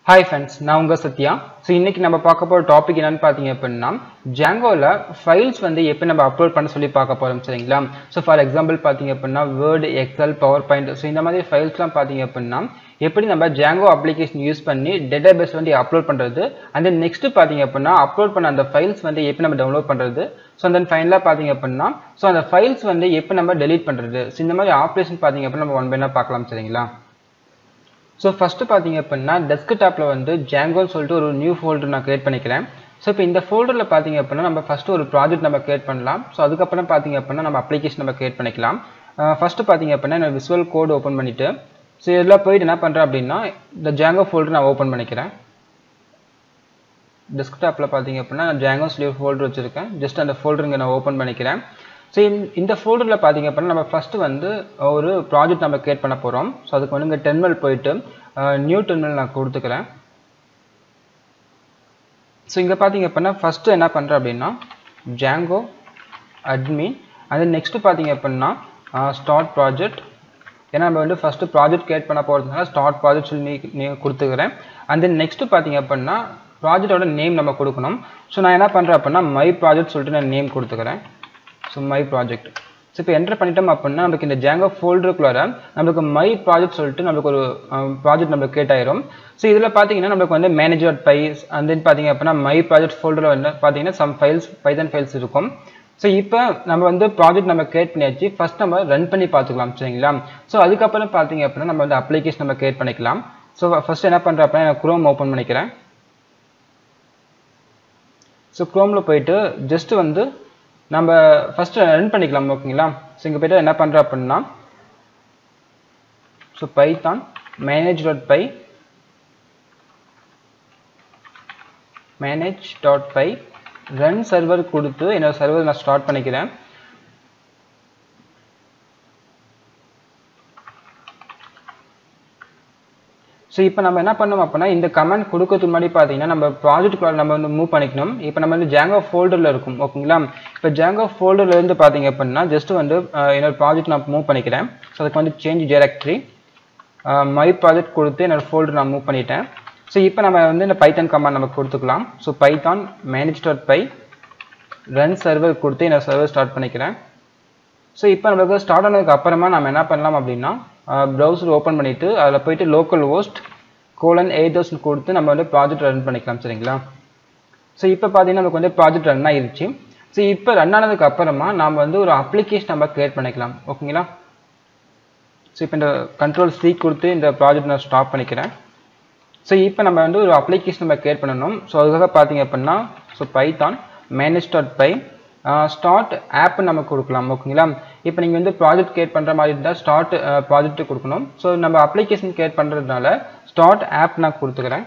hi friends நான் உங்கள் Sathya so இன்னைக்கு நம்ம பார்க்க போகிற டாபிக் என்னன்னு பார்த்தீங்க அப்படின்னா ஜாங்கோவில் ஃபைல்ஸ் வந்து எப்படி நம்ம அப்லோட் பண்ண சொல்லி பார்க்க போகிறோம் சரிங்களா ஸோ ஃபார் எக்ஸாம்பிள் பார்த்தீங்க அப்படின்னா Word Excel PowerPoint so இந்த மாதிரி ஃபைல்ஸ்லாம் பார்த்தீங்க அப்படின்னா எப்படி நம்ம ஜாங்கோ அப்ளிகேஷன் யூஸ் பண்ணி டேட்டா பேஸ் வந்து அப்லோட் பண்ணுறது அண்ட் தென் நெக்ஸ்ட் பார்த்தீங்க அப்படின்னா அப்லோட் பண்ண அந்த ஃபைல்ஸ் வந்து எப்படி நம்ம டவுன்லோட் பண்ணுறது ஸோ தென் ஃபைனலாக பார்த்தீங்க அப்படின்னா ஸோ அந்த ஃபைல்ஸ் வந்து எப்படி நம்ம டெலீட் பண்ணுறது ஸோ இந்த மாதிரி ஆப்ரேஷன் பார்த்தீங்க அப்படின்னா நம்ம ஒன் பை பார்க்கலாம் சரிங்களா ஸோ ஃபஸ்ட்டு பார்த்தீங்க அப்படின்னா டெஸ்க்டாப்பில் வந்து ஜாங்கோன்னு சொல்லிட்டு ஒரு நியூ ஃபோல்டர் நான் கிரியேட் பண்ணிக்கிறேன் ஸோ இப்போ இந்த ஃபோல்டரில் பார்த்தீங்க அப்படின்னா நம்ம ஃபஸ்ட்டு ஒரு ப்ராஜெக்ட் நம்ம கிரியேட் பண்ணலாம் ஸோ அதுக்கப்புறம் பார்த்தீங்க அப்படின்னா நம்ம அப்ளிகேஷன் நம்ம கிரியேட் பண்ணிக்கலாம் ஃபஸ்ட்டு பார்த்தீங்க அப்படின்னா நான் விசுவல் கோட் ஓப்பன் பண்ணிவிட்டு ஸோ இதில் போயிட்டு என்ன பண்ணுறேன் அப்படின்னா இந்த ஜாங்கோ ஃபோல்டர் நான் ஓப்பன் பண்ணிக்கிறேன் டெஸ்க்டாப்பில் பார்த்தீங்க அப்படின்னா நான் ஜாங்கோ சொல்லி ஒரு ஃபோல்டர் வச்சுருக்கேன் ஜஸ்ட் அந்த ஃபோல்டருங்க நான் ஓப்பன் பண்ணிக்கிறேன் ஸோ இந்த ஃபோல்டரில் பார்த்தீங்க அப்படின்னா நம்ம ஃபஸ்ட்டு வந்து ஒரு ப்ராஜெக்ட் நம்ம கிரியேட் பண்ண போகிறோம் ஸோ அதுக்கு வந்து இங்கே டெர்மினல் போயிட்டு நியூ டெர்மினல் நான் கொடுத்துக்கிறேன் ஸோ இங்கே பார்த்தீங்க அப்படின்னா ஃபஸ்ட்டு என்ன பண்ணுறேன் அப்படின்னா ஜாங்கோ அட்மின் அது நெக்ஸ்ட்டு பார்த்தீங்க அப்படின்னா ஸ்டார்ட் ப்ராஜெக்ட் ஏன்னா நம்ம வந்து ஃபஸ்ட்டு ப்ராஜெக்ட் கிரியேட் பண்ண போகிறதுனால ஸ்டார்ட் ப்ராஜெக்ட் சொல்லி நீ கொடுத்துக்கிறேன் அண்ட் தென் நெக்ஸ்ட்டு பார்த்தீங்க அப்படின்னா ப்ராஜெக்டோட நேம் நம்ம கொடுக்கணும் ஸோ நான் என்ன பண்ணுறேன் அப்படின்னா மை ப்ராஜெக்ட் சொல்லிட்டு நான் நேம் கொடுத்துக்கிறேன் ஸோ மை ப்ராஜெக்ட் ஸோ இப்போ என்டர் பண்ணிட்டோம் அப்படின்னா நமக்கு இந்த ஜாங்கோ ஃபோல்டருக்குள்ளார நம்மளுக்கு மை ப்ராஜெக்ட் சொல்லிட்டு நம்மளுக்கு ஒரு ப்ராஜெக்ட் நம்ம கேட் ஆயிரும் ஸோ இதில் பார்த்தீங்கன்னா நம்மளுக்கு வந்து மேனேஜர் பைஸ் அண்ட் தென் பார்த்தீங்க அப்படின்னா மை ப்ராஜெக்ட் ஃபோல்டரில் வந்து பார்த்தீங்கன்னா சம் ஃபைல்ஸ் பைதன் ஃபைல்ஸ் இருக்கும் ஸோ இப்போ நம்ம வந்து ப்ராஜெக்ட் நம்ம கிரியேட் பண்ணியாச்சு ஃபஸ்ட் நம்ம ரன் பண்ணி பார்த்துக்கலாம் சரிங்களா ஸோ அதுக்கப்புறம் பார்த்தீங்க அப்படின்னா நம்ம வந்து அப்ளிகேஷன் நம்ம கிரியேட் பண்ணிக்கலாம் ஸோ ஃபஸ்ட் என்ன பண்ணுறேன் அப்படின்னா நான் குரோம் ஓப்பன் பண்ணிக்கிறேன் ஸோ குரோமில் போயிட்டு ஜஸ்ட் வந்து நம்ம ஃபஸ்ட்டு ரன் பண்ணிக்கலாம் ஓகேங்களா ஸோ இங்கே போய்ட்டு என்ன பண்ணுறோம் அப்படின்னா so Python manage dot py manage dot py run server கொடுத்து என்னோட சர்வர் நான் ஸ்டார்ட் பண்ணிக்கிறேன் ஸோ இப்போ நம்ம என்ன பண்ணோம் அப்படின்னா இந்த கமெண்ட் கொடுக்கறதுக்கு முன்னாடி பார்த்தீங்கன்னா நம்ம ப்ராஜெக்ட் நம்ம வந்து மூவ் பண்ணிக்கணும் இப்போ நம்ம வந்து ஜாங்கோ ஃபோல்டரில் இருக்கும் ஓகேங்களா இப்போ ஜாங்கோ ஃபோல்டர்லேருந்து பார்த்தீங்க அப்படின்னா ஜஸ்ட் வந்து என்னோட ப்ராஜெக்ட் நான் மூவ் பண்ணிக்கிறேன் ஸோ அதுக்கு வந்து சேஞ்ச் டைரக்டரி மை ப்ராஜெக்ட் கொடுத்து என்னோட ஃபோல்டர் நான் மூவ் பண்ணிட்டேன் ஸோ இப்போ நம்ம வந்து இந்த பைத்தான் கமாண்ட் நம்ம கொடுத்துக்கலாம் so Python manage dot py run server கொடுத்து என்னோட சர்வர் ஸ்டார்ட் பண்ணிக்கிறேன் ஸோ இப்போ நம்மளுக்கு ஸ்டார்ட் ஆனதுக்கு அப்புறமா நம்ம என்ன பண்ணலாம் அப்படின்னா ப்ரௌசர் ஓப்பன் பண்ணிவிட்டு அதில் போயிட்டு local host colon eight thousand கொடுத்து நம்ம வந்து ப்ராஜெக்ட் ரன் பண்ணிக்கலாம் சரிங்களா ஸோ இப்போ பார்த்தீங்கன்னா நமக்கு வந்து ப்ராஜெக்ட் ரன் ஆகிருச்சு ஸோ இப்போ ரன் ஆனதுக்கு அப்புறமா நாம் வந்து ஒரு அப்ளிகேஷன் நம்ம க்ரியேட் பண்ணிக்கலாம் ஓகேங்களா ஸோ இப்போ இந்த கண்ட்ரோல் சி கொடுத்து இந்த ப்ராஜெக்ட் நான் ஸ்டாப் பண்ணிக்கிறேன் ஸோ இப்போ நம்ம வந்து ஒரு அப்ளிகேஷன் நம்ம க்ரியேட் பண்ணணும் ஸோ அதுக்காக பார்த்தீங்க அப்படின்னா so Python manage dot py start app நம்ம கொடுக்கலாம் ஓகேங்களா இப்போ நீங்கள் வந்து ப்ராஜெக்ட் கிரியேட் பண்ணுற மாதிரி இருந்தால் ஸ்டார்ட் ப்ராஜெக்ட் கொடுக்கணும் ஸோ நம்ம அப்ளிகேஷன் கிரியேட் பண்ணுறதுனால ஸ்டார்ட் ஆப் நான் கொடுத்துக்கிறேன்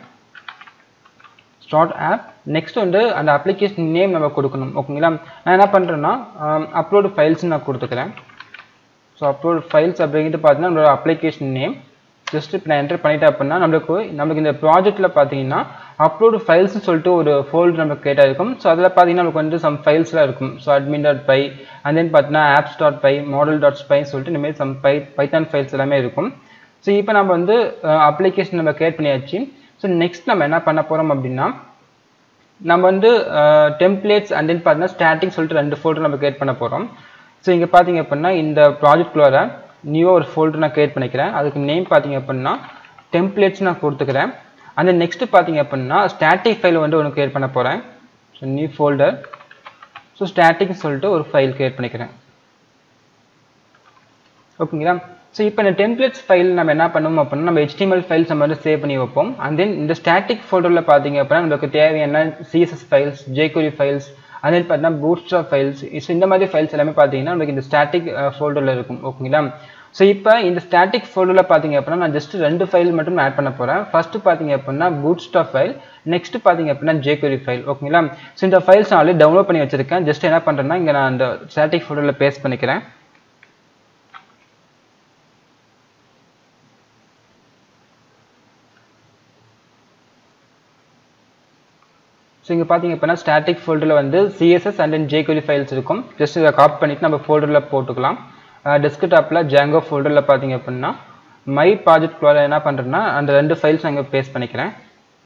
ஸ்டார்ட் ஆப் நெக்ஸ்ட் வந்து அந்த அப்ளிகேஷன் நேம் நம்ம கொடுக்கணும் ஓகேங்களா நான் என்ன பண்ணுறேன்னா அப்லோடு ஃபைல்ஸ் நான் கொடுத்துக்கிறேன் ஸோ அப்லோட் ஃபைல்ஸ் அப்படிங்கிறது பார்த்தீங்கன்னா நம்மளோட அப்ளிகேஷன் நேம் ஜஸ்ட் இப்போ நான் என்டர் பண்ணிட்டேன் அப்படின்னா நம்மளுக்கு நம்மளுக்கு இந்த ப்ராஜெக்ட்டில் பார்த்தீங்கன்னா அப்லோடு ஃபைல்ஸ்னு சொல்லிட்டு ஒரு ஃபோல்டர் நமக்கு கேட்டால் இருக்கும் ஸோ அதில் பார்த்தீங்கன்னா நமக்கு வந்து சம் ஃபைல்ஸ்லாம் இருக்கும் so admin dot py and then பார்த்தீங்கன்னா apps dot py model dot py சொல்லிட்டு இந்தமாதிரி சம் பை பைத்தான் ஃபைல்ஸ் எல்லாமே இருக்கும் ஸோ இப்போ நம்ம வந்து அப்ளிகேஷன் நம்ம கிரியேட் பண்ணியாச்சு ஸோ நெக்ஸ்ட் நம்ம என்ன பண்ண போகிறோம் அப்படின்னா நம்ம வந்து டெம்ப்ளேட்ஸ் அண்ட் தென் பார்த்தீங்கன்னா ஸ்டாட்டிக் சொல்லிட்டு ரெண்டு ஃபோல்டர் நம்ம கிரியேட் பண்ண போகிறோம் ஸோ இங்கே பார்த்தீங்க அப்படின்னா இந்த ப்ராஜெக்ட்குள்ளார நியூவாக ஒரு ஃபோல்டர் நான் கிரியேட் பண்ணிக்கிறேன் அதுக்கு நேம் பார்த்தீங்க அப்படின்னா டெம்ப்ளேட்ஸ் நான் கொடுத்துக்கிறேன் அந்த நெக்ஸ்ட் பார்த்தீங்க அப்படின்னா ஸ்டாட்டிக் ஃபைல் வந்து ஒன்று கிரியேட் பண்ண போகிறேன் ஸோ நியூ ஃபோல்டர் ஸோ ஸ்டாட்டிக்னு சொல்லிட்டு ஒரு ஃபைல் கிரியேட் பண்ணிக்கிறேன் ஓகேங்களா ஸோ இப்போ இந்த டெம்ப்ளேட்ஸ் ஃபைல் நம்ம என்ன பண்ணுவோம் அப்படின்னா நம்ம ஹெச்டிஎம்எல் ஃபைல்ஸ் நம்ம வந்து சேவ் பண்ணி வைப்போம் அண்ட் தென் இந்த ஸ்டாட்டிக் ஃபோல்டரில் பார்த்தீங்க அப்படின்னா நமக்கு தேவையான சிஎஸ்எஸ் ஃபைல்ஸ் ஜேகுரி ஃபைல்ஸ் அதே பார்த்தீங்கன்னா பூட்ஸ்டாப் ஃபைல்ஸ் ஸோ இந்த மாதிரி ஃபைல்ஸ் எல்லாமே பார்த்தீங்கன்னா நமக்கு இந்த ஸ்டாட்டிக் ஃபோல்டரில் இருக்கும் ஓகேங்களா ஸோ இப்போ இந்த ஸ்டாட்டிக் ஃபோல்டரில் பார்த்தீங்க அப்படின்னா நான் ஜஸ்ட் ரெண்டு ஃபைல் மட்டும் ஆட் பண்ண போகிறேன் ஃபஸ்ட்டு பார்த்தீங்க அப்படின்னா பூட்ஸ்டாப் ஃபைல் நெக்ஸ்ட் பார்த்தீங்க அப்படின்னா ஜேகுரி ஃபைல் ஓகேங்களா ஸோ இந்த ஃபைல்ஸ் நான் ஆல்ரெடி டவுன்லோட் பண்ணி வச்சிருக்கேன் ஜஸ்ட் என்ன பண்ணுறேன்னா இங்கே நான் அந்த ஸ்டாட்டிக் ஃபோல்டரில் பேஸ்ட் பண்ணிக்கிறேன் ஸோ இங்கே பார்த்தீங்க அப்படின்னா ஸ்டாட்டிக் ஃபோல்டரில் வந்து CSS and then jQuery files இருக்கும் ஜஸ்ட் இதை காப்பி பண்ணிவிட்டு நம்ம ஃபோல்டரில் போட்டுக்கலாம் டெஸ்க்டாப்பில் ஜாங்கோ ஃபோல்டரில் பார்த்தீங்க அப்படின்னா மை ப்ராஜெக்ட் என்ன பண்ணுறேன்னா அந்த ரெண்டு ஃபைல்ஸ் அங்கே பேஸ்ட் பண்ணிக்கிறேன்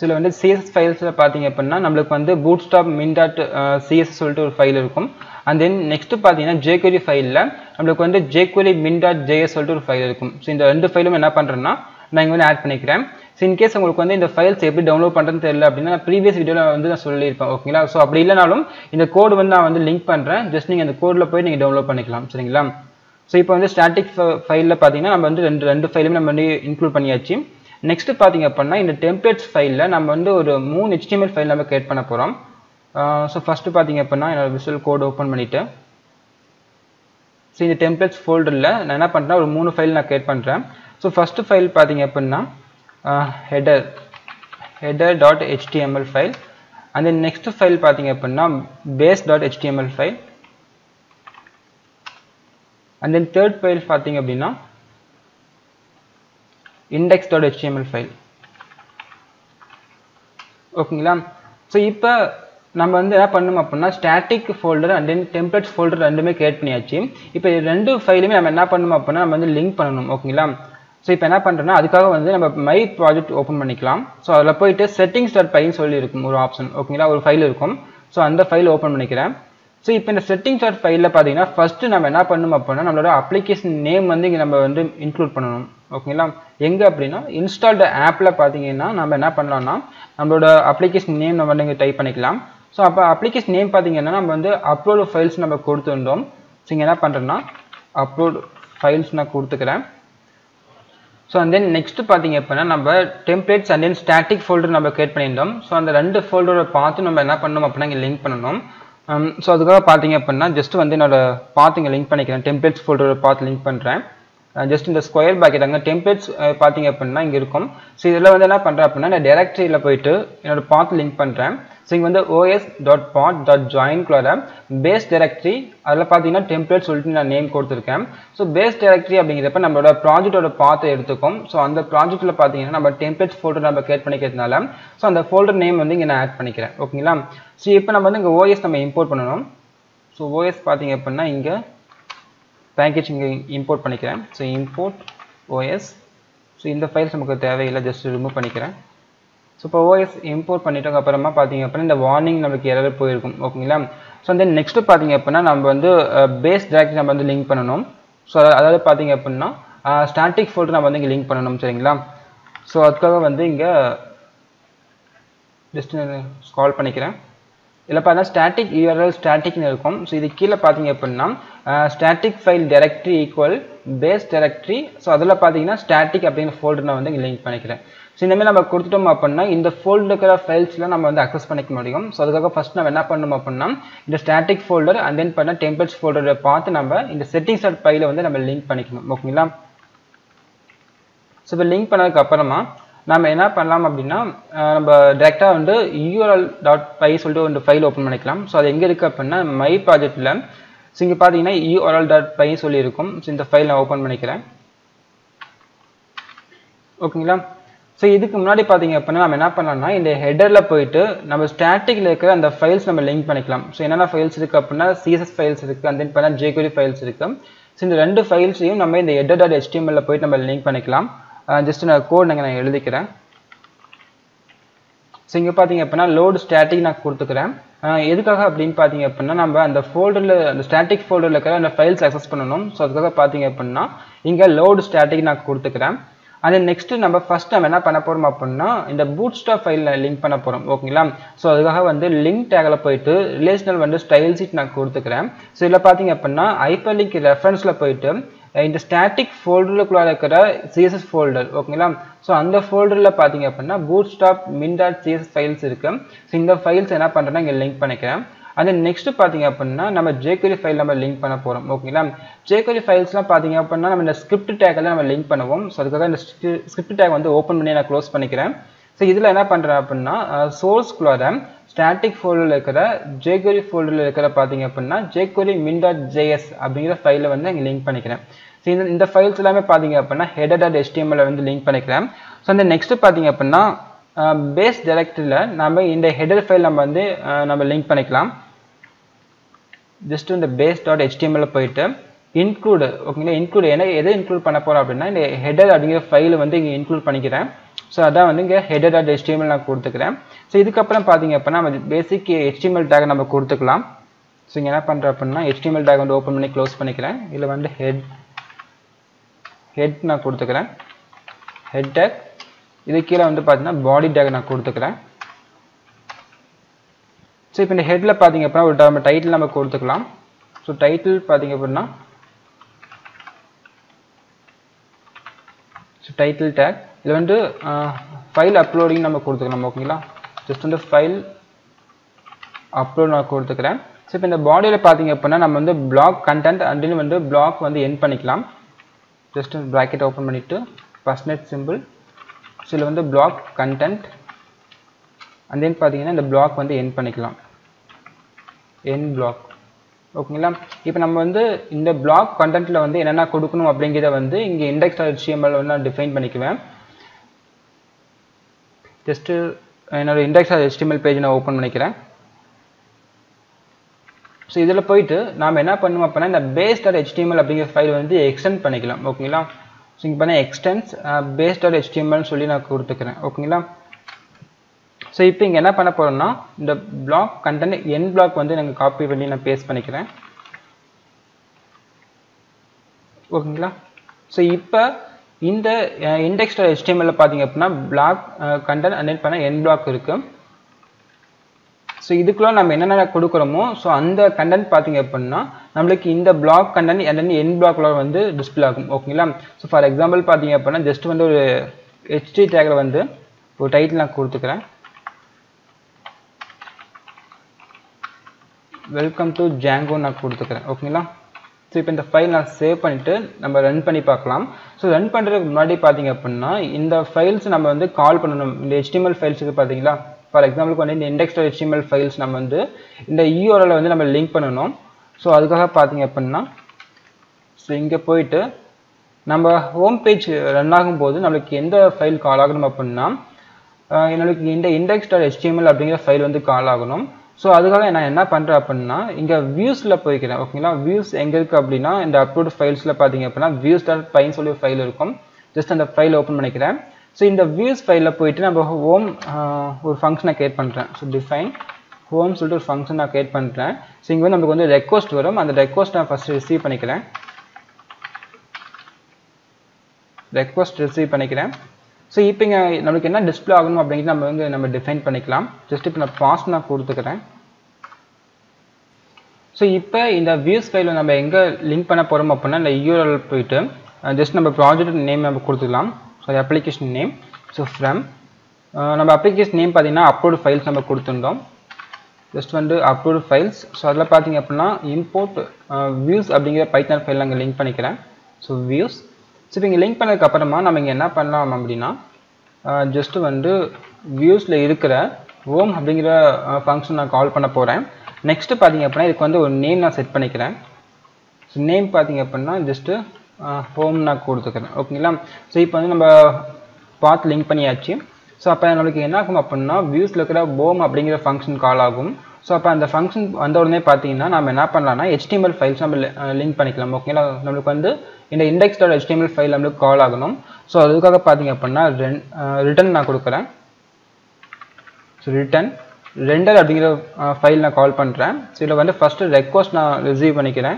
இதில் வந்து சிஎஸ்எஸ் ஃபைல்ஸில் பார்த்தீங்க அப்படின்னா நம்மளுக்கு வந்து Bootstrap min dot CSS சொல்லிட்டு ஒரு ஃபைல் இருக்கும் அண்ட் தென் நெக்ஸ்ட் பார்த்தீங்கன்னா ஜேக்வரி ஃபைலில் நம்மளுக்கு வந்து ஜேக்வரி மின் டாட் ஜேஎஸ் சொல்லிட்டு ஒரு ஃபைல் இருக்கும் ஸோ இந்த ரெண்டு ஃபைலும் என்ன பண்ணுறேன்னா நான் இங்கே வந்து ஆட் பண்ணிக்கிறேன் ஸோ இன்கேஸ் உங்களுக்கு வந்து இந்த ஃபைல்ஸ் எப்படி டவுன்லோட் பண்ணுறதுன்னு தெரியல அப்படின்னா நான் ப்ரீவியஸ் வீடியோவில் வந்து நான் சொல்லியிருப்பேன் ஓகேங்களா ஸோ அப்படி இல்லைனாலும் இந்த கோடு வந்து நான் வந்து லிங்க் பண்ணுறேன் ஜஸ்ட் நீங்கள் அந்த கோடில் போய் நீங்கள் டவுன்லோட் பண்ணிக்கலாம் சரிங்களா ஸோ இப்போ வந்து ஸ்டாட்டிக் ஃபைலில் பார்த்தீங்கன்னா நம்ம வந்து ரெண்டு ரெண்டு ஃபைலுமே நம்ம வந்து இன்க்ளூட் பண்ணியாச்சு நெக்ஸ்ட் பார்த்தீங்க அப்படின்னா இந்த டெம்ப்ளேட்ஸ் ஃபைலில் நம்ம வந்து ஒரு மூணு ஹெச்டிஎம்எல் ஃபைல் நம்ம கிரியேட் பண்ண போகிறோம் ஸோ ஃபஸ்ட்டு பார்த்தீங்க அப்படின்னா என்னோட விசுவல் கோட் ஓப்பன் பண்ணிவிட்டு ஸோ இந்த டெம்ப்ளேட்ஸ் ஃபோல்டரில் நான் என்ன பண்ணுறேன் ஒரு மூணு ஃபைல் நான் கிரியேட் பண்ணுறேன் ஸோ ஃபஸ்ட்டு ஃபைல் பார்த்தீங்க அப்படின்னா header header dot HTML file and then next file பார்த்தீங்க அப்படின்னா base dot HTML file and then third file பார்த்தீங்க அப்படின்னா index.html ஃபைல் ஓகேங்களா ஸோ இப்போ நம்ம வந்து என்ன பண்ணணும் அப்படின்னா static folder and then templates folder ரெண்டுமே கிரியேட் பண்ணியாச்சு இப்போ ரெண்டு ஃபைலுமே நம்ம என்ன பண்ணணும் அப்படின்னா நம்ம வந்து லிங்க் பண்ணணும் ஓகேங்களா ஸோ இப்போ என்ன பண்ணுறோன்னா அதுக்காக வந்து நம்ம மை ப்ராஜெக்ட் ஓப்பன் பண்ணிக்கலாம் ஸோ அதில் போயிட்டு செட்டிங்ஸ் டாட் பைன்னு சொல்லி இருக்கும் ஒரு ஆப்ஷன் ஓகேங்களா ஒரு ஃபைல் இருக்கும் ஸோ அந்த ஃபைல் ஓப்பன் பண்ணிக்கிறேன் ஸோ இப்போ இந்த செட்டிங்ஸ் டாட் ஃபைலில் பார்த்தீங்கன்னா ஃபஸ்ட்டு நம்ம என்ன பண்ணணும் அப்படின்னா நம்மளோட அப்ளிகேஷன் நேம் வந்து இங்கே நம்ம வந்து இன்க்ளூட் பண்ணணும் ஓகேங்களா எங்கே அப்படின்னா இன்ஸ்டால்டு ஆப்பில் பார்த்தீங்கன்னா நம்ம என்ன பண்ணலாம்னா நம்மளோட அப்ளிகேஷன் நேம் நம்ம வந்து இங்கே டைப் பண்ணிக்கலாம் ஸோ அப்போ அப்ளிகேஷன் நேம் பார்த்தீங்கன்னா நம்ம வந்து அப்லோடு ஃபைல்ஸ் நம்ம கொடுத்துருந்தோம் ஸோ இங்கே என்ன பண்ணுறேன்னா அப்லோட் ஃபைல்ஸ் நான் கொடுத்துக்கிறேன் ஸோ அண்ட் தென் நெக்ஸ்ட் பார்த்தீங்க அப்படின்னா நம்ம templates and then static folder நம்ம கிரியேட் பண்ணியிருந்தோம் ஸோ அந்த ரெண்டு ஃபோல்டரை பார்த்து நம்ம என்ன பண்ணணும் அப்படின்னா இங்கே லிங்க் பண்ணணும் ஸோ அதுக்காக பார்த்தீங்க அப்படின்னா ஜஸ்ட் வந்து என்னோட பார்த்து இங்கே லிங்க் பண்ணிக்கிறேன் டெம்ப்ளேட்ஸ் ஃபோல்டரை பார்த்து லிங்க் பண்ணுறேன் ஜஸ்ட் இந்த ஸ்கொயர் பாக்கெட் அங்கே டெம்ப்ளேட்ஸ் பார்த்தீங்க அப்படின்னா இங்கே இருக்கும் ஸோ இதில் வந்து என்ன பண்ணுறேன் அப்படின்னா நான் டேரக்டரியில் போயிட்டு என்னோட பாத் லிங்க் பண்ணுறேன் ஸோ இங்கே வந்து ஓஎஸ் டாட் பாட் டாட் ஜாயின்குள்ளார பேஸ் டேரக்டரி அதில் பார்த்தீங்கன்னா டெம்ப்ளேட் சொல்லிட்டு நான் நேம் கொடுத்துருக்கேன் ஸோ பேஸ் டேரக்டரி அப்படிங்கிறப்ப நம்மளோட ப்ராஜெக்டோட பாத்தை எடுத்துக்கும் ஸோ அந்த ப்ராஜெக்ட்டில் பார்த்தீங்கன்னா நம்ம டெம்ப்ளேட்ஸ் ஃபோல்டர் நம்ம கிரியேட் பண்ணிக்கிறதுனால ஸோ அந்த ஃபோல்டர் நேம் வந்து இங்கே நான் ஆட் பண்ணிக்கிறேன் ஓகேங்களா ஸோ இப்போ நம்ம வந்து இங்கே ஓஎஸ் நம்ம இம்போர்ட் பண்ணணும் ஸோ ஓஎஸ் பார்த்தீங்க அப்படின்னா இங்கே பேக்கேஜ் இங்கே இம்போர்ட் பண்ணிக்கிறேன் ஸோ இம்போர்ட் ஓஎஸ் ஸோ இந்த ஃபைல்ஸ் நமக்கு தேவையில்லை ஜஸ்ட் ரிமூவ் பண்ணிக்கிறேன் ஸோ இப்போ ஓஎஸ் இம்போர்ட் பண்ணிட்டோம் அப்புறமா பார்த்தீங்க அப்படின்னா இந்த வார்னிங் நமக்கு எரர் போயிருக்கும் ஓகேங்களா ஸோ தென் நெக்ஸ்ட்டு பார்த்தீங்க அப்படின்னா நம்ம வந்து பேஸ் டேரக்ட் நம்ம வந்து லிங்க் பண்ணணும் ஸோ அதாவது பார்த்தீங்க அப்படின்னா ஸ்டாட்டிக் ஃபோல்டர் நம்ம வந்து இங்கே லிங்க் பண்ணணும் சரிங்களா ஸோ அதுக்காக வந்து இங்கே ஜஸ்ட் ஸ்கால் பண்ணிக்கிறேன் இதில் பார்த்தா ஸ்டாட்டிக் யூஆர்எல் ஸ்டாட்டிக்னு இருக்கும் ஸோ இது கீழே பார்த்தீங்க அப்படின்னா static file directory equal base directory so அதில் பார்த்தீங்கன்னா ஸ்டாட்டிக் அப்படிங்கிற ஃபோல்டர் நான் வந்து இங்கே லிங்க் பண்ணிக்கிறேன் ஸோ இந்தமாதிரி நம்ம கொடுத்துட்டோம் அப்படின்னா இந்த ஃபோல்டர் இருக்கிற ஃபைல்ஸ்லாம் நம்ம வந்து அக்சஸ் பண்ணிக்க முடியும் ஸோ அதுக்காக ஃபஸ்ட் நம்ம என்ன பண்ணணும் அப்படின்னா இந்த ஸ்டாட்டிக் ஃபோல்டர் அண்ட் தென் பண்ண டெம்ப்ளேட்ஸ் ஃபோல்டரை பார்த்து நம்ம இந்த செட்டிங்ஸ் அட் ஃபைலை வந்து நம்ம லிங்க் பண்ணிக்கணும் ஓகேங்களா ஸோ இப்போ லிங்க் பண்ணதுக்கு அப்புறமா நம்ம என்ன பண்ணலாம் அப்படின்னா நம்ம டேரெக்டாக வந்து யூஆர்எல் டாட் பை சொல்லிட்டு ஒரு ஃபைல் ஓப்பன் பண்ணிக்கலாம் ஸோ அது எங்கே இருக்குது அப்படின்னா மை ப்ராஜெக்ட்டில் ஸோ இங்கே பார்த்தீங்கன்னா யூஆர்எல் டாட் பை சொல்லியிருக்கும் ஸோ இந்த ஃபைல் நான் ஓப்பன் பண்ணிக்கிறேன் ஓகேங்களா ஸோ இதுக்கு முன்னாடி பார்த்தீங்க அப்படின்னா நம்ம என்ன பண்ணலாம்னா இந்த ஹெடரில் போயிட்டு நம்ம ஸ்டாட்டிக்கில் இருக்கிற அந்த ஃபைல்ஸ் நம்ம லிங்க் பண்ணிக்கலாம் ஸோ என்னென்ன ஃபைல்ஸ் இருக்குது அப்படின்னா சிஎஸ்எஸ் ஃபைல்ஸ் இருக்குது அந்த தென் பண்ணால் ஜேகுரி ஃபைல்ஸ் இருக்குது ஸோ இந்த ரெண்டு ஃபைல்ஸையும் நம்ம இந்த ஹெடர் டாட் ஹெச்டிஎம்எல்ல போயிட்டு நம்ம லிங்க் பண்ணிக்கலாம் ஜஸ்ட் நான் கோட் நாங்கள் நான் எழுதிக்கிறேன் ஸோ இங்கே பார்த்தீங்க அப்படின்னா லோடு ஸ்டாட்டிக் நான் கொடுத்துக்கிறேன் எதுக்காக அப்படின்னு பார்த்தீங்க அப்படின்னா நம்ம அந்த ஃபோல்டரில் அந்த ஸ்டாட்டிக் ஃபோல்டரில் இருக்கிற அந்த ஃபைல்ஸ் அக்சஸ் பண்ணணும் ஸோ அதுக்காக பார்த்தீங்க அப்படின்னா இங்கே லோடு ஸ்டாட்டிக் நான் கொடுத்துக்கிறேன் அது நெக்ஸ்ட் நம்ம ஃபர்ஸ்ட் நம்ம என்ன பண்ண போறோம் அப்படின்னா இந்த பூட் ஸ்டாப் ஃபைலில் லிங்க் பண்ண போறோம் ஓகேங்களா ஸோ அதுக்காக வந்து லிங்க் டேக்கில் போயிட்டு ரிலேஷனல் வந்து ஸ்டைல் சீட் நான் கொடுத்துக்கிறேன் ஸோ இதில் பார்த்தீங்க அப்படின்னா ஹைப்பர் லிங்க் ரெஃபரன்ஸில் போயிட்டு இந்த ஸ்டாட்டிக் ஃபோல்டருக்குள்ள இருக்கிற சிஎஸ்எஸ் ஃபோல்டர் ஓகேங்களா ஸோ அந்த ஃபோல்டரில் பார்த்தீங்க அப்படின்னா Bootstrap min dot CSS files இருக்கு ஸோ இந்த ஃபைல்ஸ் என்ன பண்ணுறேன்னா இங்கே லிங்க் பண்ணிக்கிறேன் அது நெக்ஸ்ட் பார்த்தீங்க அப்படின்னா நம்ம ஜேக்வரி ஃபைல் நம்ம லிங்க் பண்ண போகிறோம் ஓகேங்களா ஜேக்வரி ஃபைல்ஸ்லாம் பார்த்தீங்க அப்படின்னா நம்ம இந்த ஸ்கிரிப்ட் டேக்கில் நம்ம லிங்க் பண்ணுவோம் ஸோ அதுக்காக இந்த ஸ்கிரிப்ட் டேக் வந்து ஓப்பன் பண்ணி நான் க்ளோஸ் பண்ணிக்கிறேன் ஸோ இதில் என்ன பண்ணுறேன் அப்படின்னா சோர்ஸ்குள்ளார ஸ்டாட்டிக் ஃபோல்டரில் இருக்கிற ஜேக்வரி ஃபோல்டரில் இருக்கிற பார்த்தீங்க அப்படின்னா ஜேக்வரி மின் டாட் ஜேஎஸ் அப்படிங்கிற ஃபைலை வந்து இங்கே லிங்க் பண்ணிக்கிறேன் ஸோ இந்த இந்த ஃபைல்ஸ் எல்லாமே பார்த்தீங்க அப்படின்னா ஹெடர் டாட் எஸ்டிஎம்எல் வந்து லிங்க் பண்ணிக்கிறேன் ஸோ இந்த நெக்ஸ்ட் பார்த்தீங்க அப்படின்னா பேஸ் டைரக்டரியில் நம்ம இந்த ஹெடர் ஃபைல் நம்ம வந்து நம்ம லிங்க் பண்ணிக்கலாம் ஜஸ்ட் இந்த பேஸ் டாட் ஹெச்டிஎம்எல்ல போயிட்டு இன்க்ளூடு ஓகேங்களா இன்க்ளூட் என்ன எதை இன்க்ளூட் பண்ண போகிறோம் அப்படின்னா இந்த ஹெடர் அப்படிங்கிற ஃபைலை வந்து இங்கே இன்க்ளூட் பண்ணிக்கிறேன் ஸோ அதான் வந்து இங்கே ஹெடர் டாட் ஹெச்டிஎம்எல் நான் கொடுத்துக்கிறேன் ஸோ இதுக்கப்புறம் பார்த்தீங்க அப்படின்னா நம்ம பேசிக் ஹெச்டிஎம்எல் டேக் நம்ம கொடுத்துக்கலாம் ஸோ இங்கே என்ன பண்ணுறேன் அப்படின்னா ஹெச்டிஎம்எல் டேக் வந்து ஓப்பன் பண்ணி க்ளோஸ் பண்ணிக்கிறேன் இதில் வந்து ஹெட் ஹெட் நான் கொடுத்துக்கிறேன் ஹெட் டேக் இது கீழே வந்து பார்த்தீங்கன்னா பாடி டேக் நான் கொடுத்துக்கிறேன் ஸோ இப்போ இந்த ஹெட்டில் பார்த்தீங்க அப்படின்னா ஒரு நம்ம டைட்டில் நம்ம கொடுத்துக்கலாம் ஸோ டைட்டில் பார்த்தீங்க அப்படின்னா ஸோ டைட்டில் டேக் இதில் வந்து ஃபைல் அப்லோடிங் நம்ம கொடுத்துக்கலாம் ஓகேங்களா ஜஸ்ட் வந்து ஃபைல் அப்லோட் நான் கொடுத்துக்கிறேன் ஸோ இப்போ இந்த பாடியில் பார்த்தீங்க அப்படின்னா நம்ம வந்து பிளாக் கண்டென்ட் அப்படின்னு வந்து பிளாக் வந்து என் பண்ணிக்கலாம் ஜஸ்ட் ப்ராக்கெட் ஓப்பன் பண்ணிவிட்டு ஃபஸ்ட் நெட் சிம்பிள் ஸோ இதில் வந்து பிளாக் கண்டென்ட் அண்ட் தென் பார்த்தீங்கன்னா இந்த பிளாக் வந்து என் பண்ணிக்கலாம் என் பிளாக் ஓகேங்களா இப்போ நம்ம வந்து இந்த பிளாக் கண்டென்ட்டில் வந்து என்னென்ன கொடுக்கணும் அப்படிங்கிறத வந்து இங்கே இண்டெக்ஸ் ஹெச்டிஎம்எல் வந்து நான் டிஃபைன் பண்ணிக்குவேன் ஜஸ்ட்டு என்னோட இண்டெக்ஸ் ஹெச்டிஎம்எல் பேஜ் நான் ஓப்பன் பண்ணிக்கிறேன் ஸோ இதில் போயிட்டு நாம் என்ன பண்ணுவோம் அப்படின்னா இந்த பேஸ் டாட் ஹெச்டிஎம்எல் அப்படிங்கிற ஃபைல் வந்து எக்ஸ்டெண்ட் பண்ணிக்கலாம் ஓகேங்களா ஸோ இங்கே பண்ண எக்ஸ்டென்ஸ் பேஸ் டாட் ஹெச்டிஎம்எல்னு சொல்லி நான் கொடுத்துக்கிறேன் ஓகேங்களா ஸோ இப்போ இங்கே என்ன பண்ண போகிறோம்னா இந்த பிளாக் கண்டென்ட் என் பிளாக் வந்து நாங்கள் காப்பி பண்ணி நான் பேஸ்ட் பண்ணிக்கிறேன் ஓகேங்களா ஸோ இப்போ இந்த இண்டெக்ஸ் ஹெச்டிஎம்எல்ல பார்த்தீங்க அப்படின்னா பிளாக் கண்டென்ட் அண்ட் பண்ண என் பிளாக் இருக்குது ஸோ இதுக்குள்ள நம்ம என்னென்ன கொடுக்குறோமோ ஸோ அந்த கண்டென்ட் பார்த்தீங்க அப்படின்னா நம்மளுக்கு இந்த பிளாக் கண்டென்ட் என்னென்ன என் பிளாக்ல வந்து டிஸ்பிளே ஆகும் ஓகேங்களா ஸோ ஃபார் எக்ஸாம்பிள் பார்த்தீங்க அப்படின்னா ஜஸ்ட் வந்து ஒரு ஹெச்டி டேக்ல வந்து ஒரு டைட்டில் நான் கொடுத்துக்கிறேன் வெல்கம் டு ஜாங்கோ நான் கொடுத்துக்கிறேன் ஓகேங்களா ஸோ இப்போ இந்த ஃபைல் நான் சேவ் பண்ணிவிட்டு நம்ம ரன் பண்ணி பார்க்கலாம் ஸோ ரன் பண்ணுறதுக்கு முன்னாடி பார்த்தீங்க அப்படின்னா இந்த ஃபைல்ஸ் நம்ம வந்து கால் பண்ணணும் இந்த HTML ஃபைல்ஸுக்கு பார்த்தீங்களா ஃபார் எக்ஸாம்பிளுக்கு வந்து இந்த இண்டெக்ஸ் HTML ஃபைல்ஸ் நம்ம வந்து இந்த யூஆர்எல் வந்து நம்ம லிங்க் பண்ணணும் ஸோ அதுக்காக பார்த்தீங்க அப்படின்னா ஸோ இங்கே போயிட்டு நம்ம ஹோம் பேஜ் ரன் ஆகும்போது நம்மளுக்கு எந்த ஃபைல் கால் ஆகணும் அப்படின்னா ஆஹ் நம்மளுக்கு இந்த இண்டெக்ஸ் டாட் HTML அப்படிங்கிற ஃபைல் வந்து கால் ஆகணும் ஸோ அதுக்காக நான் என்ன பண்ணுறேன் அப்படின்னா இங்கே வியூஸில் போய்க்கிறேன் ஓகேங்களா வியூஸ் எங்கே இருக்குது அப்படின்னா இந்த அப்லோட் ஃபைல்ஸில் பார்த்தீங்க அப்படின்னா வியூஸ் டாட் பைன்னு சொல்லி ஒரு ஃபைல் இருக்கும் ஜஸ்ட் அந்த ஃபைல் ஓப்பன் பண்ணிக்கிறேன் ஸோ இந்த வியூஸ் ஃபைலில் போயிட்டு நம்ம ஹோம் ஒரு ஃபங்க்ஷனை கிரியேட் பண்ணுறேன் ஸோ டிஃபைன் ஹோம் சொல்லிட்டு ஒரு ஃபங்க்ஷன் நான் கிரியேட் பண்ணுறேன் ஸோ இங்கே வந்து நமக்கு வந்து ரெக்வஸ்ட் வரும் அந்த ரெக்வஸ்ட் நான் ஃபஸ்ட்டு ரிசீவ் பண்ணிக்கிறேன் ரெக்வஸ்ட் ரிசீவ் பண்ணிக்கிறேன் ஸோ இப்போ இங்கே நம்மளுக்கு என்ன டிஸ்பிளே ஆகணும் அப்படிங்கிறது நம்ம வந்து நம்ம டிஃபைன் பண்ணிக்கலாம் ஜஸ்ட் இப்போ நான் பாஸ்ட் நான் கொடுத்துக்கிறேன் ஸோ இப்போ இந்த வியூஸ் ஃபைலில் நம்ம எங்கே லிங்க் பண்ண போகிறோம் அப்படின்னா இந்த யூஆர்எல் போயிட்டு ஜஸ்ட் நம்ம ப்ராஜெக்ட் நேம் நம்ம கொடுத்துக்கலாம் so application name so from நம்ம அப்ளிகேஷன் நேம் பார்த்தீங்கன்னா அப்லோட் ஃபைல்ஸ் நம்ம கொடுத்துருந்தோம் ஜஸ்ட் வந்து அப்லோட் ஃபைல்ஸ் ஸோ அதில் பார்த்தீங்க அப்படின்னா இம்போர்ட் வியூஸ் அப்படிங்கிற பைத்தான் ஃபைல் அங்கே லிங்க் பண்ணிக்கிறேன் ஸோ வியூஸ் ஸோ இப்போ இங்கே லிங்க் பண்ணதுக்கு அப்புறமா நம்ம இங்கே என்ன பண்ணலாம் அப்படின்னா ஜஸ்ட்டு வந்து வியூஸில் இருக்கிற ஹோம் அப்படிங்கிற ஃபங்க்ஷன் நான் கால் பண்ண போகிறேன் நெக்ஸ்ட்டு பார்த்தீங்க அப்படின்னா இதுக்கு வந்து ஒரு நேம் நான் செட் பண்ணிக்கிறேன் ஸோ நேம் பார்த்தீங்க அப்படின்னா ஜஸ்ட்டு ஹோம் நான் கொடுத்துக்கிறேன் ஓகேங்களா ஸோ இப்போ வந்து நம்ம பாத் லிங்க் பண்ணியாச்சு ஸோ அப்போ நம்மளுக்கு என்ன ஆகும் அப்படின்னா வியூஸில் இருக்கிற ஹோம் அப்படிங்கிற ஃபங்க்ஷன் கால் ஆகும் ஸோ அப்போ அந்த ஃபங்க்ஷன் வந்த உடனே பார்த்தீங்கன்னா நம்ம என்ன பண்ணலாம்னா HTML ஃபைல்ஸ் நம்ம லிங்க் பண்ணிக்கலாம் ஓகேங்களா நம்மளுக்கு வந்து இந்த இண்டெக்ஸ் டாட் HTML ஃபைல் நம்மளுக்கு கால் ஆகணும் ஸோ அதுக்காக பார்த்தீங்க அப்படின்னா ரென் ரிட்டன் நான் கொடுக்குறேன் ஸோ ரிட்டன் ரெண்டர் அப்படிங்கிற ஃபைல் நான் கால் பண்ணுறேன் ஸோ இதில் வந்து ஃபஸ்ட்டு ரெக்வஸ்ட் நான் ரிசீவ் பண்ணிக்கிறேன்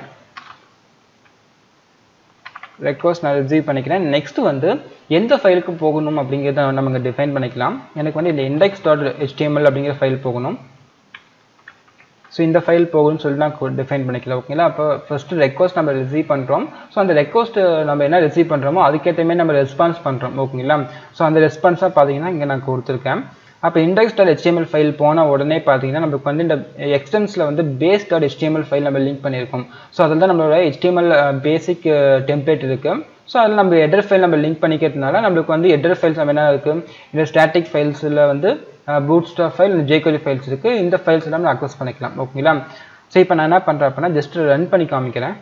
ரெக்வஸ்ட் நான் ரிசீவ் பண்ணிக்கிறேன் நெக்ஸ்ட் வந்து எந்த ஃபைலுக்கு போகணும் அப்படிங்கிறத நம்ம இங்கே டிஃபைன் பண்ணிக்கலாம் எனக்கு வந்து இந்த இண்டெக்ஸ் டாட் ஹெச்டிஎம்எல் அப்படிங்கிற ஃபைல் போகணும் ஸோ இந்த ஃபைல் போகும்னு சொல்லி நான் டிஃபைன் பண்ணிக்கலாம் ஓகேங்களா அப்போ ஃபஸ்ட்டு ரெக்வஸ்ட் நம்ம ரிசீவ் பண்ணுறோம் ஸோ அந்த ரெக்வஸ்ட் நம்ம என்ன ரிசீவ் பண்ணுறோமோ அதுக்கேற்ற மாதிரி நம்ம ரெஸ்பான்ஸ் பண்ணுறோம் ஓகேங்களா ஸோ அந்த ரெஸ்பான்ஸாக பார்த்தீங்கன்னா இங்கே நான் கொடுத்துருக்கேன் அப்போ இண்டெக்ஸ் டாட் HTML ஃபைல் போன உடனே பார்த்தீங்கன்னா நமக்கு வந்து இந்த எக்ஸ்டென்ஸில் வந்து பேஸ் டாட் HTML ஃபைல் நம்ம லிங்க் பண்ணியிருக்கோம் ஸோ அதில் தான் நம்மளோட HTML பேசிக் டெம்ப்ளேட் இருக்குது ஸோ அதில் நம்ம ஹெடர் ஃபைல் நம்ம லிங்க் பண்ணிக்கிறதுனால நம்மளுக்கு வந்து ஹெடர் ஃபைல்ஸ் நம்ம என்ன இருக்குது இந்த ஸ்டாட்டிக் ஃபைல்ஸில் வந்து பூட் ஸ்டார் ஃபைல் இந்த ஜேகோலி ஃபைல்ஸ் இருக்குது இந்த ஃபைல்ஸ் எல்லாம் நம்ம அக்சஸ் பண்ணிக்கலாம் ஓகேங்களா ஸோ இப்போ நான் என்ன பண்ணுறேன் அப்படின்னா ஜஸ்ட் ரன் பண்ணி காமிக்கிறேன்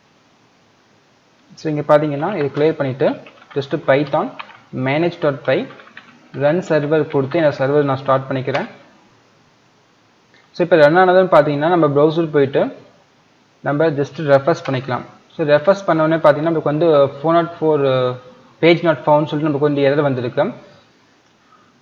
ஸோ இங்கே பார்த்தீங்கன்னா இது கிளியர் பண்ணிவிட்டு just Python manage dot py run server கொடுத்து இந்த சர்வர் நான் ஸ்டார்ட் பண்ணிக்கிறேன் ஸோ இப்போ ரன் ஆனதுன்னு பார்த்தீங்கன்னா நம்ம ப்ரௌசர் போயிட்டு நம்ம ஜஸ்ட் ரெஃபர்ஸ் பண்ணிக்கலாம் ஸோ ரெஃபர்ஸ் பண்ணோடனே பார்த்தீங்கன்னா நமக்கு வந்து four not four page not found சொல்லிட்டு நமக்கு வந்து எரர் வந்திருக்கு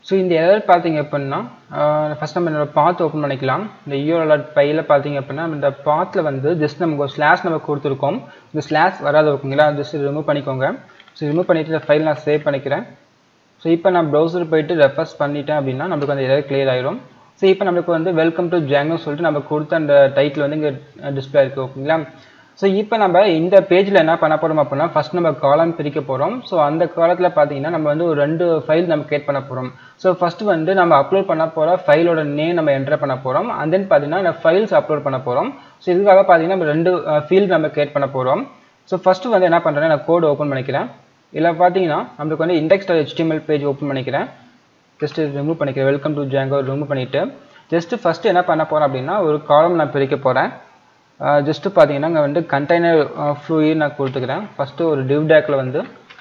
ஸோ இந்த எரர் பார்த்தீங்க அப்படின்னா ஃபஸ்ட் நம்ம என்னோட பாத் ஓப்பன் பண்ணிக்கலாம் இந்த இயோ அலர்ட் பையில் பார்த்தீங்க அப்படின்னா இந்த பாத்தில் வந்து ஜஸ்ட் நமக்கு ஒரு ஸ்லாஷ் நம்ம கொடுத்துருக்கோம் இந்த ஸ்லாஷ் வராது ஓகேங்களா ஜஸ்ட் ரிமூவ் பண்ணிக்கோங்க ஸோ ரிமூவ் பண்ணிவிட்டு இந்த ஃபைல் நான் சேவ் பண்ணிக்கிறேன் ஸோ இப்போ நான் ப்ரௌசர் போயிட்டு ரெஃபர்ஸ் பண்ணிட்டேன் அப்படின்னா நம்மளுக்கு அந்த எரர் கிளியர் ஆயிரும் ஸோ இப்போ நம்மளுக்கு வந்து வெல்கம் டு ஜாங்கோ சொல்லிட்டு நம்ம கொடுத்த அந்த டைட்டில் வந்து இங்கே டிஸ்பிளே இருக்குது ஓகேங்களா ஸோ இப்போ நம்ம இந்த பேஜில் என்ன பண்ண போகிறோம் அப்படின்னா ஃபஸ்ட் நம்ம காலம் பிரிக்க போகிறோம் ஸோ அந்த காலத்தில் பார்த்தீங்கன்னா நம்ம வந்து ஒரு ரெண்டு ஃபைல் நம்ம கிரியேட் பண்ண போகிறோம் ஸோ ஃபஸ்ட்டு வந்து நம்ம அப்லோட் பண்ண போகிற ஃபைலோட நேம் நம்ம என்டர் பண்ண போகிறோம் அண்ட் தென் பார்த்தீங்கன்னா இந்த ஃபைல்ஸ் அப்லோட் பண்ண போகிறோம் ஸோ இதுக்காக பார்த்தீங்கன்னா நம்ம ரெண்டு ஃபீல்டு நம்ம கிரியேட் பண்ண போகிறோம் ஸோ ஃபஸ்ட்டு வந்து என்ன பண்ணுறேன்னா நான் கோடு ஓப்பன் பண்ணிக்கிறேன் இதில் பார்த்தீங்கன்னா நம்மளுக்கு வந்து இண்டெக்ஸ் ஹெச்டிஎம்எல் பேஜ் ஓப்பன் பண்ணிக்கிறேன் ஜஸ்ட் ரிமூவ் பண்ணிக்கிறேன் வெல்கம் டு ஜாங்கோ ரிமூவ் பண்ணிவிட்டு ஜஸ்ட்டு ஃபஸ்ட்டு என்ன பண்ண போகிறேன் அப்படின்னா ஒரு காலம் நான் பிரிக்க போகிறேன் ஜஸ்ட்டு பார்த்தீங்கன்னா இங்கே வந்து கண்டெய்னர் ஃப்ளூயிட் நான் கொடுத்துக்கிறேன் ஃபஸ்ட்டு ஒரு டிவ் டேக்கில் வந்து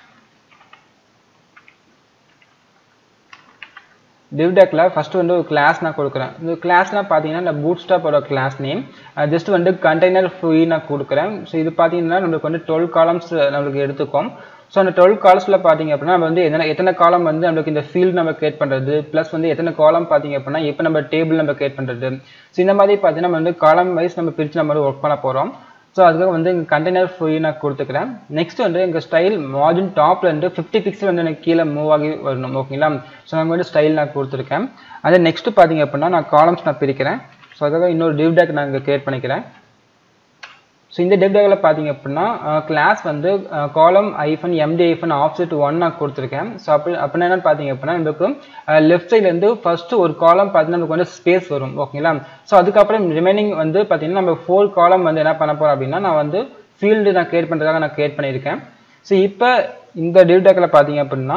டிவ் டேக்கில் ஃபஸ்ட்டு வந்து ஒரு கிளாஸ் நான் கொடுக்குறேன் இந்த கிளாஸ்னால் பார்த்தீங்கன்னா இந்த பூட் ஸ்டாப்போட கிளாஸ் நேம் ஜஸ்ட் வந்து கண்டெய்னர் ஃப்ளூயிட் நான் கொடுக்குறேன் ஸோ இது பார்த்தீங்கன்னா நம்மளுக்கு வந்து டுவெல் காலம்ஸ் நம்மளுக்கு எடுத்துக்கும் ஸோ அந்த டுவெல் காலம்ஸில் பார்த்தீங்க அப்படின்னா நம்ம வந்து எத்தனை எத்தனை காலம் வந்து நம்மளுக்கு இந்த ஃபீல்டு நம்ம கிரியேட் பண்ணுறது ப்ளஸ் வந்து எத்தனை காலம் பார்த்தீங்க அப்படின்னா இப்போ நம்ம டேபிள் நம்ம கிரியேட் பண்ணுறது ஸோ இந்த மாதிரி பார்த்தீங்கன்னா நம்ம வந்து காலம் வைஸ் நம்ம பிரித்து நம்ம வந்து ஒர்க் பண்ண போகிறோம் ஸோ அதுக்காக வந்து இங்கே கண்டெய்னர் ஃப்ரீ நான் கொடுத்துக்கிறேன் நெக்ஸ்ட் வந்து எங்கள் ஸ்டைல் மார்ஜின் டாப்ல இருந்து ஃபிஃப்டி பிக்சல் வந்து எனக்கு கீழே மூவ் ஆகி வரணும் ஓகேங்களா ஸோ நம்ம வந்து ஸ்டைல் நான் கொடுத்துருக்கேன் அதே நெக்ஸ்ட் பார்த்தீங்க அப்படின்னா நான் காலம்ஸ் நான் பிரிக்கிறேன் ஸோ அதுக்காக இன்னொரு டிவ் டேக் நான் இங்கே கிரியேட் பண்ணிக்கிறேன் ஸோ இந்த டெப் டேக்கில் பார்த்தீங்க அப்படின்னா கிளாஸ் வந்து காலம் ஐஃபன் எம்டி ஐஃபன் ஆஃப்செட் ஒன் நான் கொடுத்துருக்கேன் ஸோ அப்படி அப்படின்னா என்னன்னு பார்த்தீங்க அப்படின்னா நமக்கு லெஃப்ட் சைட்லேருந்து ஃபஸ்ட்டு ஒரு காலம் பார்த்தீங்கன்னா நமக்கு வந்து ஸ்பேஸ் வரும் ஓகேங்களா ஸோ அதுக்கப்புறம் ரிமைனிங் வந்து பார்த்தீங்கன்னா நம்ம ஃபோர் காலம் வந்து என்ன பண்ண போகிறோம் அப்படின்னா நான் வந்து ஃபீல்டு நான் கிரியேட் பண்ணுறதுக்காக நான் கிரியேட் பண்ணியிருக்கேன் ஸோ இப்போ இந்த டெப் டேக்கில் பார்த்தீங்க அப்படின்னா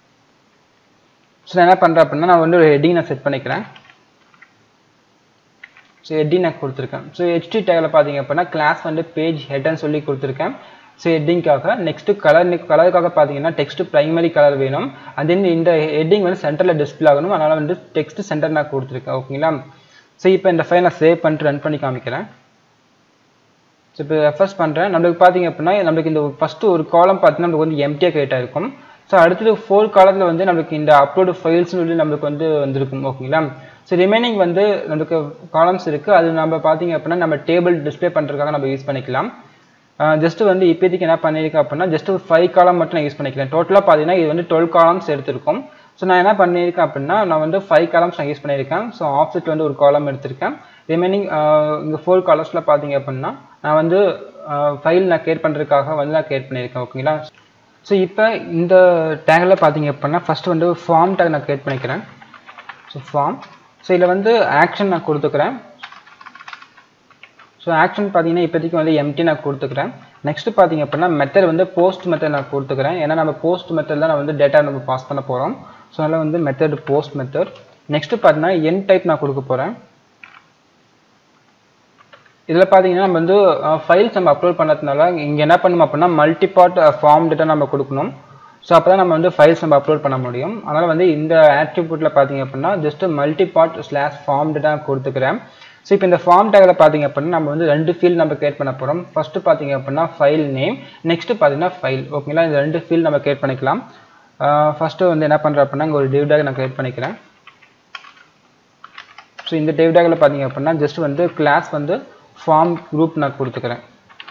ஸோ நான் என்ன பண்ணுறேன் அப்படின்னா நான் வந்து ஒரு ஹெட்டிங் நான் செட் பண்ணிக்கிறேன் ஸோ ஹெட்டிங் நான் கொடுத்துருக்கேன் ஸோ ஹெச்டி டேகில் பார்த்தீங்க அப்படின்னா கிளாஸ் வந்து பேஜ் ஹெட்னு சொல்லி கொடுத்துருக்கேன் ஸோ ஹெட்டிங்காக நெக்ஸ்ட் கலர் கலருக்காக பார்த்தீங்கன்னா டெக்ஸ்ட் ப்ரைமரி கலர் வேணும் அண்ட் தென் இந்த ஹெட்டிங் வந்து சென்டரில் டிஸ்பிளே ஆகணும் அதனால் வந்து டெக்ஸ்ட் சென்டர் நான் கொடுத்துருக்கேன் ஓகேங்களா ஸோ இப்போ இந்த ஃபைல் நான் சேவ் பண்ணிட்டு ரன் பண்ணி காமிக்கிறேன் ஸோ இப்போ ரெஃபர்ஸ் பண்ணுறேன் நம்மளுக்கு பார்த்தீங்க அப்படின்னா நம்மளுக்கு இந்த ஃபஸ்ட்டு ஒரு காலம் பார்த்தீங்கன்னா நம்மளுக்கு வந்து எம்டியாக கிரியேட் ஆயிருக்கும் ஸோ அடுத்தது ஃபோர் காலத்தில் வந்து நம்மளுக்கு இந்த அப்லோடு ஃபைல்ஸ்னு சொல்லி நம்மளுக்கு வந்து வந்திருக்கும் ஓகேங்களா ஸோ ரிமைனிங் வந்து நமக்கு காலம்ஸ் இருக்குது அது நம்ம பார்த்தீங்க அப்படின்னா நம்ம டேபிள் டிஸ்பிளே பண்ணுறதுக்காக நம்ம யூஸ் பண்ணிக்கலாம் ஜஸ்ட் வந்து இப்போதைக்கு என்ன பண்ணியிருக்கேன் அப்படின்னா ஜஸ்ட் ஒரு ஃபைவ் காலம் மட்டும் நான் யூஸ் பண்ணிக்கிறேன் டோட்டலாக பார்த்தீங்கன்னா இது வந்து டுவெல் காலம்ஸ் எடுத்திருக்கும் ஸோ நான் என்ன பண்ணியிருக்கேன் அப்படின்னா நான் வந்து ஃபைவ் காலம்ஸ் நான் யூஸ் பண்ணியிருக்கேன் ஸோ ஆப்செட் வந்து ஒரு காலம் எடுத்திருக்கேன் ரிமைனிங் இங்கே ஃபோர் காலம்ஸில் பார்த்தீங்க அப்படின்னா நான் வந்து ஃபைல் நான் கிரியேட் பண்ணுறதுக்காக வந்து நான் கிரியேட் பண்ணியிருக்கேன் ஓகேங்களா ஸோ இப்போ இந்த டேகில் பார்த்தீங்க அப்படின்னா ஃபஸ்ட்டு வந்து ஃபார்ம் டேக் நான் கிரியேட் பண்ணிக்கிறேன் ஸோ ஃபார்ம் ஸோ இதில் வந்து ஆக்ஷன் நான் கொடுத்துக்கிறேன் ஸோ ஆக்ஷன் பார்த்தீங்கன்னா இப்போதைக்கு வந்து எம்டி நான் கொடுத்துக்கிறேன் நெக்ஸ்ட் பார்த்தீங்க அப்படின்னா மெத்தட் வந்து போஸ்ட் மெத்தட் நான் கொடுத்துக்கிறேன் ஏன்னா நம்ம போஸ்ட் மெத்தட் தான் நான் வந்து டேட்டா நம்ம பாஸ் பண்ண போகிறோம் ஸோ அதனால் வந்து மெத்தட் போஸ்ட் மெத்தட் நெக்ஸ்ட் பார்த்தீங்கன்னா என் டைப் நான் கொடுக்க போகிறேன் இதில் பார்த்தீங்கன்னா நம்ம வந்து ஃபைல்ஸ் நம்ம அப்லோட் பண்ணதுனால இங்கே என்ன பண்ணணும் அப்படின்னா மல்டிபார்ட் ஃபார்ம் டேட்டா நம்ம கொடுக்கணும் ஸோ அப்போ தான் நம்ம வந்து ஃபைல்ஸ் நம்ம அப்லோட் பண்ண முடியும் அதனால் வந்து இந்த ஆட்ரிபியூட்டில் பார்த்தீங்க அப்படின்னா just multipart slash form data கொடுத்துக்கிறேன் ஸோ இப்போ இந்த ஃபார்ம் டேக்கில் பார்த்தீங்க அப்படின்னா நம்ம வந்து ரெண்டு ஃபீல்ட் நம்ம கிரியேட் பண்ண போகிறோம் ஃபஸ்ட்டு பார்த்தீங்க அப்படின்னா ஃபைல் நேம் நெக்ஸ்ட் பார்த்தீங்கன்னா ஃபைல் ஓகேங்களா இந்த ரெண்டு ஃபீல்ட் நம்ம கிரியேட் பண்ணிக்கலாம் ஃபஸ்ட்டு வந்து என்ன பண்ணுறேன் அப்படின்னா இங்கே ஒரு டிவ் டேக் நான் கிரியேட் பண்ணிக்கிறேன் ஸோ இந்த டிவ் டேக்கில் பார்த்தீங்க அப்படின்னா ஜஸ்ட் வந்து கிளாஸ் வந்து ஃபார்ம் குரூப் நான் கொடுத்துக்கிறேன்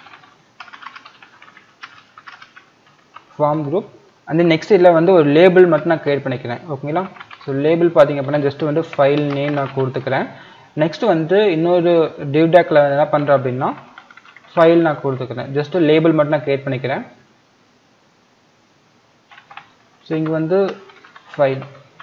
ஃபார்ம் குரூப் அந்த நெக்ஸ்ட் இதில் வந்து ஒரு லேபிள் மட்டும் நான் கிரியேட் பண்ணிக்கிறேன் ஓகேங்களா ஸோ லேபிள் பார்த்தீங்க அப்படின்னா ஜஸ்ட் வந்து ஃபைல் நேம் நான் கொடுத்துக்கிறேன் நெக்ஸ்ட் வந்து இன்னொரு டிவ் டேக்கில் என்ன பண்ணுறேன் அப்படின்னா ஃபைல் நான் கொடுத்துக்கிறேன் ஜஸ்ட் லேபிள் மட்டும் நான் கிரியேட் பண்ணிக்கிறேன் ஸோ இங்கே வந்து ஃபைல்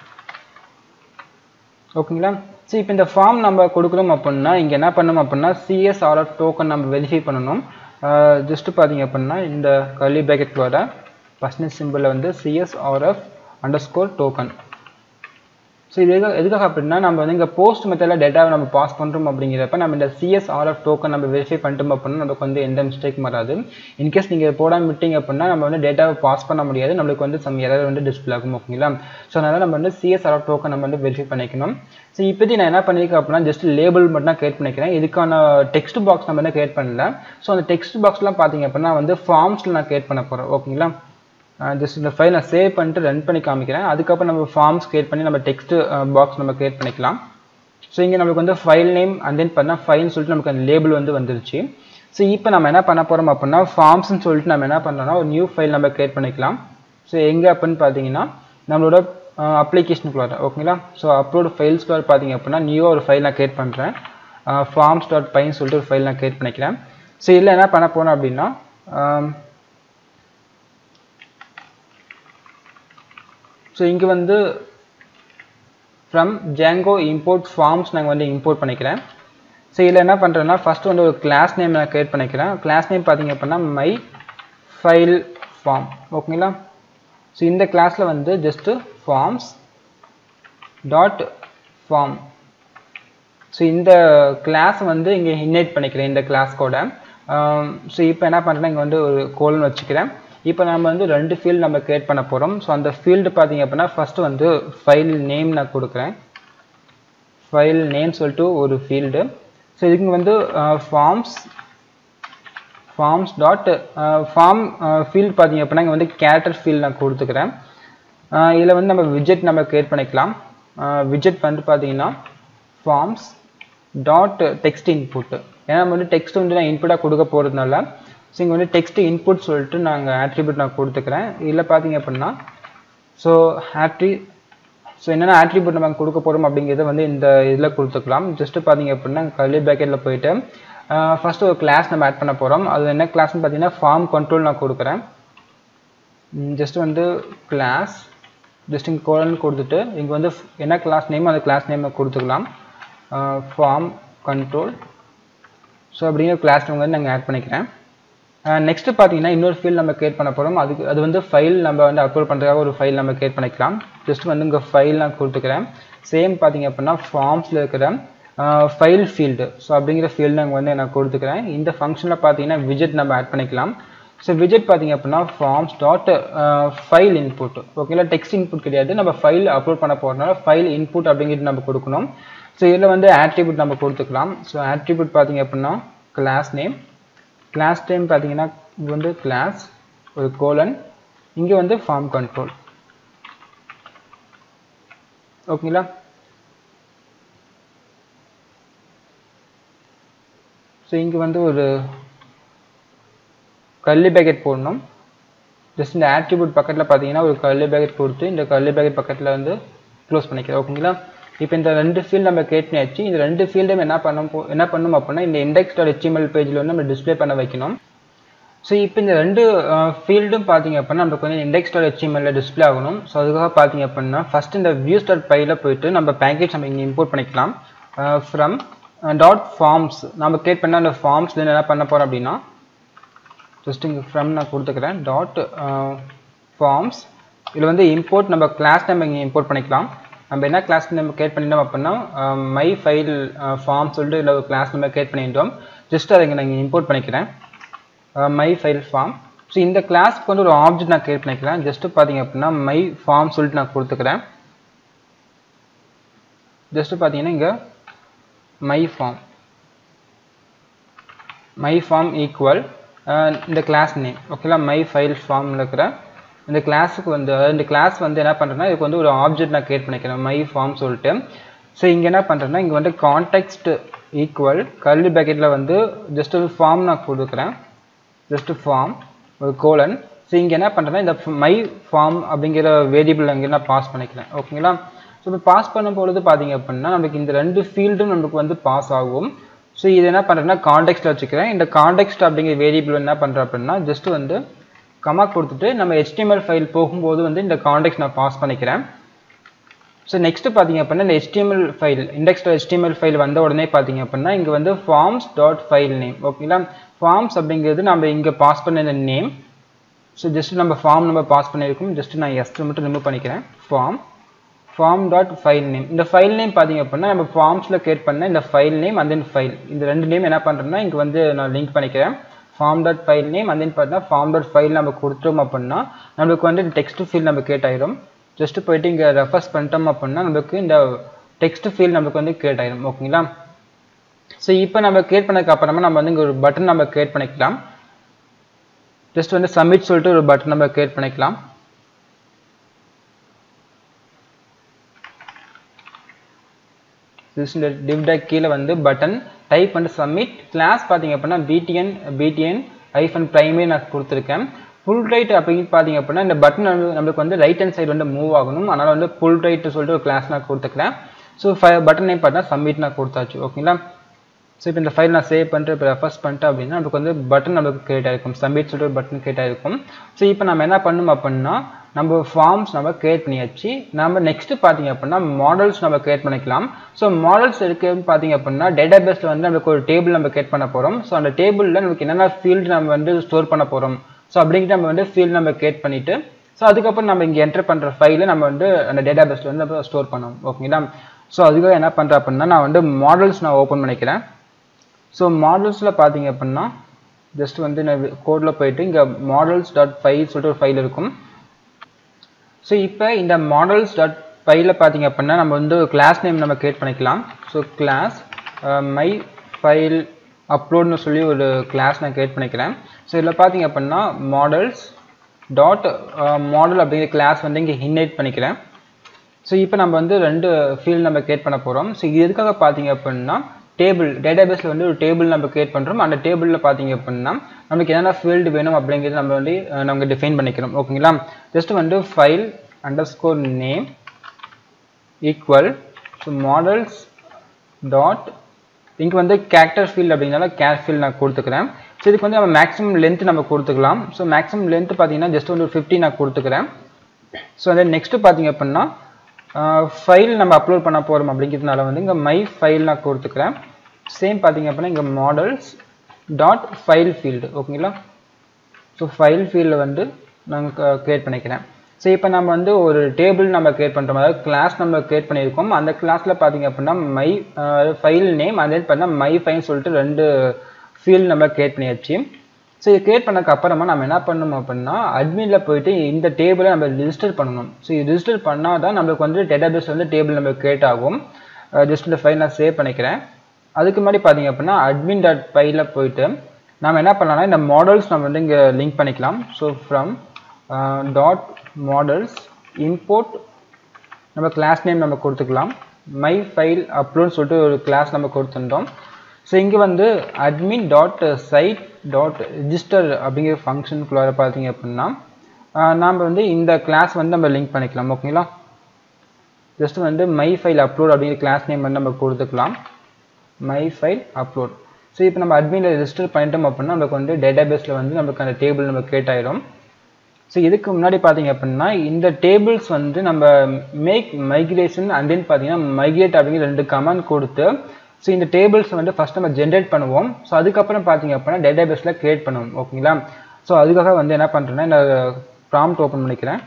ஓகேங்களா ஸோ இப்போ இந்த ஃபார்ம் நம்ம கொடுக்குறோம் அப்படின்னா இங்கே என்ன பண்ணணும் அப்படின்னா சிஎஸ்ஆர்எஃப் டோக்கன் நம்ம வெரிஃபை பண்ணணும் ஜஸ்ட் பார்த்தீங்க அப்படின்னா இந்த கர்லி பேக்கெட் வர பர்சனேஜ் சிம்பிளில் வந்து CSRF underscore token so இது எதுக்காக எதுக்காக அப்படின்னா நம்ம வந்து இங்கே போஸ்ட் மெத்தடில் டேட்டாவை நம்ம பாஸ் பண்ணுறோம் அப்படிங்கிறப்ப நம்ம இந்த சிஎஸ்ஆர்எஃப் டோக்கன் நம்ம வெரிஃபை பண்ணிட்டோம் அப்படின்னா நமக்கு வந்து எந்த மிஸ்டேக்கும் வராது இன்கேஸ் நீங்கள் போடாமல் விட்டீங்க அப்படின்னா நம்ம வந்து டேட்டாவை பாஸ் பண்ண முடியாது நம்மளுக்கு வந்து சம் எரர் வந்து டிஸ்பிளே ஆகும் ஓகேங்களா ஸோ அதனால் நம்ம வந்து சிஎஸ்ஆர்எஃப் டோக்கன் நம்ம வந்து வெரிஃபை பண்ணிக்கணும் ஸோ இப்போதி நான் என்ன பண்ணியிருக்கேன் அப்படின்னா ஜஸ்ட் லேபிள் மட்டும் தான் கிரியேட் பண்ணிக்கிறேன் இதுக்கான டெக்ஸ்ட் பாக்ஸ் நம்ம வந்து கிரியேட் பண்ணல ஸோ அந்த டெக்ஸ்ட் பாக்ஸ்லாம் பார்த்தீங்க அப்படின்னா வந்து ஃபார்ம்ஸில் நான் கிரியேட் பண்ண போகிறேன் ஓகேங்களா ஜஸ்ட் இந்த ஃபைல் நான் சேவ் பண்ணிட்டு ரன் பண்ணி காமிக்கிறேன் அதுக்கப்புறம் நம்ம ஃபார்ம்ஸ் கிரியேட் பண்ணி நம்ம டெக்ஸ்ட் பாக்ஸ் நம்ம கிரியேட் பண்ணிக்கலாம் ஸோ இங்கே நம்மளுக்கு வந்து ஃபைல் நேம் அண்ட் தென் பண்ணால் ஃபைல்னு சொல்லிட்டு நமக்கு அந்த லேபிள் வந்து வந்துருச்சு ஸோ இப்போ நம்ம என்ன பண்ண போகிறோம் அப்படின்னா ஃபார்ம்ஸ்னு சொல்லிட்டு நம்ம என்ன பண்ணோம்னா ஒரு நியூ ஃபைல் நம்ம கிரியேட் பண்ணிக்கலாம் ஸோ எங்கே அப்படின்னு பார்த்தீங்கன்னா நம்மளோட அப்ளிகேஷனுக்குள்ள ஓகேங்களா ஸோ அப்லோட் ஃபைல்ஸ்குள்ள பார்த்தீங்க அப்படின்னா நியூவாக ஒரு ஃபைல் நான் கிரியேட் பண்ணுறேன் ஃபார்ம்ஸ் டாட் பைன்னு சொல்லிட்டு ஒரு ஃபைல் நான் கிரியேட் பண்ணிக்கிறேன் ஸோ இதில் என்ன பண்ண போகிறோம் அப்படின்னா ஸோ இங்கே வந்து ஃப்ரம் ஜேங்கோ இம்போர்ட் ஃபார்ம்ஸ் நாங்கள் வந்து இம்போர்ட் பண்ணிக்கிறேன் ஸோ இதில் என்ன பண்ணுறேன்னா ஃபஸ்ட்டு வந்து ஒரு கிளாஸ் நேம் நான் க்ரியேட் பண்ணிக்கிறேன் கிளாஸ் நேம் பார்த்தீங்க அப்படின்னா மை ஃபைல் ஃபார்ம் ஓகேங்களா ஸோ இந்த கிளாஸில் வந்து just forms dot form so இந்த கிளாஸ் வந்து இங்கே இன்னைட் பண்ணிக்கிறேன் இந்த கிளாஸ் கூட ஸோ இப்போ என்ன பண்ணுறேன்னா இங்கே வந்து ஒரு கோல்னு வச்சுக்கிறேன் இப்போ நம்ம வந்து ரெண்டு ஃபீல்டு நம்ம கிரியேட் பண்ண போகிறோம் ஸோ அந்த ஃபீல்டு பார்த்தீங்க அப்படின்னா ஃபஸ்ட்டு வந்து ஃபைல் நேம் நான் கொடுக்குறேன் ஃபைல் நேம் சொல்லிட்டு ஒரு ஃபீல்டு ஸோ இதுக்கு வந்து forms forms dot form field பார்த்தீங்க அப்படின்னா இங்கே வந்து கேரக்டர் ஃபீல்டு நான் கொடுத்துக்கிறேன் இதில் வந்து நம்ம விஜெட் நம்ம கிரியேட் பண்ணிக்கலாம் விஜெட் வந்து பார்த்தீங்கன்னா ஃபார்ம்ஸ் டாட் டெக்ஸ்ட் இன்புட் ஏன்னா நம்ம வந்து டெக்ஸ்ட் வந்து நான் இன்புட்டாக கொடுக்க போகிறதுனால ஸோ இங்கே வந்து டெக்ஸ்ட் இன்புட் சொல்லிட்டு நாங்கள் ஆட்ரிபியூட் நான் கொடுத்துக்கிறேன் இதில் பார்த்தீங்க அப்படின்னா ஸோ ஆட்ரி ஸோ என்னென்ன ஆட்ரிபியூட் நம்ம கொடுக்க போகிறோம் அப்படிங்கிறத வந்து இந்த இதில் கொடுத்துக்கலாம் ஜஸ்ட்டு பார்த்தீங்க அப்படின்னா கல்வி பேக்கெட்டில் போயிட்டு ஃபஸ்ட்டு ஒரு கிளாஸ் நம்ம ஆட் பண்ண போகிறோம் அது என்ன கிளாஸ்னு பார்த்தீங்கன்னா ஃபார்ம் கண்ட்ரோல் நான் கொடுக்குறேன் ஜஸ்ட் வந்து கிளாஸ் ஜஸ்ட் இங்கே கோலன் கொடுத்துட்டு இங்கே வந்து என்ன கிளாஸ் நேம் அந்த கிளாஸ் நேம் கொடுத்துக்கலாம் ஃபார்ம் கண்ட்ரோல் ஸோ அப்படிங்கிற கிளாஸ் நேம் வந்து நாங்கள் ஆட் பண்ணிக்கிறேன் நெக்ஸ்ட் பார்த்தீங்கன்னா இன்னொரு ஃபைல் நம்ம கிரியேட் பண்ண போகிறோம் அதுக்கு அது வந்து ஃபைல் நம்ம வந்து அப்லோட் பண்ணுறதுக்காக ஒரு ஃபைல் நம்ம கிரியேட் பண்ணிக்கலாம் ஜஸ்ட் வந்து இங்கே ஃபைல் நான் கொடுத்துக்கிறேன் சேம் பார்த்தீங்க அப்படின்னா ஃபார்ம்ஸில் இருக்கிற ஃபைல் ஃபீல்டு ஸோ அப்படிங்கிற ஃபீல்டு நாங்கள் வந்து நான் கொடுத்துக்கிறேன் இந்த ஃபங்க்ஷனில் பார்த்தீங்கன்னா விஜெட் நம்ம ஆட் பண்ணிக்கலாம் ஸோ விஜெட் பார்த்தீங்க அப்படின்னா ஃபார்ம்ஸ் டாட் ஃபைல் இன்புட் ஓகேங்களா டெக்ஸ்ட் இன்புட் கிடையாது நம்ம ஃபைல் அப்லோட் பண்ண போகிறதுனால ஃபைல் இன்புட் அப்படிங்கிறது நம்ம கொடுக்கணும் ஸோ இதில் வந்து ஆட்ரிபியூட் நம்ம கொடுத்துக்கலாம் ஸோ ஆட்ரிபியூட் பார்த்தீங்க அப்படின்னா கிளாஸ் நேம் கிளாஸ் டைம் பார்த்தீங்கன்னா இது வந்து கிளாஸ் ஒரு கோலன் இங்கே வந்து ஃபார்ம் கண்ட்ரோல் ஓகேங்களா ஸோ இங்கே வந்து ஒரு கல்லி பேக்கெட் போடணும் ஜஸ்ட் இந்த ஆட்ரிபியூட் பக்கத்தில் பார்த்தீங்கன்னா ஒரு கல்லி பேக்கெட் கொடுத்து இந்த கல்லி பேக்கெட் பக்கத்தில் வந்து க்ளோஸ் பண்ணிக்கிறேன் ஓகேங்களா இப்போ இந்த ரெண்டு ஃபீல்டு நம்ம கிரியேட் பண்ணியாச்சு இந்த ரெண்டு ஃபீல்டும் என்ன பண்ண என்ன பண்ணணும் அப்படின்னா இந்த இண்டெக்ஸ் டாட் ஹெச்எம்எல் பேஜில் வந்து நம்ம டிஸ்பிளே பண்ண வைக்கணும் ஸோ இப்போ இந்த ரெண்டு ஃபீல்டும் பார்த்தீங்க அப்படின்னா நமக்கு வந்து இண்டெக்ஸ் டாட் ஹெச்எம்எல்ல டிஸ்பிளே ஆகணும் ஸோ அதுக்காக பார்த்தீங்க அப்படின்னா ஃபஸ்ட் இந்த வியூஸ் டாட் பையில் போயிட்டு நம்ம பேக்கேஜ் நம்ம இங்கே இம்போர்ட் பண்ணிக்கலாம் ஃப்ரம் டாட் ஃபார்ம்ஸ் நம்ம கிரியேட் பண்ண அந்த ஃபார்ம்ஸ்ல என்ன பண்ண போகிறோம் அப்படின்னா ஜஸ்ட் இங்கே ஃப்ரம் நான் கொடுத்துக்கிறேன் டாட் ஃபார்ம்ஸ் இதில் வந்து இம்போர்ட் நம்ம கிளாஸ் நம்ம இங்கே இம்போர்ட் பண்ணிக்கலாம் நம்ம என்ன கிளாஸ் நம்ம கிரியேட் பண்ணிட்டோம் அப்படின்னா மை ஃபைல் ஃபார்ம் சொல்லிட்டு இதில் ஒரு கிளாஸ் நம்ம கிரியேட் பண்ணிட்டோம் ஜஸ்ட் அதை இங்கே நான் இங்கே இம்போர்ட் பண்ணிக்கிறேன் மை ஃபைல் ஃபார்ம் ஸோ இந்த கிளாஸ்க்கு வந்து ஒரு ஆப்ஜெக்ட் நான் கிரியேட் பண்ணிக்கிறேன் ஜஸ்ட் பார்த்தீங்க அப்படின்னா மை ஃபார்ம் சொல்லிட்டு நான் கொடுத்துக்கிறேன் ஜஸ்ட் பார்த்தீங்கன்னா இங்கே my form my form equal இந்த கிளாஸ் நேம் ஓகேங்களா மை ஃபைல் ஃபார்மில் இருக்கிற இந்த கிளாஸுக்கு வந்து இந்த கிளாஸ் வந்து என்ன பண்ணுறேன்னா இதுக்கு வந்து ஒரு ஆப்ஜெக்ட் நான் கிரியேட் பண்ணிக்கிறேன் மை ஃபார்ம் சொல்லிட்டு ஸோ இங்கே என்ன பண்ணுறேன்னா இங்கே வந்து கான்டெக்ஸ்ட் ஈக்குவல் கல்வி பேக்கெட்டில் வந்து ஜஸ்ட் ஒரு ஃபார்ம் நான் கொடுக்குறேன் ஜஸ்ட் ஃபார்ம் ஒரு கோலன் ஸோ இங்கே என்ன பண்ணுறேன்னா இந்த மை ஃபார்ம் அப்படிங்கிற வேரியபிள் அங்கே நான் பாஸ் பண்ணிக்கிறேன் ஓகேங்களா ஸோ இப்போ பாஸ் பண்ணும்பொழுது பார்த்தீங்க அப்படின்னா நமக்கு இந்த ரெண்டு ஃபீல்டும் நமக்கு வந்து பாஸ் ஆகும் ஸோ இது என்ன பண்ணுறேன்னா கான்டெக்ஸ்ட்டில் வச்சுக்கிறேன் இந்த கான்டெக்ஸ்ட் அப்படிங்கிற வேரியபிள் என்ன பண்ணுறேன் அப்படின்னா ஜஸ்ட் வந்து கமா கொடுத்துட்டு நம்ம HTML ஃபைல் போகும்போது வந்து இந்த கான்டெக்ட் நான் பாஸ் பண்ணிக்கிறேன் ஸோ நெக்ஸ்ட் பார்த்தீங்க அப்படின்னா இந்த HTML file index HTML file வந்த உடனே பார்த்தீங்க அப்படின்னா இங்கே வந்து ஃபார்ம்ஸ் டாட் ஃபைல் நேம் ஓகேங்களா ஃபார்ம்ஸ் அப்படிங்கிறது நம்ம இங்கே பாஸ் பண்ண இந்த நேம் ஸோ ஜஸ்ட் நம்ம ஃபார்ம் நம்ம பாஸ் பண்ணியிருக்கோம் ஜஸ்ட் நான் எஸ் மட்டும் ரிமூவ் பண்ணிக்கிறேன் form form dot file name இந்த ஃபைல் நேம் பார்த்தீங்க அப்படின்னா நம்ம ஃபார்ம்ஸில் கிரியேட் பண்ண இந்த file name and then file இந்த ரெண்டு நேம் என்ன பண்ணுறேன்னா இங்கே வந்து நான் லிங்க் பண்ணிக்கிறேன் form dot file name and then பார்த்தீங்கன்னா ஃபார்ம் டாட் ஃபைல் நம்ம கொடுத்தோம் அப்படின்னா நம்மளுக்கு வந்து டெக்ஸ்ட் ஃபீல் நம்ம கிரியேட் ஆயிரும் ஜஸ்ட் போயிட்டு இங்கே ரெஃபர்ஸ் பண்ணிட்டோம் அப்படின்னா நமக்கு இந்த டெக்ஸ்ட் ஃபீல் நமக்கு வந்து கிரியேட் ஆயிரும் ஓகேங்களா ஸோ இப்போ நம்ம கிரியேட் பண்ணதுக்கு அப்புறமா நம்ம வந்து இங்கே ஒரு பட்டன் நம்ம கிரியேட் பண்ணிக்கலாம் ஜஸ்ட் வந்து சப்மிட் சொல்லிட்டு ஒரு பட்டன் நம்ம கிரியேட் பண்ணிக்கலாம் இந்த div tag கீழே வந்து பட்டன் டைப் பண்ணி சப்மிட் கிளாஸ் பார்த்தீங்க அப்படின்னா பிடிஎன் பிடிஎன் ஐஃபன் ப்ரைமே நான் கொடுத்துருக்கேன் ஃபுல் ரைட் அப்படின்னு பார்த்தீங்க அப்படின்னா இந்த பட்டன் வந்து நம்மளுக்கு வந்து ரைட் ஹேண்ட் சைடு வந்து மூவ் ஆகணும் அதனால் வந்து ஃபுல் ரைட் சொல்லிட்டு ஒரு கிளாஸ் நான் கொடுத்துக்கிறேன் ஸோ ஃபை பட்டன் நேம் பார்த்தா சப்மிட் நான் கொடுத்தாச்சு ஓகேங்களா ஸோ இப்போ இந்த ஃபைல் நான் சேவ் பண்ணிட்டு இப்போ ரெஃபர்ஸ் பண்ணிட்டேன் அப்படின்னா நமக்கு வந்து பட்டன் நமக்கு கிரியேட் ஆகிருக்கும் சப்மிட் சொல்லிட்டு ஒரு பட்டன் கிரியேட் ஆகிருக்கும் ஸோ இப்போ நம்ம என்ன பண்ணணும் அப்படின்னா நம்ம ஃபார்ம்ஸ் நம்ம கிரியேட் பண்ணியாச்சு நம்ம நெக்ஸ்ட் பார்த்தீங்க அப்படின்னா மாடல்ஸ் நம்ம கிரியேட் பண்ணிக்கலாம் ஸோ மாடல்ஸ் இருக்குன்னு பார்த்தீங்க அப்படின்னா டேட்டா பேஸில் வந்து நமக்கு ஒரு டேபிள் நம்ம கிரியேட் பண்ண போகிறோம் ஸோ அந்த டேபிளில் நமக்கு என்னென்ன ஃபீல்டு நம்ம வந்து ஸ்டோர் பண்ண போகிறோம் ஸோ அப்படிங்கிட்டு நம்ம வந்து ஃபீல்டு நம்ம கிரியேட் பண்ணிவிட்டு ஸோ அதுக்கப்புறம் நம்ம இங்கே என்டர் பண்ணுற ஃபைலை நம்ம வந்து அந்த டேட்டா பேஸில் வந்து நம்ம ஸ்டோர் பண்ணுவோம் ஓகேங்களா ஸோ அதுக்காக என்ன பண்ணுறேன் அப்படின்னா நான் வந்து மாடல்ஸ் நான் ஓப்பன் பண்ணிக்கிறேன் ஸோ மாடல்ஸில் பார்த்தீங்க அப்படின்னா ஜஸ்ட் வந்து நான் கோடில் போயிட்டு இங்கே மாடல்ஸ் டாட் ஃபைல் சொல்லிட்டு ஒரு ஃபைல் இருக்கும் ஸோ இப்போ இந்த மாடல்ஸ் டாட் ஃபைலில் பார்த்தீங்க அப்படின்னா நம்ம வந்து ஒரு கிளாஸ் நேம் நம்ம கிரியேட் பண்ணிக்கலாம் ஸோ கிளாஸ் மை ஃபைல் அப்லோட்னு சொல்லி ஒரு கிளாஸ் நான் கிரியேட் பண்ணிக்கிறேன் ஸோ இதில் பார்த்தீங்க அப்படின்னா மாடல்ஸ் டாட் மாடல் அப்படிங்கிற கிளாஸ் வந்து இங்கே இன்வைட் பண்ணிக்கிறேன் ஸோ இப்போ நம்ம வந்து ரெண்டு ஃபீல்டு நம்ம கிரியேட் பண்ண போகிறோம் ஸோ இது எதுக்காக பார்த்தீங்க அப்படின்னா டேபிள் டேட்டாபேஸில் வந்து ஒரு டேபிள் நம்ம கிரியேட் பண்ணுறோம் அந்த டேபிளில் பார்த்தீங்க அப்படின்னா நமக்கு என்னென்ன ஃபீல்டு வேணும் அப்படிங்கிறது நம்ம வந்து நமக்கு டிஃபைன் பண்ணிக்கிறோம் ஓகேங்களா ஜஸ்ட் வந்து file underscore name equal so models dot இங்கே வந்து கேரக்டர் ஃபீல்டு அப்படிங்கிறனால கேர் ஃபீல்டு நான் கொடுத்துக்கிறேன் ஸோ இதுக்கு வந்து நம்ம மேக்ஸிமம் லென்த் நம்ம கொடுத்துக்கலாம் ஸோ மேக்ஸிமம் லென்த் பார்த்தீங்கன்னா ஜஸ்ட் வந்து ஒரு ஃபிஃப்டி நான் கொடுத்துக்கிறேன் ஸோ அதே நெக்ஸ்ட்டு பார்த்தீங்க அப்படின்னா ஃபைல் நம்ம அப்லோட் பண்ண போகிறோம் அப்படிங்கிறதுனால வந்து இங்கே மை ஃபைல் நான் கொடுத்துக்கிறேன் சேம் பார்த்தீங்க அப்படின்னா இங்கே மாடல்ஸ் டாட் ஃபைல் ஃபீல்டு ஓகேங்களா ஸோ ஃபைல் ஃபீல்டில் வந்து நாங்கள் க்ரியேட் பண்ணிக்கிறேன் ஸோ இப்போ நம்ம வந்து ஒரு டேபிள் நம்ம க்ரியேட் பண்ணுறோம் அதாவது கிளாஸ் நம்ம க்ரியேட் பண்ணியிருக்கோம் அந்த கிளாஸில் பார்த்தீங்க அப்படின்னா மை ஃபைல் நேம் அதே பார்த்தா மை ஃபைல் சொல்லிட்டு ரெண்டு ஃபீல்டு நம்ம க்ரியேட் பண்ணியாச்சு ஸோ இது கிரியேட் பண்ணதுக்கு அப்புறமா நம்ம என்ன பண்ணணும் அப்படின்னா அட்மினில் போயிட்டு இந்த டேபிளை நம்ம ரிஜிஸ்டர் பண்ணணும் ஸோ இது ரிஜிஸ்டர் பண்ணால் தான் நம்மளுக்கு வந்து டேட்டாபேஸ் வந்து டேபிள் நம்ம கிரியேட் ஆகும் ஜஸ்ட் இந்த ஃபைல் நான் சேவ் பண்ணிக்கிறேன் அதுக்கு முன்னாடி பார்த்தீங்க அப்படின்னா அட்மின் டாட் ஃபைலில் போயிட்டு நம்ம என்ன பண்ணலாம்னா இந்த மாடல்ஸ் நம்ம வந்து இங்கே லிங்க் பண்ணிக்கலாம் so from dot models import நம்ம கிளாஸ் நேம் நம்ம கொடுத்துக்கலாம் மை ஃபைல் அப்லோட் சொல்லிட்டு ஒரு கிளாஸ் நம்ம கொடுத்துட்டோம் ஸோ இங்கே வந்து admin dot site dot register அப்படிங்கிற ஃபங்க்ஷனுக்குள்ளார பார்த்தீங்க அப்படின்னா நாம் வந்து இந்த கிளாஸ் வந்து நம்ம லிங்க் பண்ணிக்கலாம் ஓகேங்களா ஜஸ்ட் வந்து மை ஃபைல் அப்லோட் அப்படிங்கிற கிளாஸ் நேம் வந்து நம்ம கொடுத்துக்கலாம் மை ஃபைல் அப்லோட் ஸோ இப்போ நம்ம அட்மினில் ரிஜிஸ்டர் பண்ணிட்டோம் அப்படின்னா நமக்கு வந்து டேட்டாபேஸில் வந்து நமக்கு அந்த டேபிள் நம்ம கிரியேட் ஆயிடும் ஸோ இதுக்கு முன்னாடி பார்த்தீங்க அப்படின்னா இந்த டேபிள்ஸ் வந்து நம்ம மேக் மைக்ரேஷன் அண்ட் தென் பார்த்தீங்கன்னா மைக்ரேட் அப்படிங்கிற ரெண்டு கமெண்ட் கொடுத்து ஸோ இந்த டேபிள்ஸ் வந்து ஃபஸ்ட் நம்ம ஜென்ரேட் பண்ணுவோம் ஸோ அதுக்கப்புறம் பார்த்தீங்க அப்படின்னா டேட்டாபேஸில் கிரியேட் பண்ணுவோம் ஓகேங்களா ஸோ அதுக்காக வந்து என்ன பண்ணுறேன்னா இந்த ப்ராம்ப்ட் ஓப்பன் பண்ணிக்கிறேன்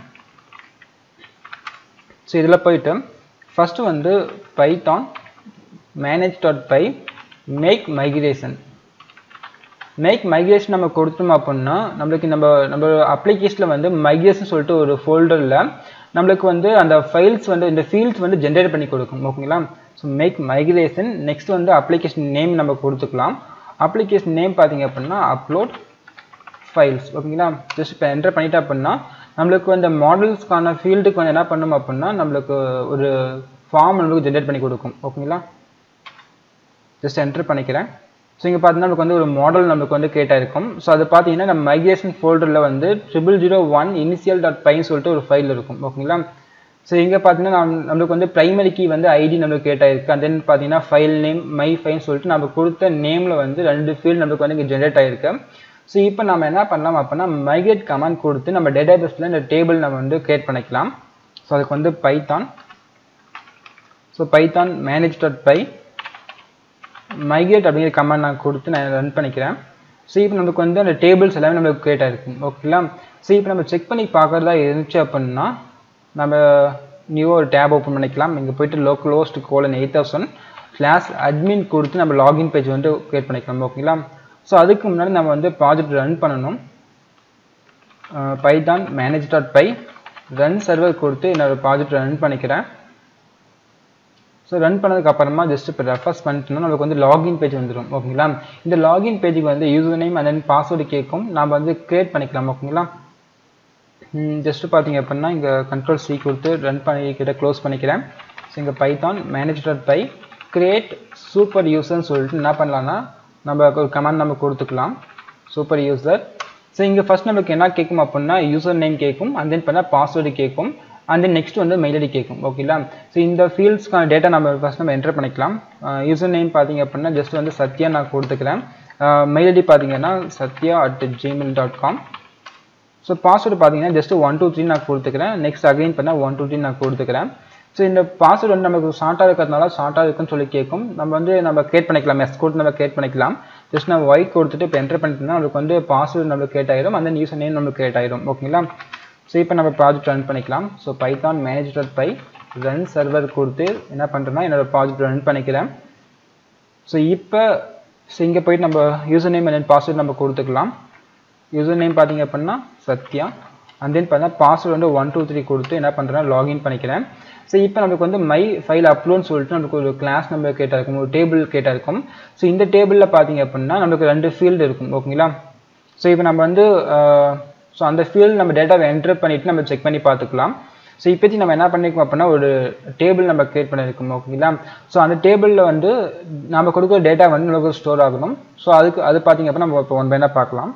ஸோ இதில் போயிட்டு ஃபஸ்ட்டு வந்து python manage dot py make migration make migration நம்ம கொடுத்தோம் அப்படின்னா நம்மளுக்கு நம்ம நம்ம அப்ளிகேஷனில் வந்து மைக்ரேஷன் சொல்லிட்டு ஒரு ஃபோல்டரில் நம்மளுக்கு வந்து அந்த ஃபைல்ஸ் வந்து இந்த ஃபீல்ட்ஸ் வந்து ஜென்ரேட் பண்ணி கொடுக்கும் ஓகேங்களா ஸோ மேக் மைக்ரேஷன் நெக்ஸ்ட் வந்து அப்ளிகேஷன் நேம் நம்ம கொடுத்துக்கலாம் அப்ளிகேஷன் நேம் பார்த்தீங்க அப்படின்னா அப்லோட் ஃபைல்ஸ் ஓகேங்களா ஜஸ்ட் இப்போ என்டர் பண்ணிட்டா அப்படின்னா நம்மளுக்கு அந்த மாடல்ஸ்க்கான ஃபீல்டுக்கு வந்து என்ன பண்ணணும் அப்படின்னா நம்மளுக்கு ஒரு ஃபார்ம் நம்மளுக்கு ஜென்ரேட் பண்ணி கொடுக்கும் ஓகேங்களா ஜஸ்ட் என்டர் பண்ணிக்கிறேன் ஸோ இங்கே பார்த்தீங்கன்னா நமக்கு வந்து ஒரு மாடல் நமக்கு வந்து கேட்டாக இருக்கும் ஸோ அது பார்த்தீங்கன்னா நம்ம மைக்ரேஷன் ஃபோல்டரில் வந்து triple zero one initial dot பைன்னு சொல்லிட்டு ஒரு ஃபைல் இருக்கும் ஓகேங்களா ஸோ இங்கே பார்த்தீங்கன்னா நம் நம்மளுக்கு வந்து ப்ரைமரி கீ வந்து ஐடி நம்மளுக்கு கேட்டாக இருக்குது அண்ட் தென் பார்த்தீங்கன்னா ஃபைல் நேம் மை ஃபைல் சொல்லிட்டு நம்ம கொடுத்த நேமில் வந்து ரெண்டு ஃபீல்டு நம்மளுக்கு வந்து இங்கே ஜென்ரேட் ஆகிருக்கு ஸோ இப்போ நம்ம என்ன பண்ணலாம் அப்படின்னா மைக்ரேட் கமாண்ட் கொடுத்து நம்ம டேட்டாபேஸில் இந்த டேபிள் நம்ம வந்து கிரியேட் பண்ணிக்கலாம் ஸோ அதுக்கு வந்து python so Python manage dot py migrate அப்படிங்கிற கமெண்ட் நான் கொடுத்து நான் ரன் பண்ணிக்கிறேன் ஸோ இப்போ நமக்கு வந்து அந்த டேபிள்ஸ் எல்லாமே நம்மளுக்கு கிரியேட் ஆகிருக்கும் ஓகேங்களா ஸோ இப்போ நம்ம செக் பண்ணி பார்க்குறதா இருந்துச்சு அப்படின்னா நம்ம நியூவாக ஒரு டேப் ஓப்பன் பண்ணிக்கலாம் இங்கே போயிட்டு local host colon eight thousand class admin கொடுத்து நம்ம லாகின் பேஜ் வந்து கிரியேட் பண்ணிக்கலாம் ஓகேங்களா ஸோ அதுக்கு முன்னாடி நம்ம வந்து ப்ராஜெக்ட் ரன் பண்ணணும் python manage dot py run server கொடுத்து என்னோட ப்ராஜெக்ட் ரன் பண்ணிக்கிறேன் ஸோ ரன் பண்ணதுக்கு அப்புறமா ஜஸ்ட் இப்போ ரெஃபர்ஸ் பண்ணிட்டோம்னா நமக்கு வந்து லாகின் பேஜ் வந்துடும் ஓகேங்களா இந்த லாகின் பேஜுக்கு வந்து user name and then password கேட்கும் நம்ம வந்து கிரியேட் பண்ணிக்கலாம் ஓகேங்களா ஜஸ்ட் பார்த்தீங்க அப்படின்னா இங்கே கண்ட்ரோல் சி கொடுத்து ரன் பண்ணிக்கிட்ட க்ளோஸ் பண்ணிக்கிறேன் ஸோ இங்கே python manage dot py create super யூசர்னு சொல்லிட்டு என்ன பண்ணலாம்னா நம்ம ஒரு கமெண்ட் நம்ம கொடுத்துக்கலாம் சூப்பர் யூசர் ஸோ இங்கே ஃபர்ஸ்ட் நமக்கு என்ன கேட்கும் அப்படின்னா யூசர் நேம் கேட்கும் அண்ட் தென் பண்ணால் பாஸ்வேர்டு கேட்கும் அண்ட் தென் நெக்ஸ்ட் வந்து மெயில் ஐடி கேட்கும் ஓகேங்களா ஸோ இந்த ஃபீல்ட்ஸ்க்கான டேட்டா நம்ம ஃபஸ்ட் நம்ம என்டர் பண்ணிக்கலாம் யூசர் நேம் பார்த்தீங்க அப்படின்னா ஜஸ்ட் வந்து சத்யா நான் கொடுத்துக்கிறேன் மெயில் ஐடி பார்த்தீங்கன்னா Sathya at Gmail dot com so password பார்த்தீங்கன்னா ஜஸ்ட் ஒன் டூ த்ரீ நான் கொடுத்துக்கிறேன் நெக்ஸ்ட் அகைன் பண்ணால் ஒன் டூ த்ரீ நான் கொடுத்துக்கிறேன் ஸோ இந்த பாஸ்வேர்டு வந்து நமக்கு ஷார்ட்டாக இருக்கிறதுனால ஷார்ட்டாக இருக்குன்னு சொல்லி கேட்கும் நம்ம வந்து நம்ம கிரியேட் பண்ணிக்கலாம் எஸ் கோட் நம்ம கிரியேட் பண்ணிக்கலாம் ஜஸ்ட் நான் ஒய் கொடுத்துட்டு இப்போ என்டர் பண்ணிட்டோம்னா நம்மளுக்கு வந்து பாஸ்வேர்டு நம்மளுக்கு கிரியேட் ஆயிடும் அந்த யூசர் நேம் நம்மளுக்கு கிரியேட் ஆயிடும் ஓகேங்களா ஸோ இப்போ நம்ம ப்ராஜெக்ட் ரன் பண்ணிக்கலாம் so Python manage dot py run server கொடுத்து என்ன பண்ணுறேன்னா என்னோட ப்ராஜெக்ட் ரன் பண்ணிக்கிறேன் ஸோ இப்போ ஸோ இங்கே போயிட்டு நம்ம யூசர் நேம் அண்ட் பாஸ்வேர்டு நம்ம கொடுத்துக்கலாம் யூசர் நேம் பார்த்தீங்க அப்படின்னா சத்யா அண்ட் தென் பார்த்தீங்கன்னா பாஸ்வேர்டு வந்து ஒன் டூ த்ரீ கொடுத்து என்ன பண்ணுறேன் லாகின் பண்ணிக்கிறேன் ஸோ இப்போ நமக்கு வந்து மை ஃபைல் அப்லோட்னு சொல்லிட்டு நமக்கு ஒரு கிளாஸ் நம்பர் கேட்டால் இருக்கும் ஒரு டேபிள் கேட்டால் இருக்கும் ஸோ இந்த டேபிளில் பார்த்தீங்க அப்படின்னா நமக்கு ரெண்டு ஃபீல்டு இருக்கும் ஓகேங்களா ஸோ இப்போ நம்ம வந்து ஸோ அந்த ஃபீல்டு நம்ம டேட்டாவை என்டர் பண்ணிவிட்டு நம்ம செக் பண்ணி பார்த்துக்கலாம் ஸோ இப்போதைக்கு நம்ம என்ன பண்ணிருக்கோம் அப்படின்னா ஒரு டேபிள் நம்ம கிரியேட் பண்ணியிருக்கோம் ஓகேங்களா ஸோ அந்த டேபிளில் வந்து நம்ம கொடுக்குற டேட்டா வந்து நமக்கு ஸ்டோர் ஆகணும் ஸோ அதுக்கு அது பார்த்தீங்க அப்படின்னா நம்ம இப்போ ஒன் பை பார்க்கலாம்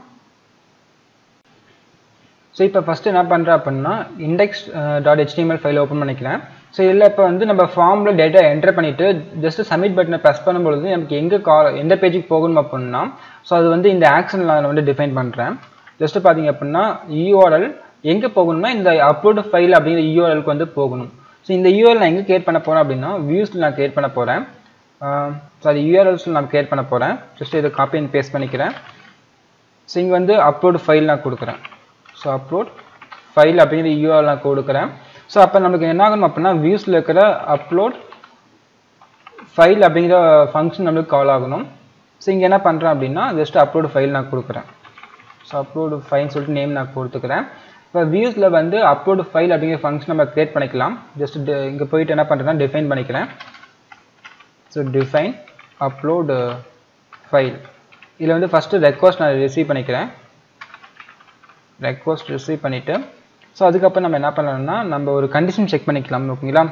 ஸோ இப்போ ஃபஸ்ட்டு என்ன பண்ணுறேன் அப்படின்னா index dot HTML file open பண்ணிக்கிறேன் ஸோ இதில் இப்போ வந்து நம்ம ஃபார்மில் டேட்டா என்டர் பண்ணிவிட்டு ஜஸ்ட் சப்மிட் பட்டனை ப்ரெஸ் பண்ணும்பொழுது நமக்கு எங்கே கா எந்த பேஜுக்கு போகணும் அப்படின்னா ஸோ அது வந்து இந்த ஆக்ஷன் நான் வந்து டிஃபைன் பண்ணுறேன் ஜஸ்ட் பார்த்தீங்க அப்படின்னா யூஆர்எல் எங்கே போகணும்னா இந்த அப்லோட் ஃபைல் அப்படிங்கிற யூஆர்எலுக்கு வந்து போகணும் ஸோ இந்த யூஆர்எல் நான் எங்கே கிரியேட் பண்ண போகிறேன் அப்படின்னா வியூஸில் நான் கிரியேட் பண்ண போகிறேன் சாரி யூஆர்எல்ஸில் நான் கிரியேட் பண்ண போகிறேன் ஜஸ்ட் இதை காப்பி அண்ட் பேஸ்ட் பண்ணிக்கிறேன் ஸோ இங்கே வந்து அப்லோட் ஃபைல் நான் கொடுக்குறேன் ஸோ அப்லோட் ஃபைல் அப்படிங்கிற யூஆர்எல் நான் கொடுக்குறேன் ஸோ அப்போ நமக்கு என்ன ஆகணும் அப்படின்னா வியூஸில் இருக்கிற அப்லோட் ஃபைல் அப்படிங்கிற ஃபங்க்ஷன் நம்மளுக்கு கால் ஆகணும் ஸோ இங்கே என்ன பண்ணுறேன் அப்படின்னா ஜஸ்ட் அப்லோட் ஃபைல் நான் கொடுக்குறேன் ஸோ அப்லோடு ஃபைல்னு சொல்லிட்டு நேம் நான் கொடுத்துக்கிறேன் இப்போ வியூஸில் வந்து அப்லோடு ஃபைல் அப்படிங்கிற ஃபங்க்ஷன் நம்ம க்ரியேட் பண்ணிக்கலாம் ஜஸ்ட் இங்கே போயிட்டு என்ன பண்ணுறேன்னா டிஃபைன் பண்ணிக்கிறேன் ஸோ டிஃபைன் அப்லோடு ஃபைல் இதில் வந்து ஃபஸ்ட்டு ரெக்வஸ்ட் நான் ரிசீவ் பண்ணிக்கிறேன் ரெக்வஸ்ட் ரிசீவ் பண்ணிவிட்டு ஸோ அதுக்கப்புறம் நம்ம என்ன பண்ணலாம்னா நம்ம ஒரு கண்டிஷன் செக் பண்ணிக்கலாம் ஓகேங்களா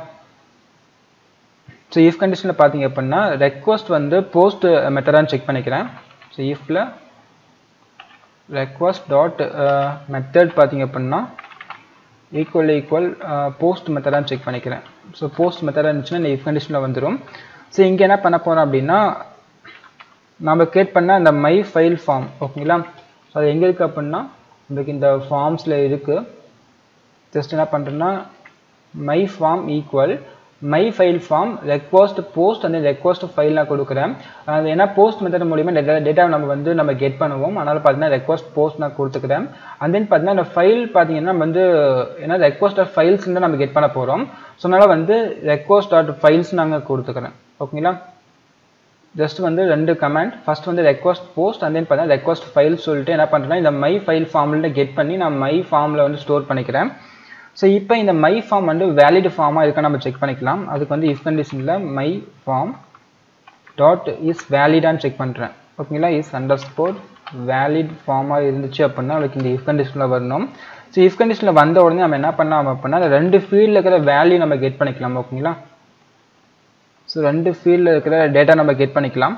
ஸோ இஃப் கண்டிஷனில் பார்த்தீங்க அப்படின்னா ரெக்வஸ்ட் வந்து போஸ்ட் மெத்தடான்னு செக் பண்ணிக்கிறேன் ஸோ இஃப்பில் ரெக்வஸ்ட் டாட் மெத்தட் பார்த்தீங்க அப்படின்னா ஈக்குவல் ஈக்குவல் போஸ்ட் மெத்தடான்னு செக் பண்ணிக்கிறேன் ஸோ போஸ்ட் மெத்தடாக இருந்துச்சுன்னா இந்த இஃப் கண்டிஷனில் வந்துடும் ஸோ இங்கே என்ன பண்ண போகிறோம் அப்படின்னா நம்ம கிரியேட் பண்ண இந்த மை ஃபைல் ஃபார்ம் ஓகேங்களா ஸோ அது எங்கே இருக்குது அப்படின்னா நம்மளுக்கு இந்த ஃபார்ம்ஸில் இருக்குது ஜஸ்ட் என்ன பண்ணுறேன்னா my form equal my file form request post அந்த ரெக்வஸ்ட் ஃபைல் நான் கொடுக்குறேன் அது ஏன்னா போஸ்ட் மெத்தட் மூலியமாக டேட்டா டேட்டா நம்ம வந்து நம்ம கெட் பண்ணுவோம் அதனால் பார்த்தீங்கன்னா ரெக்வஸ்ட் போஸ்ட் நான் கொடுத்துக்கிறேன் அண்ட் தென் பார்த்தீங்கன்னா இந்த ஃபைல் பார்த்தீங்கன்னா நம்ம வந்து ஏன்னா ரெக்வஸ்ட் ஆஃப் ஃபைல்ஸ் தான் நம்ம கெட் பண்ண போகிறோம் ஸோ அதனால் வந்து ரெக்வஸ்ட் டாட் ஃபைல்ஸ் நாங்கள் கொடுத்துக்கிறேன் ஓகேங்களா ஜஸ்ட் வந்து ரெண்டு கமெண்ட் ஃபர்ஸ்ட் வந்து ரெக்வஸ்ட் போஸ்ட் அண்ட் தென் பார்த்தீங்கன்னா ரெக்வஸ்ட் ஃபைல் சொல்லிட்டு என்ன பண்ணுறேன்னா இந்த மை ஃபைல் ஃபார்மில் கெட் பண்ணி நான் மை ஃபார்மில் வந்து ஸ்டோர் பண்ணிக்கிறேன் ஸோ இப்போ இந்த மை ஃபார்ம் வந்து வேலிட் ஃபார்மாக இருக்கா நம்ம செக் பண்ணிக்கலாம் அதுக்கு வந்து இஃப் கண்டிஷனில் மை ஃபார்ம் டாட் இஸ் வேலிடான்னு செக் பண்ணுறேன் ஓகேங்களா இஸ் அண்டர் ஸ்கோர் வேலிட் ஃபார்மாக இருந்துச்சு அப்படின்னா அதுக்கு இந்த இஃப் கண்டிஷனில் வரணும் ஸோ இஃப் கண்டிஷனில் வந்த உடனே நம்ம என்ன பண்ணலாம் அப்படின்னா அந்த ரெண்டு ஃபீல்டில் இருக்கிற வேல்யூ நம்ம கெட் பண்ணிக்கலாம் ஓகேங்களா ஸோ ரெண்டு ஃபீல்டில் இருக்கிற டேட்டா நம்ம கெட் பண்ணிக்கலாம்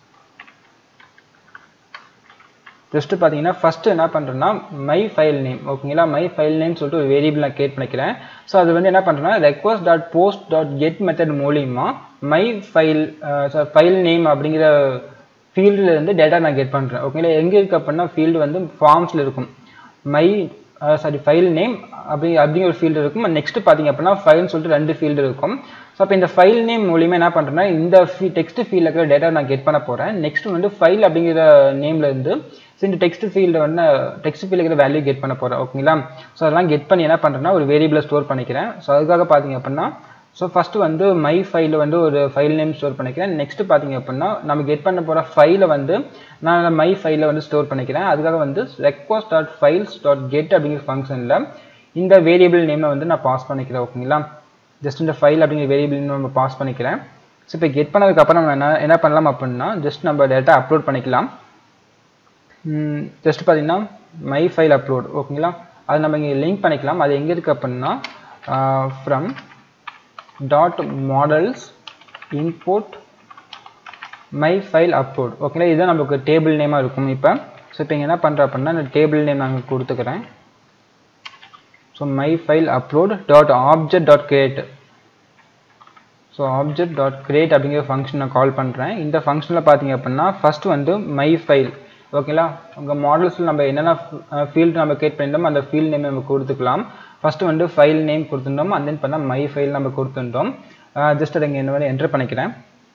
ஜஸ்ட் பார்த்தீங்கன்னா ஃபஸ்ட்டு என்ன பண்ணுறேன்னா மை ஃபைல் நேம் ஓகேங்களா மை ஃபைல் நேம் சொல்லிட்டு ஒரு வேரியபிள் நான் கிரியேட் பண்ணிக்கிறேன் ஸோ அது வந்து என்ன பண்ணுறேன்னா request dot post dot get method மூலியமா மை ஃபைல் ஃபைல் நேம் அப்படிங்கிற ஃபீல்டில் இருந்து டேட்டா நான் கெட் பண்ணுறேன் ஓகேங்களா எங்கே இருக்குது அப்படின்னா ஃபீல்டு வந்து ஃபார்ம்ஸில் இருக்கும் மை சாரி ஃபைல் நேம் அப்படி அப்படிங்கிற ஒரு ஃபீல்டு இருக்கும் நெக்ஸ்ட் பார்த்தீங்க அப்படின்னா ஃபைல்னு சொல்லிட்டு ரெண்டு ஃபீல்டு இருக்கும் ஸோ அப்போ இந்த ஃபைல் நேம் மூலியமாக என்ன பண்ணுறேன்னா இந்த ஃபீ டெக்ஸ்ட் ஃபீல்டில் இருக்கிற டேட்டா நான் கெட் பண்ண போகிறேன் நெக்ஸ்ட் வந்து ஃபைல் அப்படிங்கிற நேம்ல இருந்து ஸோ இந்த டெக்ஸ்ட் ஃபீல்டு வந்து டெக்ஸ்ட் ஃபீல்டு இருக்கிற வேல்யூ கெட் பண்ண போகிறேன் ஓகேங்களா ஸோ அதெல்லாம் கெட் பண்ணி என்ன பண்ணுறேன்னா ஒரு வேரியபிளை ஸ்டோர் பண்ணிக்கிறேன் ஸோ அதுக்காக பார்த்தீங்க அப்படின்னா ஸோ ஃபஸ்ட்டு வந்து மை ஃபைலில் வந்து ஒரு ஃபைல் நேம் ஸ்டோர் பண்ணிக்கிறேன் நெக்ஸ்ட் பார்த்தீங்க அப்படின்னா நம்ம கெட் பண்ண போகிற ஃபைலை வந்து நான் மை ஃபைலில் வந்து ஸ்டோர் பண்ணிக்கிறேன் அதுக்காக வந்து request dot files dot get அப்படிங்கிற ஃபங்க்ஷனில் இந்த வேரியபிள் நேமை வந்து நான் பாஸ் பண்ணிக்கிறேன் ஓகேங்களா ஜஸ்ட் இந்த ஃபைல் அப்படிங்கிற வேரியபிள் நம்ம பாஸ் பண்ணிக்கிறேன் ஸோ இப்போ கெட் பண்ணதுக்கப்புறம் நம்ம என்ன என்ன பண்ணலாம் அப்படின்னா ஜஸ்ட் நம்ம டேட்டா அப்லோட் பண்ணிக்கலாம் ஜஸ்ட் பார்த்தீங்கன்னா மை ஃபைல் அப்லோட் ஓகேங்களா அது நம்ம இங்கே லிங்க் பண்ணிக்கலாம் அது எங்கே இருக்குது அப்படின்னா from dot models import my file upload ஓகேங்களா இதுதான் நமக்கு டேபிள் நேமாக இருக்கும் இப்போ ஸோ இப்போ இங்கே என்ன பண்ணுறேன் அப்படின்னா இந்த டேபிள் நேம் நாங்கள் கொடுத்துக்கிறேன் so my file upload dot object dot create so object dot create அப்படிங்கிற ஃபங்க்ஷன் நான் கால் பண்ணுறேன் இந்த ஃபங்க்ஷனில் பார்த்தீங்க அப்படின்னா ஃபர்ஸ்ட் வந்து மை ஃபைல் ஓகேங்களா உங்கள் மாடல்ஸில் நம்ம என்னென்ன ஃபீல்டு நம்ம கிரியேட் பண்ணியிருந்தோம் அந்த ஃபீல்ட் நேம் நம்ம கொடுத்துக்கலாம் ஃபஸ்ட்டு வந்து ஃபைல் நேம் கொடுத்துருந்தோம் அண்ட் தென் பண்ணால் மை ஃபைல் நம்ம கொடுத்துருந்தோம் ஜஸ்ட் அதை இங்கே என்ன மாதிரி என்டர் பண்ணிக்கிறேன்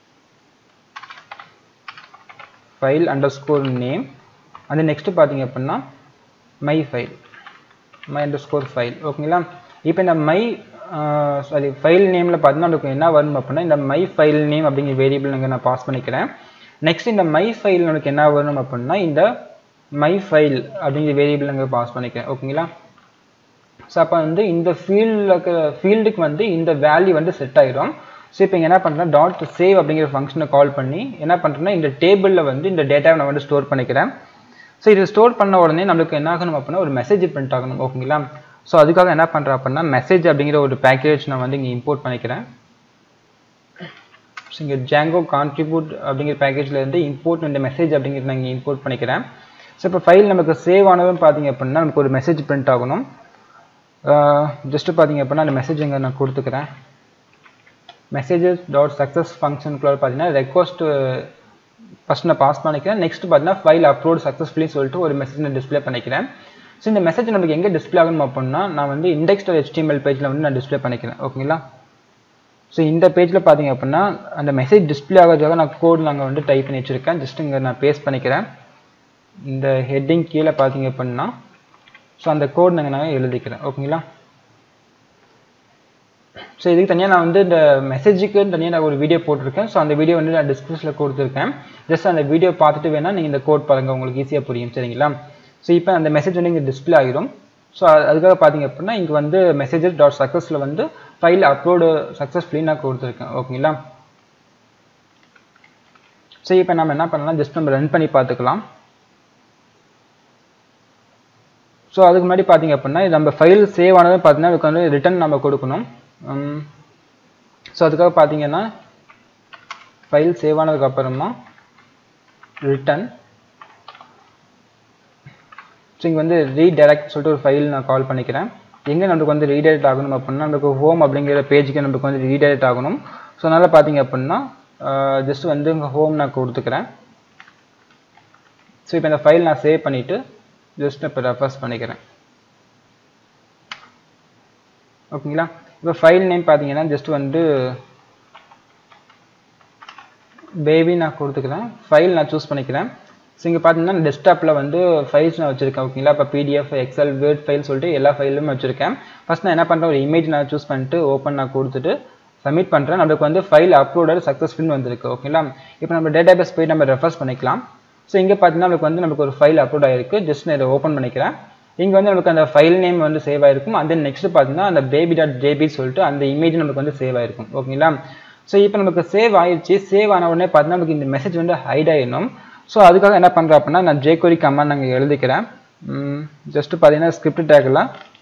ஃபைல் அண்டர் ஸ்கோர் நேம் அது நெக்ஸ்ட்டு பார்த்தீங்க அப்படின்னா my file my underscore file ஓகேங்களா இப்போ இந்த மை சாரி ஃபைல் நேமில் பார்த்தீங்கன்னா நமக்கு என்ன வரும் அப்படின்னா இந்த மை ஃபைல் நேம் அப்படிங்கிற வேரியபிள் இங்கே நான் பாஸ் பண்ணிக்கிறேன் நெக்ஸ்ட் இந்த மை ஃபைல் நமக்கு என்ன வரும் அப்படின்னா இந்த மை ஃபைல் அப்படிங்கிற வேரியபிள் அங்கே பாஸ் பண்ணிக்கிறேன் ஓகேங்களா ஸோ அப்போ வந்து இந்த ஃபீல்டுக்கு ஃபீல்டுக்கு வந்து இந்த வேல்யூ வந்து செட் ஆகிடும் ஸோ இப்போ இங்கே என்ன பண்ணுறேன் டாட் சேவ் அப்படிங்கிற ஃபங்க்ஷனை கால் பண்ணி என்ன பண்ணுறேன்னா இந்த டேபிளில் வந்து இந்த டேட்டாவை நான் வந்து ஸ்டோர் பண்ணிக்கிறேன் ஸோ இது ஸ்டோர் பண்ண உடனே நம்மளுக்கு என்ன ஆகணும் அப்படின்னா ஒரு மெசேஜ் பிரிண்ட் ஆகணும் ஓகேங்களா ஸோ அதுக்காக என்ன பண்ணுறேன் அப்படின்னா மெசேஜ் அப்படிங்கிற ஒரு பேக்கேஜ் நான் வந்து இங்கே இம்போர்ட் பண்ணிக்கிறேன் ஸோ இங்கே ஜாங்கோ கான்ட்ரிபியூட் அப்படிங்கிற பேக்கேஜில் இருந்து இம்போர்ட் இந்த மெசேஜ் அப்படிங்கிறது நான் இங்கே இம்போர்ட் பண்ணிக்கிறேன் ஸோ இப்போ ஃபைல் நமக்கு சேவ் ஆனதும் பார்த்தீங்க அப்படின்னா நமக்கு ஒரு மெசேஜ் பிரிண்ட் ஆகணும் ஜஸ்ட்டு பார்த்தீங்க அப்படின்னா அந்த மெசேஜ் இங்கே நான் கொடுத்துக்கிறேன் மெசேஜஸ் டாட் சக்ஸஸ் ஃபங்க்ஷனுக்குள்ள பார்த்தீங்கன்னா ரெக்வஸ்ட் ஃபஸ்ட் நான் பாஸ் பண்ணிக்கிறேன் நெக்ஸ்ட் பார்த்தீங்கன்னா ஃபைல் அப்லோட் சக்ஸஸ்ஃபுல்லி சொல்லிட்டு ஒரு மெசேஜ் நான் டிஸ்பிளே பண்ணிக்கிறேன் ஸோ இந்த மெசேஜ் நமக்கு எங்கே டிஸ்பிளே ஆகணும் அப்படின்னா நான் வந்து இண்டெக்ஸ் ஹெச்டிஎம்எல் பேஜில் வந்து நான் டிஸ்பிளே பண்ணிக்கிறேன் ஓகேங்களா ஸோ இந்த பேஜில் பார்த்தீங்க அப்படின்னா அந்த மெசேஜ் டிஸ்பிளே ஆகிறதுக்காக நான் கோட் நாங்கள் வந்து டைப் பண்ணி வச்சுருக்கேன் ஜஸ்ட் இங்கே நான் பேஸ்ட் பண்ணிக்கிறேன் இந்த ஹெட்டிங் கீழே பார்த்தீங்க அப்படின்னா ஸோ அந்த கோட் நாங்கள் நான் எழுதிக்கிறேன் ஓகேங்களா ஸோ இதுக்கு தனியாக நான் வந்து இந்த மெசேஜுக்கு தனியாக நான் ஒரு வீடியோ போட்டிருக்கேன் ஸோ அந்த வீடியோ வந்து நான் டிஸ்கிரிப்ஷனில் கொடுத்துருக்கேன் ஜஸ்ட் அந்த வீடியோ பார்த்துட்டு வேணால் நீங்கள் இந்த கோட் பாருங்கள் உங்களுக்கு ஈஸியாக புரியும் சரிங்களா ஸோ இப்போ அந்த மெசேஜ் வந்து இங்கே டிஸ்பிளே ஆகிடும் ஸோ அதுக்காக பார்த்தீங்க அப்படின்னா இங்கே வந்து மெசேஜஸ் டாட் சக்ஸஸில் வந்து ஃபைல் அப்லோடு சக்ஸஸ்ஃபுல்லி நான் கொடுத்துருக்கேன் ஓகேங்களா ஸோ இப்போ நம்ம என்ன பண்ணலாம் ஜஸ்ட் நம்ம ரன் பண்ணி பார்த்துக்கலாம் ஸோ அதுக்கு முன்னாடி பார்த்தீங்க அப்படின்னா நம்ம ஃபைல் சேவ் ஆனதும் பார்த்தீங்கன்னா அதுக்கு வந்து ரிட்டன் நம்ம கொடுக்கணும் ஸோ அதுக்காக பார்த்தீங்கன்னா ஃபைல் சேவ் ஆனதுக்கு அப்புறமா ரிட்டன் ஸோ இங்கே வந்து ரீடைரக்ட் சொல்லிட்டு ஒரு ஃபைல் நான் கால் பண்ணிக்கிறேன் எங்கே நமக்கு வந்து ரீடைரக்ட் ஆகணும் அப்படின்னா நமக்கு ஹோம் அப்படிங்கிற பேஜுக்கு நமக்கு வந்து ரீடைரக்ட் ஆகணும் ஸோ அதனால் பார்த்தீங்க அப்படின்னா ஜஸ்ட் வந்து இங்கே ஹோம் நான் கொடுத்துக்கிறேன் ஸோ இப்போ இந்த ஃபைல் நான் சேவ் பண்ணிவிட்டு ஜஸ்ட் இப்போ ரெஃபர்ஸ் பண்ணிக்கிறேன் ஓகேங்களா இப்போ ஃபைல் நேம் பார்த்தீங்கன்னா ஜஸ்ட் வந்து பேபி நான் கொடுத்துக்கிறேன் ஃபைல் நான் சூஸ் பண்ணிக்கிறேன் ஸோ இங்கே பார்த்தீங்கன்னா டெஸ்க்டாப்பில் வந்து ஃபைல்ஸ் நான் வச்சுருக்கேன் ஓகேங்களா இப்போ பிடிஎஃப் எக்ஸல் வேர்ட் ஃபைல் சொல்லிட்டு எல்லா ஃபைலும் வச்சுருக்கேன் ஃபஸ்ட் நான் என்ன பண்ணுறேன் ஒரு இமேஜ் நான் சூஸ் பண்ணிட்டு ஓப்பன் நான் கொடுத்துட்டு சப்மிட் பண்ணுறேன் நம்மளுக்கு வந்து ஃபைல் அப்லோடட் சக்ஸஸ்ஃபுல் வந்திருக்கு ஓகேங்களா இப்போ நம்ம டேட்டா பேஸ் போய் நம்ம ரெஃபர்ஸ் பண்ணிக்கலாம் ஸோ இங்கே பார்த்தீங்கன்னா நமக்கு வந்து நமக்கு ஒரு ஃபைல் அப்லோட் ஆகிருக்கு ஜஸ்ட் நான் இதை ஓப்பன் பண்ணிக்கிறேன் இங்கே வந்து நமக்கு அந்த ஃபைல் நேம் வந்து சேவ் ஆயிருக்கும் அந்த நெக்ஸ்ட் பார்த்தீங்கன்னா அந்த பேபி டாட் ஜேபி சொல்லிட்டு அந்த இமேஜ் நமக்கு வந்து சேவ் ஆயிருக்கும் ஓகேங்களா ஸோ இப்போ நமக்கு சேவ் ஆயிடுச்சு சேவ் ஆன உடனே பார்த்தீங்கன்னா நமக்கு இந்த மெசேஜ் வந்து ஹைட் ஆயிடணும் ஸோ அதுக்காக என்ன பண்ணுறேன் அப்படின்னா நான் ஜேகோரி கமாண்ட் நாங்கள் எழுதிக்கிறேன் ஜஸ்ட் பார்த்தீங்கன்னா ஸ்கிரிப்ட் டேக்கில்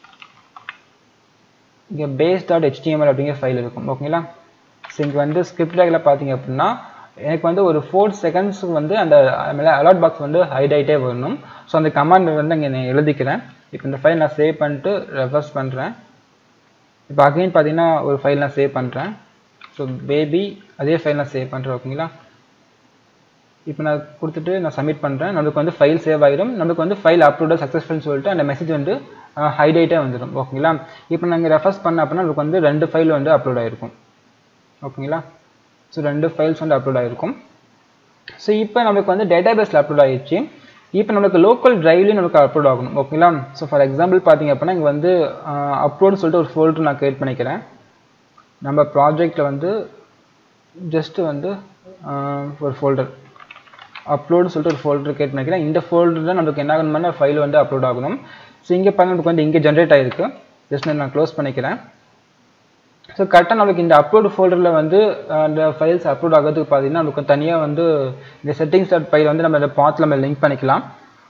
இங்கே பேஸ் டாட் ஹெச்டிஎம்எல் அப்படிங்கிற ஃபைல் இருக்கும் ஓகேங்களா ஸோ இங்கே வந்து ஸ்கிரிப்ட் டேக்கில் பார்த்தீங்க அப்படின்னா எனக்கு வந்து ஒரு ஃபோர் செகண்ட்ஸுக்கு வந்து அந்த அலாட் பாக்ஸ் வந்து ஹைட் ஆகிட்டே வரணும் ஸோ அந்த கமாண்ட் வந்து அங்கே நான் எழுதிக்கிறேன் இப்போ இந்த ஃபைல் நான் சேவ் பண்ணிட்டு ரெஃபர்ஸ் பண்ணுறேன் இப்போ அகைன் பார்த்தீங்கன்னா ஒரு ஃபைல் நான் சேவ் பண்ணுறேன் ஸோ பேபி அதே ஃபைல் நான் சேவ் பண்ணுறேன் ஓகேங்களா இப்போ நான் கொடுத்துட்டு நான் சப்மிட் பண்ணுறேன் நம்மளுக்கு வந்து ஃபைல் சேவ் ஆகிடும் நம்மளுக்கு வந்து ஃபைல் அப்லோட சக்ஸஸ்ஃபுல்னு சொல்லிட்டு அந்த மெசேஜ் வந்து ஹைலைட்டாக வந்துடும் ஓகேங்களா இப்போ நாங்கள் ரெஃபர்ஸ் பண்ண அப்படின்னா நமக்கு வந்து ரெண்டு ஃபைல் வந்து அப்லோட் ஆகிருக்கும் ஓகேங்களா ஸோ ரெண்டு ஃபைல்ஸ் வந்து அப்லோட் ஆகிருக்கும் ஸோ இப்போ நமக்கு வந்து டேட்டா பேஸில் அப்லோட் ஆகிடுச்சு இப்போ நமக்கு லோக்கல் ட்ரைவ்லேயும் நமக்கு அப்லோட் ஆகணும் ஓகேங்களா ஸோ ஃபார் எக்ஸாம்பிள் பார்த்தீங்க அப்படின்னா இங்கே வந்து அப்லோட்னு சொல்லிட்டு ஒரு ஃபோல்டர் நான் க்ரியேட் பண்ணிக்கிறேன் நம்ம ப்ராஜெக்டில் வந்து ஜஸ்ட்டு வந்து ஒரு ஃபோல்டர் அப்லோடு சொல்லிட்டு ஒரு ஃபோல்டர் கிரியேட் பண்ணிக்கிறேன் இந்த ஃபோல்டரில் நமக்கு என்ன ஆகணும்னா ஃபைல் வந்து அப்லோட் ஆகணும் ஸோ இங்கே பண்ண நமக்கு வந்து இங்கே ஜென்ரேட் ஆகிருக்கு ஜஸ்ட் நான் க்ளோஸ் பண்ணிக்கிறேன் ஸோ கரெக்டாக நம்மளுக்கு இந்த அப்லோட் ஃபோல்டரில் வந்து அந்த ஃபைல்ஸ் அப்லோட் ஆகிறதுக்கு பார்த்தீங்கன்னா நமக்கு தனியாக வந்து இந்த செட்டிங்ஸ் டாட் ஃபைல் வந்து நம்ம இந்த பாத்தில் நம்ம லிங்க் பண்ணிக்கலாம்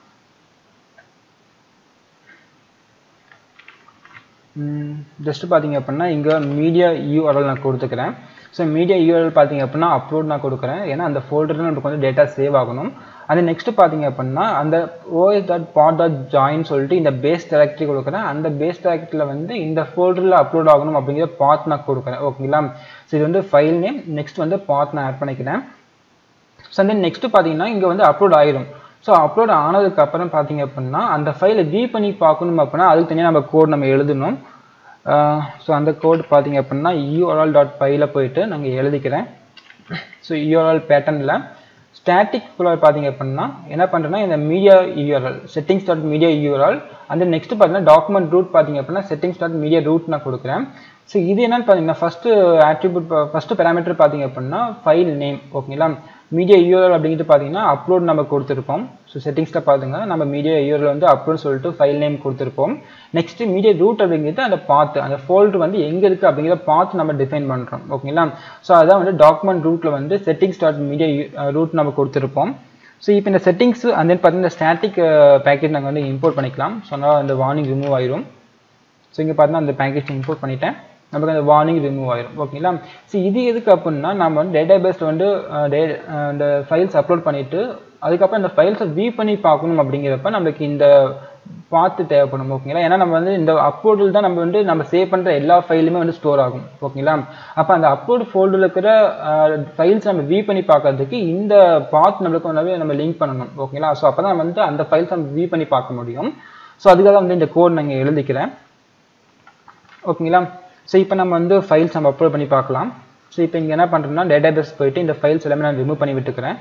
ஜஸ்ட் பார்த்தீங்க அப்படின்னா இங்கே மீடியா யூஆர்எல் நான் கொடுத்துக்கிறேன் ஸோ மீடியா யூஆர்எல் பார்த்தீங்க அப்படின்னா அப்லோட் நான் கொடுக்குறேன் ஏன்னா அந்த ஃபோல்டரில் நமக்கு வந்து டேட்டா சேவ் ஆகணும் அது நெக்ஸ்ட் பார்த்தீங்க அப்படின்னா அந்த OS dot path dot join சொல்லிட்டு இந்த பேஸ் டைரக்டரி கொடுக்குறேன் அந்த பேஸ் டைரக்டரியில் வந்து இந்த ஃபோல்டரில் அப்லோட் ஆகணும் அப்படிங்கிற பாத் நான் கொடுக்குறேன் ஓகேங்களா ஸோ இது வந்து ஃபைல் நேம் நெக்ஸ்ட் வந்து பாத் நான் ஆட் பண்ணிக்கிறேன் ஸோ தென் நெக்ஸ்ட் பார்த்தீங்கன்னா இங்கே வந்து அப்லோட் ஆயிரும் ஸோ அப்லோட் ஆனதுக்கு அப்புறம் பார்த்தீங்க அப்படின்னா அந்த ஃபைலை வியூ பண்ணி பார்க்கணும் அப்படின்னா அதுக்கு தனியாக நம்ம கோட் நம்ம எழுதணும் ஸோ அந்த கோட் பார்த்தீங்க அப்படின்னா யூஆர்எல் டாட் ஃபைல போயிட்டு நாங்கள் எழுதிக்கிறேன் ஸோ யூஆர்எல் பேட்டர்னில் ஸ்டாட்டிக் ஃபுல்லாக பார்த்தீங்க அப்படின்னா என்ன பண்ணுறேன்னா இந்த media URL settings dot media URL அந்த நெக்ஸ்ட் பார்த்தீங்கன்னா டாக்குமெண்ட் ரூட் பார்த்தீங்க அப்படின்னா செட்டிங்ஸ் டாட் மீடியா ரூட் நான் கொடுக்குறேன் ஸோ இது என்னன்னு பார்த்தீங்கன்னா ஃபஸ்ட்டு ஆட்ரிபியூட் ஃபஸ்ட்டு பேராமீட்டர் பார்த்தீங்க அப்படின்னா ஃபைல் நேம் ஓகேங்களா மீடியா யூஆர்எல் அப்படிங்கிறது பார்த்தீங்கன்னா அப்லோட் நம்ம கொடுத்துருப்போம் ஸோ செட்டிங்ஸில் பார்த்துங்க நம்ம மீடியா யூஆர்எல் வந்து அப்லோட் சொல்லிட்டு ஃபைல் நேம் கொடுத்துருப்போம் நெக்ஸ்ட் மீடியா ரூட் அப்படிங்கிறது அந்த பாத்து அந்த ஃபோல்டர் வந்து எங்கே இருக்குது அப்படிங்கிற பாத்து நம்ம டிஃபைன் பண்ணுறோம் ஓகேங்களா ஸோ அதான் வந்து டாக்குமெண்ட் ரூட்டில் வந்து செட்டிங்ஸ் டாட் மீடியா ரூட் நம்ம கொடுத்துருப்போம் ஸோ இப்போ இந்த செட்டிங்ஸ் அண்ட் தென் பார்த்தீங்கன்னா ஸ்டாட்டிக் பேக்கேஜ் நாங்கள் வந்து இம்போர்ட் பண்ணிக்கலாம் ஸோ அதனால் அந்த வார்னிங் ரிமூவ் ஆயிரும் ஸோ இங்கே பார்த்தீங்கன்னா அந்த பேக்கேஜ் இம்போர்ட் பண்ணிட்டேன் நமக்கு அந்த வார்னிங் ரிமூவ் ஆயிரும் ஓகேங்களா ஸோ இது எதுக்கு அப்படின்னா நம்ம வந்து டேட்டா பேஸில் வந்து இந்த ஃபைல்ஸ் அப்லோட் பண்ணிவிட்டு அதுக்கப்புறம் இந்த ஃபைல்ஸை வியூ பண்ணி பார்க்கணும் அப்படிங்கிறப்ப நம்மளுக்கு இந்த பார்த்து தேவைப்படும் ஓகேங்களா ஏன்னா நம்ம வந்து இந்த அப்லோடில் தான் நம்ம வந்து நம்ம சேவ் பண்ணுற எல்லா ஃபைலுமே வந்து ஸ்டோர் ஆகும் ஓகேங்களா அப்போ அந்த அப்லோட் ஃபோல்டரில் இருக்கிற ஃபைல்ஸ் நம்ம வியூ பண்ணி பார்க்கறதுக்கு இந்த பாத் நம்மளுக்கு வந்து நம்ம லிங்க் பண்ணணும் ஓகேங்களா ஸோ அப்போ தான் வந்து அந்த ஃபைல்ஸ் நம்ம வியூ பண்ணி பார்க்க முடியும் ஸோ அதுக்காக வந்து இந்த கோட் நான் இங்கே எழுதிக்கிறேன் ஓகேங்களா ஸோ இப்போ நம்ம வந்து ஃபைல்ஸ் நம்ம அப்லோட் பண்ணி பார்க்கலாம் ஸோ இப்போ இங்கே என்ன பண்ணுறேன்னா டேட்டா பேஸ் போயிட்டு இந்த ஃபைல்ஸ் எல்லாமே நான் ரிமூவ் பண்ணி விட்டுக்கிறேன்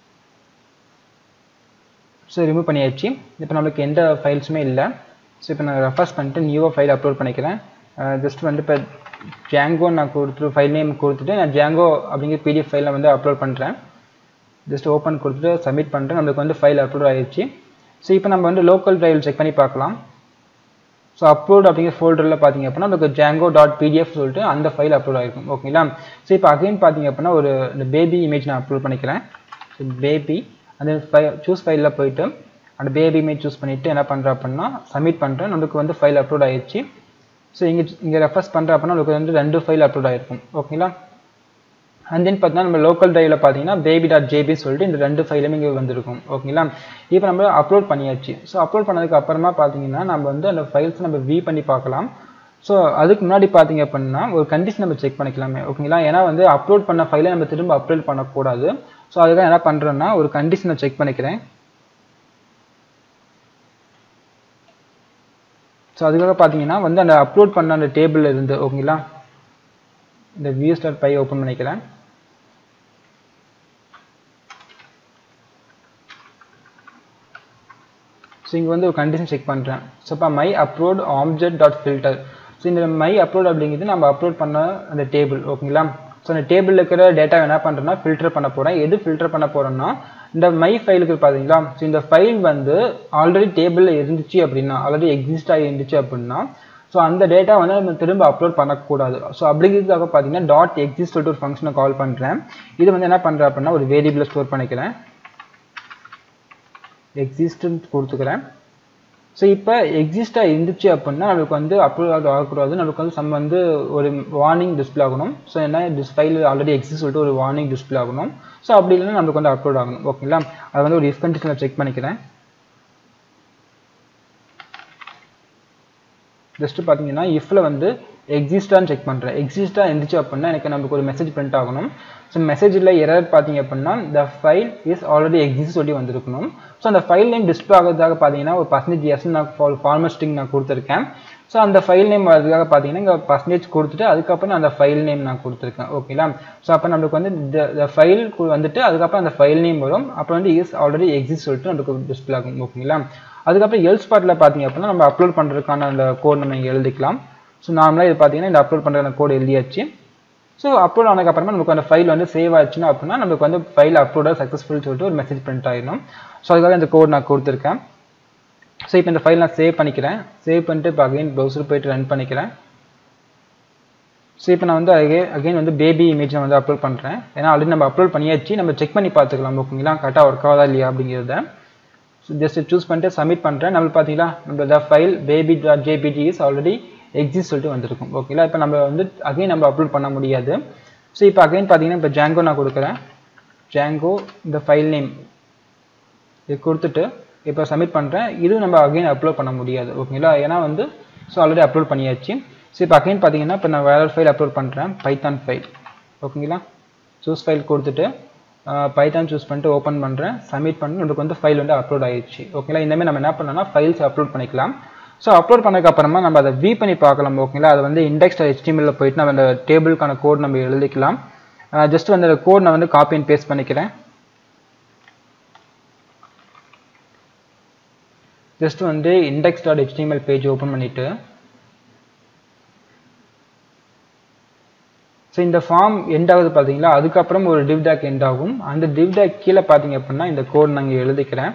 ஸோ ரிமூவ் பண்ணியாச்சு இப்போ நம்மளுக்கு எந்த ஃபைல்ஸுமே இல்லை ஸோ இப்போ நான் ரெஃபர்ஸ் பண்ணிட்டு நியூவாக ஃபைல் அப்லோட் பண்ணிக்கிறேன் ஜஸ்ட் வந்து இப்போ ஜாங்கோ நான் கொடுத்துட்டு ஃபைல் நேம் கொடுத்துட்டு நான் ஜாங்கோ அப்படிங்கிற பிடிஎஃப் ஃபைலில் வந்து அப்லோட் பண்ணுறேன் ஜஸ்ட் ஓப்பன் கொடுத்துட்டு சப்மிட் பண்ணுறேன் நம்மளுக்கு வந்து ஃபைல் அப்லோட் ஆயிடுச்சு ஸோ இப்போ நம்ம வந்து லோக்கல் டிரைவில் செக் பண்ணி பார்க்கலாம் ஸோ அப்லோட் அப்படிங்கிற ஃபோல்டரில் பார்த்தீங்க அப்படின்னா நமக்கு ஜாங்கோ டாட் பிடிஎஃப் சொல்லிட்டு அந்த ஃபைல் அப்லோட் ஆகிருக்கும் ஓகேங்களா ஸோ இப்போ அகைன் பார்த்தீங்க அப்படின்னா ஒரு இந்த பேபி இமேஜ் நான் அப்லோட் பண்ணிக்கிறேன் ஸோ பேபி அந்த ஃபை சூஸ் ஃபைலில் போயிட்டு அந்த பேபி இமேஜ் சூஸ் பண்ணிவிட்டு என்ன பண்ணுறேன் அப்படின்னா சப்மிட் பண்ணுறேன் நமக்கு வந்து ஃபைல் அப்லோட் ஆயிடுச்சு ஸோ இங்கே இங்கே ரெஃபர்ஸ் பண்ணுறேன் அப்படின்னா நமக்கு வந்து ரெண்டு ஃபைல் அப்லோட் ஆகிருக்கும் ஓகேங்களா அண்ட் தென் பார்த்தீங்கன்னா நம்ம லோக்கல் டிரைவில் பார்த்தீங்கன்னா பேபி டாட் ஜேபி சொல்லிட்டு இந்த ரெண்டு ஃபைலுமே இங்கே வந்திருக்கும் ஓகேங்களா இப்போ நம்ம அப்லோட் பண்ணியாச்சு ஸோ அப்லோட் பண்ணதுக்கு அப்புறமா பார்த்தீங்கன்னா நம்ம வந்து அந்த ஃபைல்ஸ் நம்ம வியூ பண்ணி பார்க்கலாம் ஸோ அதுக்கு முன்னாடி பார்த்தீங்க அப்படின்னா ஒரு கண்டிஷன் நம்ம செக் பண்ணிக்கலாமே ஓகேங்களா ஏன்னா வந்து அப்லோட் பண்ண ஃபைலை நம்ம திரும்ப அப்லோட் பண்ணக்கூடாது ஸோ அதுதான் என்ன பண்ணுறேன்னா ஒரு கண்டிஷனை செக் பண்ணிக்கிறேன் ஸோ அதுக்காக பார்த்தீங்கன்னா வந்து அந்த அப்லோட் பண்ண அந்த டேபிள் இருந்து ஓகேங்களா இந்த வியூ ஸ்டார் பை ஓப்பன் பண்ணிக்கிறேன் ஸோ இங்கே வந்து ஒரு கண்டிஷன் செக் பண்ணுறேன் ஸோ இப்போ my upload object dot filter so இந்த மை அப்லோட் அப்படிங்கிறது நம்ம அப்லோட் பண்ண அந்த டேபிள் ஓகேங்களா ஸோ அந்த டேபிளில் இருக்கிற டேட்டா என்ன பண்ணுறேன்னா ஃபில்டர் பண்ண போகிறேன் எது ஃபில்டர் பண்ண போகிறேன்னா இந்த மை ஃபைலுக்கு பார்த்தீங்களா ஸோ இந்த ஃபைல் வந்து ஆல்ரெடி டேபிளில் இருந்துச்சு அப்படின்னா ஆல்ரெடி எக்ஸிஸ்ட் ஆகி இருந்துச்சு அப்படின்னா ஸோ அந்த டேட்டா வந்து நம்ம திரும்ப அப்லோட் பண்ணக்கூடாது ஸோ அப்படிங்கிறதுக்காக பார்த்தீங்கன்னா டாட் எக்ஸிஸ்ட் சொல்லிட்டு ஒரு ஃபங்க்ஷனை கால் பண்ணுறேன் இது வந்து என்ன பண்ணுறேன் அப்படின்னா ஒரு வேரியபிளை ஸ்டோர் பண்ணிக்கிறேன் எக்ஸிஸ்டன்ட் கொடுத்துக்கிறேன் ஸோ இப்போ எக்ஸிஸ்டாக இருந்துச்சு அப்படின்னா நம்மளுக்கு வந்து அப்லோட் ஆகக்கூடாது நம்மளுக்கு வந்து சம் வந்து ஒரு வார்னிங் டிஸ்பிளே ஆகணும் ஸோ என்ன டிஸ் ஃபைல் ஆல்ரெடி எக்ஸிஸ்ட் சொல்லிட்டு ஒரு வார்னிங் டிஸ்பிளே ஆகணும் ஸோ அப்படி இல்லைன்னா நம்மளுக்கு வந்து அப்லோட் ஆகணும் ஓகேங்களா அது வந்து ஒரு இஃப் கண்டிஷனில் செக் பண்ணிக்கிறேன் ஜஸ்ட் பார்த்தீங்கன்னா இஃப்ல வந்து எக்ஸிஸ்டான்னு செக் பண்ணுறேன் எக்ஸிஸ்டாக இருந்துச்சு அப்படின்னா எனக்கு நமக்கு ஒரு மெசேஜ் பிரிண்ட் ஆகணும் ஸோ மெசேஜில் எரர் பார்த்தீங்க அப்படின்னா the file is already exist சொல்லி வந்திருக்கணும் ஸோ அந்த ஃபைல் நேம் டிஸ்பிளே ஆகிறதுக்காக பார்த்தீங்கன்னா ஒரு பர்சன்டேஜ் எஸ் நான் ஃபார்மல் ஸ்ட்ரிங் நான் கொடுத்துருக்கேன் ஸோ அந்த ஃபைல் நேம் வரதுக்காக பார்த்தீங்கன்னா இங்கே பர்சன்டேஜ் கொடுத்துட்டு அதுக்கப்புறம் அந்த ஃபைல் நேம் நான் கொடுத்துருக்கேன் ஓகேங்களா ஸோ அப்போ நம்மளுக்கு வந்து இந்த ஃபைல் வந்துட்டு அதுக்கப்புறம் அந்த ஃபைல் நேம் வரும் அப்புறம் வந்து இஸ் ஆல்ரெடி எக்ஸிஸ்ட் சொல்லிட்டு நமக்கு டிஸ்பிளே ஆகும் ஓகேங்களா அதுக்கப்புறம் எல்ஸ் பார்ட்டில் பார்த்தீங்க அப்படின்னா நம்ம அப்லோட் பண்ணுறதுக்கான அந்த கோட் நம்ம இங்கே எழுதிக்கலாம் ஸோ நார்மலாக இது பார்த்தீங்கன்னா இந்த அப்லோட் பண்ணுற கோட் எழுதியாச்சு ஸோ அப்லோட் ஆனதுக்கப்புறமா நமக்கு அந்த ஃபைல் வந்து சேவ் ஆச்சுன்னா அப்படின்னா நமக்கு வந்து ஃபைல் அப்லோட சக்ஸஸ்ஃபுல் சொல்லிட்டு ஒரு மெசேஜ் பிரிண்ட் ஆகிடும் ஸோ அதுக்காக இந்த கோட் நான் கொடுத்துருக்கேன் ஸோ இப்போ இந்த ஃபைல் நான் சேவ் பண்ணிக்கிறேன் சேவ் பண்ணிட்டு இப்போ அகைன் ப்ரௌசர் போயிட்டு ரன் பண்ணிக்கிறேன் ஸோ இப்போ நான் வந்து அகே அகைன் வந்து பேபி இமேஜ் நான் வந்து அப்லோட் பண்ணுறேன் ஏன்னா ஆல்ரெடி நம்ம அப்லோட் பண்ணியாச்சு நம்ம செக் பண்ணி பார்த்துக்கலாம் ஓகேங்களா கரெக்டாக ஒர்க் ஆகுதா இல்லையா அப்படிங்கிறத ஸோ ஜஸ்ட் சூஸ் பண்ணிட்டு சப்மிட் பண்ணுறேன் நம்மளுக்கு பார்த்தீங்களா நம்மளோட file baby dot JPG is already exist சொல்லிட்டு வந்திருக்கும் ஓகேங்களா இப்போ நம்ம வந்து அகைன் நம்ம அப்லோட் பண்ண முடியாது ஸோ இப்போ அகைன் பார்த்தீங்கன்னா இப்போ ஜாங்கோ நான் கொடுக்குறேன் ஜாங்கோ இந்த ஃபைல் நேம் இது கொடுத்துட்டு இப்போ சப்மிட் பண்ணுறேன் இது நம்ம அகைன் அப்லோட் பண்ண முடியாது ஓகேங்களா ஏன்னா வந்து ஸோ ஆல்ரெடி அப்லோட் பண்ணியாச்சு ஸோ இப்போ அகைன் பார்த்தீங்கன்னா இப்போ நான் வேற ஒரு ஃபைல் அப்லோட் பண்ணுறேன் பைத்தான் ஃபைல் ஓகேங்களா சூஸ் ஃபைல் கொடுத்துட்டு பைத்தான் சூஸ் பண்ணிட்டு ஓப்பன் பண்ணுறேன் சப்மிட் பண்ணி நமக்கு வந்து ஃபைல் வந்து அப்லோட் ஆயிடுச்சு ஓகேங்களா இந்தமாதிரி நம்ம என்ன பண்ணலாம்னா ஃபைல்ஸ் அப்லோட் பண்ணிக்கலாம் ஸோ அப்லோட் பண்ணதுக்கு அப்புறமா நம்ம அதை வியூ பண்ணி பார்க்கலாம் ஓகேங்களா அது வந்து இண்டெக்ஸ் ஹெச்டிஎம்எல்ல போயிட்டு நம்ம அந்த டேபிளுக்கான கோட் நம்ம எழுதிக்கலாம் ஜஸ்ட் வந்து அந்த கோட் நான் வந்து காப்பி அண்ட் பேஸ்ட் பண்ணிக்கிறேன் ஜஸ்ட் வந்து index dot HTML page open பண்ணிவிட்டு ஸோ இந்த ஃபார்ம் எண்ட் ஆகுது பார்த்தீங்களா அதுக்கப்புறம் ஒரு டிவ் டேக் எண்ட் ஆகும் அந்த டிவ் டேக் கீழே பார்த்தீங்க அப்படின்னா இந்த கோட் நான் இங்கே எழுதிக்கிறேன்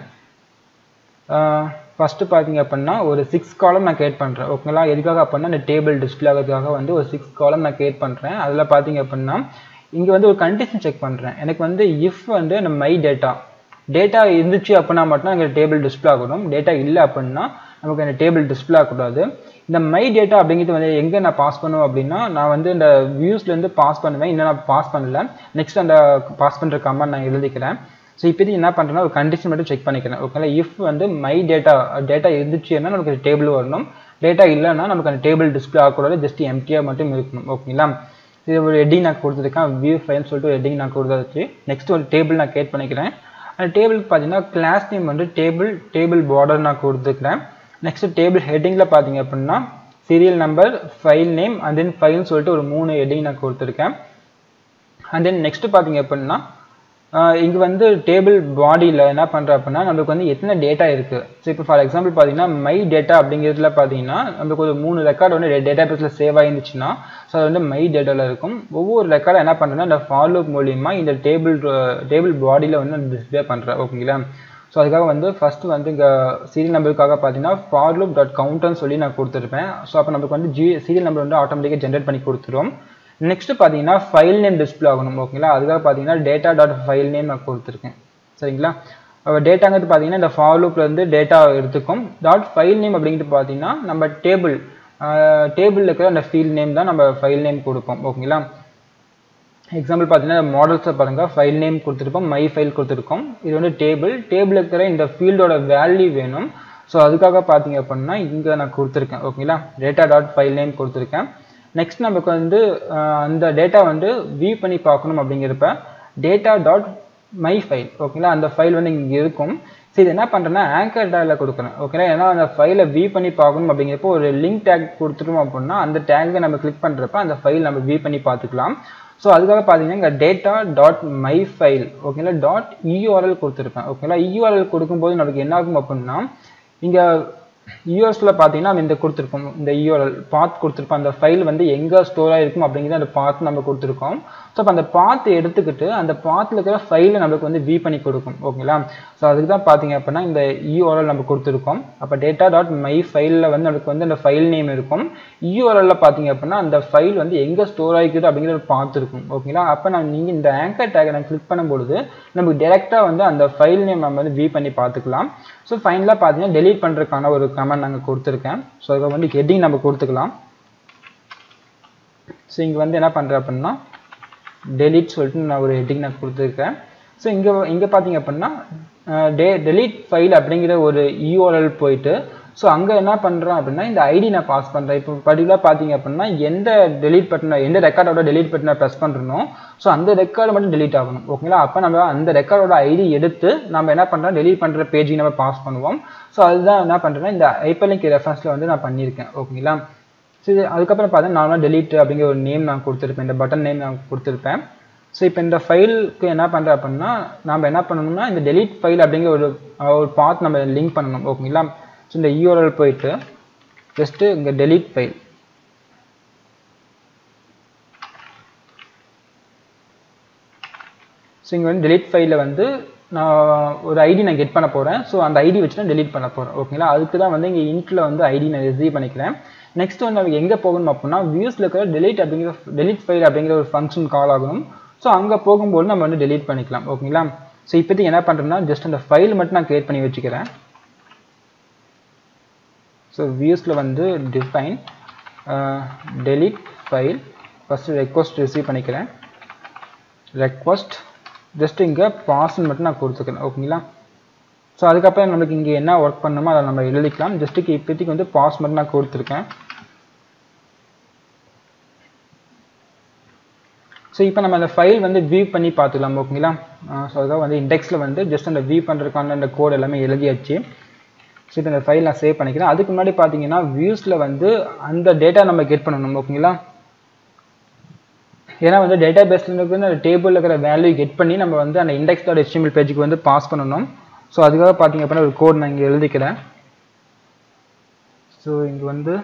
ஃபஸ்ட்டு பார்த்தீங்க அப்படின்னா ஒரு சிக்ஸ் காலம் நான் கிரியேட் பண்ணுறேன் ஓகேங்களா எதுக்காக அப்படின்னா இந்த டேபிள் டிஸ்பிளே ஆகிறதுக்காக வந்து ஒரு சிக்ஸ் காலம் நான் கிரியேட் பண்ணுறேன் அதில் பார்த்தீங்க அப்படின்னா இங்கே வந்து ஒரு கண்டிஷன் செக் பண்ணுறேன் எனக்கு வந்து இஃப் வந்து இந்த மை டேட்டா டேட்டா இருந்துச்சு அப்படின்னா மட்டும் அங்கே டேபிள் டிஸ்பிளே ஆகணும் டேட்டா இல்லை அப்படின்னா நமக்கு அந்த டேபிள் டிஸ்பிளே ஆகக்கூடாது இந்த மை டேட்டா அப்படிங்கிறது வந்து எங்கே நான் பாஸ் பண்ணுவேன் அப்படின்னா நான் வந்து இந்த வியூஸ்லேருந்து பாஸ் பண்ணுவேன் இன்னும் நான் பாஸ் பண்ணல நெக்ஸ்ட் அந்த பாஸ் பண்ணுற கமெண்ட் நான் எழுதிக்கிறேன் ஸோ இப்போதைக்கு என்ன பண்ணுறேன்னா ஒரு கண்டிஷன் மட்டும் செக் பண்ணிக்கிறேன் ஓகேங்களா இஃப் வந்து மை டேட்டா டேட்டா இருந்துச்சுன்னா நமக்கு டேபிள் வரணும் டேட்டா இல்லைன்னா நமக்கு அந்த டேபிள் டிஸ்பிளே ஆகக்கூடாது ஜஸ்ட் எம்டியாக மட்டும் இருக்கணும் ஓகேங்களா இது ஒரு ஹெட்டிங் நான் கொடுத்துருக்கேன் வியூ ஃபைல்னு சொல்லிட்டு ஒரு ஹெட்டிங் நான் கொடுத்தாச்சு நெக்ஸ்ட் ஒரு டேபிள் நான் கிரியேட் பண்ணிக்கிறேன் அந்த டேபிளுக்கு பார்த்தீங்கன்னா கிளாஸ் நேம் வந்து டேபிள் டேபிள் பார்டர் நான் கொடுத்துக்கிறேன் நெக்ஸ்ட் டேபிள் ஹெட்டிங்கில் பார்த்தீங்க அப்படின்னா serial number file name and then ஃபைல்னு சொல்லிட்டு ஒரு மூணு ஹெட்டிங் நான் கொடுத்துருக்கேன் அண்ட் தென் நெக்ஸ்ட் பார்த்தீங்க அப்படின்னா இங்கே வந்து டேபிள் பாடியில் என்ன பண்ணுறேன் அப்படின்னா நம்மளுக்கு வந்து எத்தனை டேட்டா இருக்குது ஸோ இப்போ ஃபார் எக்ஸாம்பிள் பார்த்தீங்கன்னா மை டேட்டா அப்படிங்கிறதுல பார்த்தீங்கன்னா நம்மளுக்கு ஒரு மூணு ரெக்கார்டு வந்து டேட்டா பேஸில் சேவ் ஆயிருந்துச்சுன்னா ஸோ அது வந்து மை டேட்டாவில் இருக்கும் ஒவ்வொரு ரெக்கார்டை என்ன பண்ணுறேன்னா இந்த ஃபாலோ மூலியமா இந்த டேபிள் டேபிள் பாடியில் வந்து டிஸ்பிளே பண்ணுறேன் ஓகேங்களா ஸோ அதுக்காக வந்து ஃபஸ்ட்டு வந்து இங்கே சீரியல் நம்பருக்காக பார்த்தீங்கன்னா ஃபார்லூப் டாட் கவுண்ட்னு சொல்லி நான் கொடுத்துருப்பேன் ஸோ அப்போ நமக்கு வந்து ஜி சீரியல் நம்பர் வந்து ஆட்டோமேட்டிக்காக ஜென்ரேட் பண்ணி கொடுத்துரும் நெக்ஸ்ட் பார்த்தீங்கன்னா ஃபைல் நேம் டிஸ்பிளே ஆகணும் ஓகேங்களா அதுக்காக பார்த்தீங்கன்னா டேட்டா டாட் ஃபைல் நேம் நான் கொடுத்துருக்கேன் சரிங்களா டேட்டாங்கிறது பார்த்தீங்கன்னா இந்த ஃபாலூப்ல இருந்து டேட்டா எடுத்துக்கும் டாட் ஃபைல் நேம் அப்படிங்கிட்டு பார்த்தீங்கன்னா நம்ம டேபிள் டேபிளில் இருக்கிற அந்த ஃபீல்ட் நேம் தான் நம்ம ஃபைல் நேம் கொடுப்போம் ஓகேங்களா எக்ஸாம்பிள் பார்த்தீங்கன்னா மாடல்ஸை பாருங்கள் ஃபைல் நேம் கொடுத்துருப்போம் மை ஃபைல் கொடுத்துருக்கோம் இது வந்து டேபிள் டேபிள் இருக்கிற இந்த ஃபீல்டோட வேல்யூ வேணும் ஸோ அதுக்காக பார்த்தீங்க அப்படின்னா இங்கே நான் கொடுத்துருக்கேன் ஓகேங்களா டேட்டா டாட் ஃபைல் நேம் கொடுத்துருக்கேன் நெக்ஸ்ட் நமக்கு வந்து அந்த டேட்டா வந்து வியூ பண்ணி பார்க்கணும் அப்படிங்கிறப்ப டேட்டா டாட் மை ஃபைல் ஓகேங்களா அந்த ஃபைல் வந்து இங்கே இருக்கும் ஸோ இது என்ன பண்ணுறேன்னா ஆங்கர் டேக்ல கொடுக்குறேன் ஓகேங்களா ஏன்னா அந்த ஃபைலை வியூ பண்ணி பார்க்கணும் அப்படிங்கிறப்போ ஒரு லிங்க் டேக் கொடுத்துட்டோம் அப்படின்னா அந்த டேக்கை நம்ம கிளிக் பண்ணுறப்ப அந்த ஃபைல் நம்ம வியூ பண்ணி பார்த்துக்கலாம் ஸோ அதுக்காக பார்த்தீங்கன்னா இங்கே டேட்டா டாட் மை ஃபைல் ஓகேங்களா டாட் இயூஆர்எல் கொடுத்துருப்பேன் ஓகேங்களா இயூஆர்எல் கொடுக்கும்போது நமக்கு என்ன ஆகும் அப்படின்னா இங்கே யூஎஸ்ல பார்த்தீங்கன்னா இந்த கொடுத்துருக்கோம் இந்த யூஆர்எல் பாத் கொடுத்துருப்போம் அந்த ஃபைல் வந்து எங்கே ஸ்டோர் ஆகிருக்கும் அப்படிங்கிறது அந்த பாத் நம்ம கொடுத்துருக்கோம் ஸோ அப்போ அந்த பாத் எடுத்துக்கிட்டு அந்த பாத்தில் இருக்கிற ஃபைலை நம்மளுக்கு வந்து வியூ பண்ணி கொடுக்கும் ஓகேங்களா ஸோ அதுக்கு தான் பார்த்தீங்க அப்படின்னா இந்த யூஆர்எல் நம்ம கொடுத்துருக்கோம் அப்போ டேட்டா டாட் மை ஃபைலில் வந்து நமக்கு வந்து அந்த ஃபைல் நேம் இருக்கும் யூஆர்எல்ல பார்த்தீங்க அப்படின்னா அந்த ஃபைல் வந்து எங்கே ஸ்டோர் ஆகிக்குது அப்படிங்கிற ஒரு பாத் இருக்கும் ஓகேங்களா அப்போ நான் நீங்கள் இந்த ஆங்கர் டேக்கை நான் கிளிக் பண்ணும்பொழுது நமக்கு டேரெக்டாக வந்து அந்த ஃபைல் நேம் நம்ம வந்து வியூ பண்ணி பார்த்துக்கலாம் ஸோ ஃபைனலாக பார்த்தீங்கன்னா டெலீட் பண்ணுறதுக்கான ஒரு கமெண்ட் நாங்கள் கொடுத்துருக்கேன் ஸோ அதை வந்து ஹெட்டிங் நம்ம கொடுத்துக்கலாம் ஸோ இங்கே வந்து என்ன பண்ணுறேன் அப்படின்னா டெலீட் சொல்லிட்டு நான் ஒரு ஹெட்டிங் நான் கொடுத்துருக்கேன் ஸோ இங்கே இங்கே பார்த்தீங்க அப்படின்னா டே டெலீட் ஃபைல் அப்படிங்கிற ஒரு யூஆர்எல் போயிட்டு ஸோ அங்கே என்ன பண்ணுறோம் அப்படின்னா இந்த ஐடி நான் பாஸ் பண்ணுறேன் இப்போ பர்டிகுலராக பார்த்தீங்க அப்படின்னா எந்த டெலீட் பட்டனை எந்த ரெக்கார்டோட டெலீட் பட்டனை ப்ரெஸ் பண்ணுறனோ ஸோ அந்த ரெக்கார்டு மட்டும் டெலீட் ஆகணும் ஓகேங்களா அப்போ நம்ம அந்த ரெக்கார்டோட ஐடி எடுத்து நம்ம என்ன பண்ணுறோம் டெலீட் பண்ணுற பேஜையும் நம்ம பாஸ் பண்ணுவோம் ஸோ அதுதான் என்ன பண்ணுறேன்னா இந்த ஐப்பலிங்க் ரெஃபரன்ஸில் வந்து நான் பண்ணியிருக்கேன் ஓகேங்களா ஸோ இது அதுக்கப்புறம் பார்த்தா நார்மலாக டெலீட் அப்படிங்கிற ஒரு நேம் நான் கொடுத்துருப்பேன் இந்த பட்டன் நேம் நான் கொடுத்துருப்பேன் ஸோ இப்போ இந்த ஃபைலுக்கு என்ன பண்ணுறேன் அப்படின்னா நம்ம என்ன பண்ணணும்னா இந்த டெலீட் ஃபைல் அப்படிங்கிற ஒரு ஒரு பாத் நம்ம லிங்க் பண்ணணும் ஓகேங்களா ஸோ இந்த யூஆர்எல் போயிட்டு ஜஸ்ட்டு இங்கே டெலீட் ஃபைல் ஸோ இங்கே வந்து டெலிட் ஃபைலில் வந்து நான் ஒரு ஐடி நான் கெட் பண்ண போகிறேன் ஸோ அந்த ஐடி வச்சு நான் டெலீட் பண்ண போகிறேன் ஓகேங்களா அதுக்கு தான் வந்து இங்கே இன்ட்டில் வந்து ஐடி நான் ரிசீவ் பண்ணிக்கிறேன் நெக்ஸ்ட் வந்து நமக்கு எங்கே போகணும் அப்படின்னா வியூஸில் இருக்கிற டெலிட் அப்படிங்கிற டெலிட் ஃபைல் அப்படிங்கிற ஒரு ஃபங்க்ஷன் கால் ஆகணும் ஸோ அங்கே போகும்போது நம்ம வந்து டெலீட் பண்ணிக்கலாம் ஓகேங்களா ஸோ இப்போதைக்கு என்ன பண்ணுறேன்னா ஜஸ்ட் அந்த ஃபைல் மட்டும் நான் க்ரியேட் பண்ணி வச்சுக்கிறேன் ஸோ வியூஸில் வந்து define delete file first request receive பண்ணிக்கிறேன் ரெக்வஸ்ட் ஜஸ்ட் இங்கே பாஸ்ன்னு மட்டும் நான் கொடுத்துக்கிறேன் ஓகேங்களா ஸோ அதுக்கப்புறம் நம்மளுக்கு இங்கே என்ன ஒர்க் பண்ணணுமோ அதை நம்ம எழுதிக்கலாம் ஜஸ்ட்டுக்கு இப்போதைக்கு வந்து பாஸ் மட்டும் நான் கொடுத்துருக்கேன் ஸோ இப்போ நம்ம அந்த ஃபைல் வந்து வியூ பண்ணி பார்த்துக்கலாம் ஓகேங்களா ஸோ அதுக்காக வந்து இண்டெக்ஸில் வந்து ஜஸ்ட் அந்த வியூ பண்ணுறதுக்கான அந்த கோட் எல்லாமே எழுதியாச்சு ஸோ இப்போ இந்த ஃபைல் நான் சேவ் பண்ணிக்கிறேன் அதுக்கு முன்னாடி பார்த்தீங்கன்னா வியூஸில் வந்து அந்த டேட்டா நம்ம கெட் பண்ணணும் ஓகேங்களா ஏன்னா வந்து டேட்டா பேஸில் இருக்கிற அந்த டேபிளில் இருக்கிற வேல்யூ கெட் பண்ணி நம்ம வந்து அந்த இண்டெக்ஸ் டாட் ஹெச்டிஎம்எல் பேஜுக்கு வந்து பாஸ் பண்ணணும் ஸோ அதுக்காக பார்த்தீங்க அப்படின்னா ஒரு கோட் நான் இங்கே எழுதிக்கிறேன் ஸோ இங்கே வந்து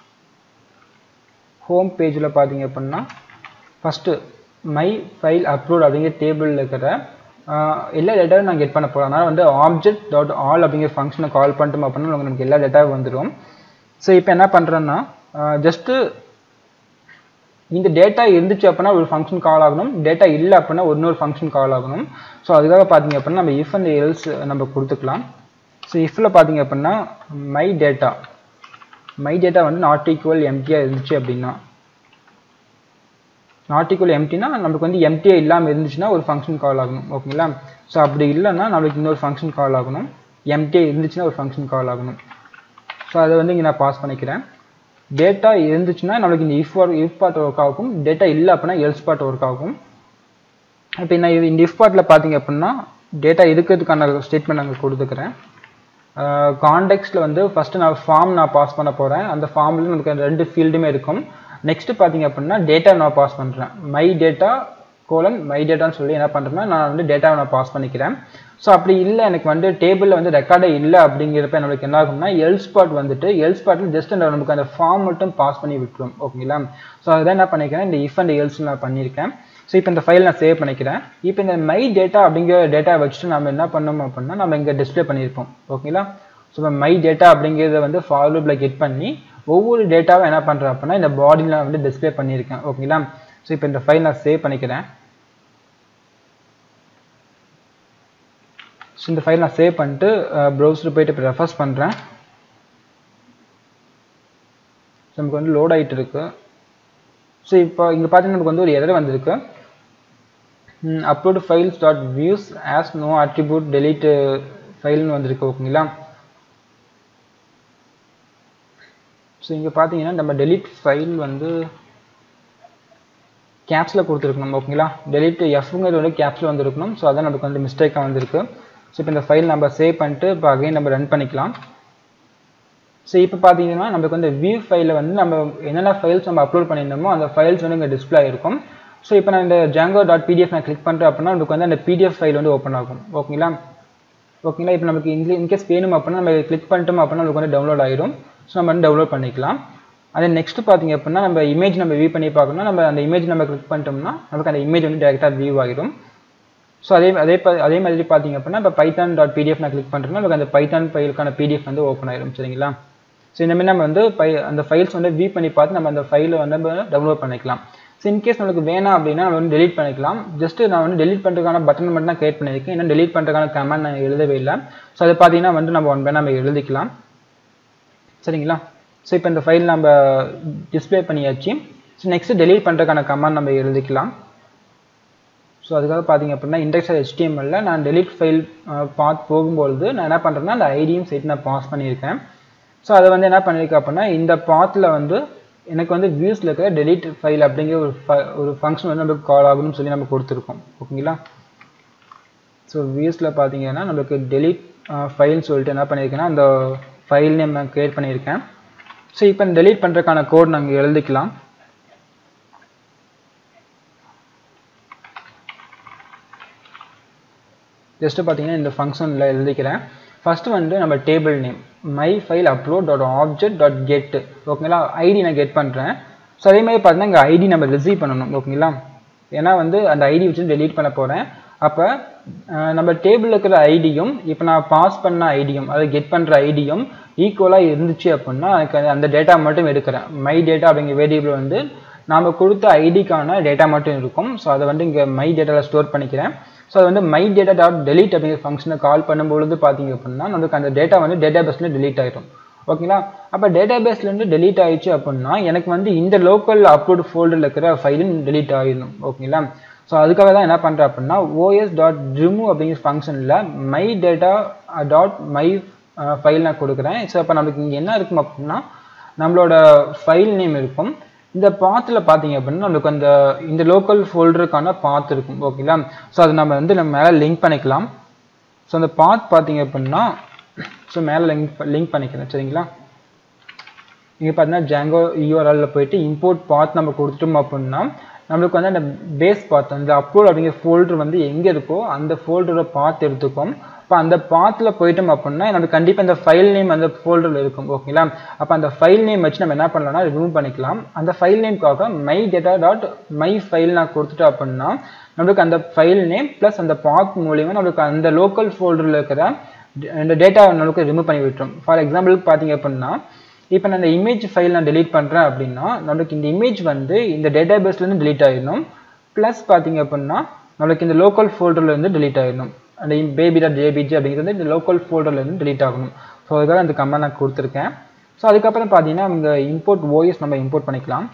ஹோம் பேஜில் பார்த்தீங்க அப்படின்னா ஃபஸ்ட்டு மை ஃபைல் அப்லோட் அப்படிங்கிற டேபிளில் இருக்கிற எல்லா டேட்டாவும் நான் கெட் பண்ண போகிறேன் அதனால் வந்து ஆப்ஜெக்ட் டாட் ஆல் அப்படிங்கிற ஃபங்க்ஷனை கால் பண்ணிட்டோம் அப்படின்னா நமக்கு எல்லா டேட்டாவும் வந்துடும் ஸோ இப்போ என்ன பண்ணுறேன்னா ஜஸ்ட்டு இந்த டேட்டா இருந்துச்சு அப்படின்னா ஒரு ஃபங்க்ஷன் கால் ஆகணும் டேட்டா இல்லை அப்படின்னா இன்னொரு ஃபங்க்ஷன் கால் ஆகணும் ஸோ அதுக்காக பார்த்தீங்க அப்படின்னா நம்ம இஃப் அண்ட் எல்ஸ் நம்ம கொடுத்துக்கலாம் ஸோ இஃப்பில் பார்த்தீங்க அப்படின்னா மை டேட்டா மை டேட்டா வந்து நாட் ஈக்குவல் எம்டியாக இருந்துச்சு அப்படின்னா நாட் ஈக்குவல் எம்டினா நமக்கு வந்து எம்டிஏ இல்லாமல் இருந்துச்சுன்னா ஒரு ஃபங்க்ஷன் கால் ஆகணும் ஓகேங்களா ஸோ அப்படி இல்லைன்னா நம்மளுக்கு இன்னொரு ஃபங்க்ஷன் கால் ஆகணும் எம்டிஏ இருந்துச்சுன்னா ஒரு ஃபங்க்ஷன் கால் ஆகணும் ஸோ அதை வந்து இங்கே நான் பாஸ் பண்ணிக்கிறேன் டேட்டா இருந்துச்சுன்னா நம்மளுக்கு இந்த இஃப் இஃப் பார்ட் ஒர்க் ஆகும் டேட்டா இல்லை அப்படின்னா எல்ஸ் பார்ட் ஒர்க் ஆகும் இப்போ நான் இது இந்த இஃப் பார்ட்டில் பார்த்தீங்க அப்படின்னா டேட்டா இருக்கிறதுக்கான ஸ்டேட்மெண்ட் அங்கே கொடுத்துக்கிறேன் காண்டெக்ஸ்டில் வந்து ஃபஸ்ட்டு நான் ஃபார்ம் நான் பாஸ் பண்ண போகிறேன் அந்த ஃபார்மில் நமக்கு ரெண்டு ஃபீல்டுமே இருக்கும் நெக்ஸ்ட் பார்த்தீங்க அப்படின்னா டேட்டா நான் பாஸ் பண்ணுறேன் மை டேட்டா கோலன் மை டேட்டான்னு சொல்லி என்ன பண்ணுறேன்னா நான் வந்து டேட்டாவை நான் பாஸ் பண்ணிக்கிறேன் ஸோ அப்படி இல்லை எனக்கு வந்து டேபிளில் வந்து ரெக்கார்டே இல்லை அப்படிங்கிறப்ப நம்மளுக்கு என்ன ஆகும்னா எல் ஸ்பாட் வந்துட்டு எல் ஸ்பாட்டில் ஜஸ்ட் அந்த நமக்கு அந்த ஃபார்ம் மட்டும் பாஸ் பண்ணி விட்டுரும் ஓகேங்களா ஸோ அதுதான் என்ன பண்ணிக்கிறேன் இந்த இஃப் அண்ட் எல்ஸ் நான் பண்ணியிருக்கேன் ஸோ இப்போ இந்த ஃபைல் நான் சேவ் பண்ணிக்கிறேன் இப்போ இந்த மை டேட்டா அப்படிங்கிற டேட்டா வச்சுட்டு நம்ம என்ன பண்ணோம் அப்படின்னா நம்ம இங்கே டிஸ்பிளே பண்ணியிருப்போம் ஓகேங்களா ஸோ இப்போ மை டேட்டா அப்படிங்கிறத வந்து ஃபார்வர்டில் கெட் பண்ணி ஒவ்வொரு டேட்டாவும் என்ன பண்ணுறேன் அப்படின்னா இந்த பாடியில் நான் வந்து டிஸ்பிளே பண்ணியிருக்கேன் ஓகேங்களா ஸோ இப்போ இந்த ஃபைல் நான் சேவ் பண்ணிக்கிறேன் ஸோ இந்த ஃபைல் நான் சேவ் பண்ணிட்டு ப்ரௌசர் போயிட்டு இப்போ ரெஃபர்ஸ் பண்ணுறேன் ஸோ நமக்கு வந்து லோட் ஆகிட்டு இருக்கு ஸோ இப்போ இங்கே பார்த்தீங்கன்னா நமக்கு வந்து ஒரு எரர் வந்திருக்கு upload files dot views has no attribute delete ஃபைல்னு வந்திருக்கு ஓகேங்களா ஸோ இங்கே பார்த்தீங்கன்னா நம்ம டெலிட் ஃபைல் வந்து கேப்ஸில் கொடுத்துருக்கணும் ஓகேங்களா டெலிட் எஃப்ங்கிறது வந்து கேப்ஸில் வந்துருக்கணும் ஸோ அதான் நமக்கு வந்து மிஸ்டேக்காக வந்திருக்கு ஸோ இப்போ இந்த ஃபைல் நம்ம சேவ் பண்ணிட்டு இப்போ அகைன் நம்ம ரன் பண்ணிக்கலாம் ஸோ இப்போ பார்த்தீங்கன்னா நமக்கு வந்து வியூ ஃபைலில் வந்து நம்ம என்னென்ன ஃபைல்ஸ் நம்ம அப்லோட் பண்ணியிருந்தோமோ அந்த ஃபைல்ஸ் வந்து இங்கே டிஸ்பிளே ஆகிருக்கும் ஸோ இப்போ நான் இந்த ஜாங்கோ டாட் பிடிஎஃப் நான் கிளிக் பண்ணுறேன் அப்படின்னா நமக்கு வந்து அந்த பிடிஎஃப் ஃபைல் வந்து ஓப்பன் ஆகும் ஓகேங்களா ஓகேங்களா இப்போ நமக்கு இங்கிலீஷ் இன்கேஸ் வேணும் அப்படின்னா நம்ம கிளிக் பண்ணிட்டோம் அப்படின்னா நமக்கு வந்து டவுன்லோட் ஆயிரும் ஸோ நம்ம வந்து டவுன்லோட் பண்ணிக்கலாம் அதே நெக்ஸ்ட் பார்த்தீங்க அப்படின்னா நம்ம இமேஜ் நம்ம வியூ பண்ணி பார்க்கணும் நம்ம அந்த இமேஜ் நம்ம கிளிக் பண்ணிட்டோம்னா நமக்கு அந்த இமேஜ் வந்து டேரெக்டாக வியூ ஆகிடும் ஸோ அதே அதே அதே மாதிரி பார்த்தீங்க அப்படின்னா இப்போ பைத்தான் டாட் பிடிஎஃப் நான் கிளிக் பண்ணுறேன்னா நமக்கு அந்த பைத்தான் ஃபைலுக்கான பிடிஎஃப் வந்து ஓப்பன் ஆயிடும் சரிங்களா ஸோ இந்த மாதிரி நம்ம வந்து பை அந்த ஃபைல்ஸ் வந்து வியூ பண்ணி பார்த்து நம்ம அந்த ஃபைலை வந்து நம்ம டவுன்லோட் பண்ணிக்கலாம் ஸோ இன்கேஸ் நம்மளுக்கு வேணாம் அப்படின்னா நம்ம வந்து டெலிட் பண்ணிக்கலாம் ஜஸ்ட் நான் வந்து டெலிட் பண்ணுறதுக்கான பட்டன் மட்டும் தான் கிரியேட் பண்ணியிருக்கேன் இன்னும் டெலிட் பண்ணுறதுக்கான கமெண்ட் நான் எழுதவே இல்லை ஸோ அதை பார்த்தீங்கன்னா வந்து நம்ம ஒன் பை நம்ம எழுதிக்கலாம் சரிங்களா ஸோ இப்போ இந்த ஃபைல் நம்ம டிஸ்பிளே பண்ணியாச்சு ஸோ நெக்ஸ்ட் டெலீட் பண்ணுறதுக்கான கமெண்ட் நம்ம எழுதிக்கலாம் ஸோ அதுக்காக பார்த்தீங்க அப்படின்னா இண்டெக்ஸ் ஹெச்டிஎம்எல்ல நான் டெலிட் ஃபைல் பார்த்து போகும்பொழுது நான் என்ன பண்ணுறேன்னா அந்த ஐடியும் சேர்த்து நான் பாஸ் பண்ணியிருக்கேன் ஸோ அதை வந்து என்ன பண்ணியிருக்கேன் அப்படின்னா இந்த பாத்தில் வந்து எனக்கு வந்து வியூஸில் இருக்கிற டெலிட் ஃபைல் அப்படிங்கிற ஒரு ஒரு ஃபங்க்ஷன் வந்து நமக்கு கால் ஆகணும்னு சொல்லி நம்ம கொடுத்துருக்கோம் ஓகேங்களா ஸோ வியூஸில் பார்த்தீங்கன்னா நம்மளுக்கு டெலிட் ஃபைல்னு சொல்லிட்டு என்ன பண்ணியிருக்கேன்னா அந்த ஃபைல் நேம் நான் க்ரியேட் பண்ணியிருக்கேன் ஸோ இப்போ டெலீட் பண்ணுறதுக்கான கோட் நாங்கள் எழுதிக்கலாம் ஜஸ்ட்டு பார்த்தீங்கன்னா இந்த ஃபங்க்ஷனில் எழுதிக்கிறேன் ஃபஸ்ட்டு வந்து நம்ம table name my file upload dot object dot get ஓகேங்களா ஐடி நான் கெட் பண்ணுறேன் ஸோ அதே மாதிரி பார்த்தீங்கன்னா இங்கே ஐடி நம்ம ரிசீவ் பண்ணணும் ஓகேங்களா ஏன்னா வந்து அந்த ஐடி வச்சு டெலீட் பண்ண போகிறேன் அப்போ நம்ம டேபிளில் இருக்கிற ஐடியும் இப்போ நான் பாஸ் பண்ண ஐடியும் அதை கெட் பண்ணுற ஐடியும் ஈக்குவலாக இருந்துச்சு அப்படின்னா எனக்கு அந்த டேட்டா மட்டும் எடுக்கிறேன் மை டேட்டா அப்படிங்கிற வேரியபிள் வந்து நாம் கொடுத்த ஐடிக்கான டேட்டா மட்டும் இருக்கும் ஸோ அதை வந்து இங்கே மை டேட்டாவில் ஸ்டோர் பண்ணிக்கிறேன் ஸோ அது வந்து மை டேட்டா டாட் டெலிட் அப்படிங்கிற ஃபங்க்ஷனை கால் பண்ணும்பொழுது பார்த்தீங்க அப்படின்னா நமக்கு அந்த டேட்டா வந்து டேட்டா பேஸில் டெலீட் ஆகிடும் ஓகேங்களா அப்போ டேட்டா பேஸ்லேருந்து டெலீட் ஆயிடுச்சு அப்படின்னா எனக்கு வந்து இந்த லோக்கல் அப்லோட் ஃபோல்டரில் இருக்கிற ஃபைலும் டெலீட் ஆகிடணும் ஓகேங்களா ஸோ அதுக்காக தான் என்ன பண்ணுறேன் அப்படின்னா ஓஎஸ் டாட் ரிமூவ் அப்படிங்கிற ஃபங்க்ஷனில் my data dot my file நான் கொடுக்குறேன் ஸோ அப்போ நமக்கு இங்கே என்ன இருக்கும் அப்படின்னா நம்மளோட ஃபைல் நேம் இருக்கும் இந்த பாத்தில் பார்த்தீங்க அப்படின்னா நமக்கு அந்த இந்த லோக்கல் ஃபோல்டருக்கான பாத் இருக்கும் ஓகேங்களா ஸோ அதை நம்ம வந்து நம்ம மேலே லிங்க் பண்ணிக்கலாம் ஸோ அந்த பாத் பார்த்தீங்க அப்படின்னா ஸோ மேலே லிங்க் லிங்க் பண்ணிக்கிறேன் சரிங்களா இங்கே பார்த்தீங்கன்னா ஜாங்கோ யூஆர்எல்ல போயிட்டு இம்போர்ட் பாத் நம்ம கொடுத்துட்டோம் அப்படின்னா நம்மளுக்கு வந்து அந்த பேஸ் பாத் அந்த அப்லோட் அப்படிங்கிற ஃபோல்டர் வந்து எங்கே இருக்கோ அந்த ஃபோல்டரை பாத் எடுத்துக்கும் இப்போ அந்த பாத்தில் போயிட்டோம் அப்படின்னா நமக்கு கண்டிப்பாக அந்த ஃபைல் நேம் அந்த ஃபோல்டரில் இருக்கும் ஓகேங்களா அப்போ அந்த ஃபைல் நேம் வச்சு நம்ம என்ன பண்ணலாம்னா ரிமூவ் பண்ணிக்கலாம் அந்த ஃபைல் நேம்க்காக my data dot my file நான் கொடுத்துட்டோம் அப்படின்னா நம்மளுக்கு அந்த ஃபைல் நேம் ப்ளஸ் அந்த பாத் மூலியமாக நம்மளுக்கு அந்த லோக்கல் ஃபோல்டரில் இருக்கிற இந்த டேட்டா நம்மளுக்கு ரிமூவ் பண்ணி விட்டுரும் ஃபார் எக்ஸாம்பிளுக்கு பார்த்தீங்க அப்படின்னா இப்போ நான் இந்த இமேஜ் ஃபைல் நான் டெலீட் பண்ணுறேன் அப்படின்னா நம்மளுக்கு இந்த இமேஜ் வந்து இந்த டேட்டா பேஸ்லேருந்து டெலீட் ஆகிடணும் ப்ளஸ் பார்த்தீங்க அப்படின்னா நம்மளுக்கு இந்த லோக்கல் ஃபோல்டர்லேருந்து டெலீட் ஆகிடணும் அந்த பேபி டாட் ஜேபிஜி அப்படிங்கிறது இந்த லோக்கல் ஃபோல்டர்லேருந்து டெலீட் ஆகணும் ஸோ அதுக்காக அந்த கமெண்ட் நான் கொடுத்துருக்கேன் ஸோ அதுக்கப்புறம் பார்த்தீங்கன்னா இந்த இம்போர்ட் ஓஎஸ் நம்ம இம்போர்ட் பண்ணிக்கலாம்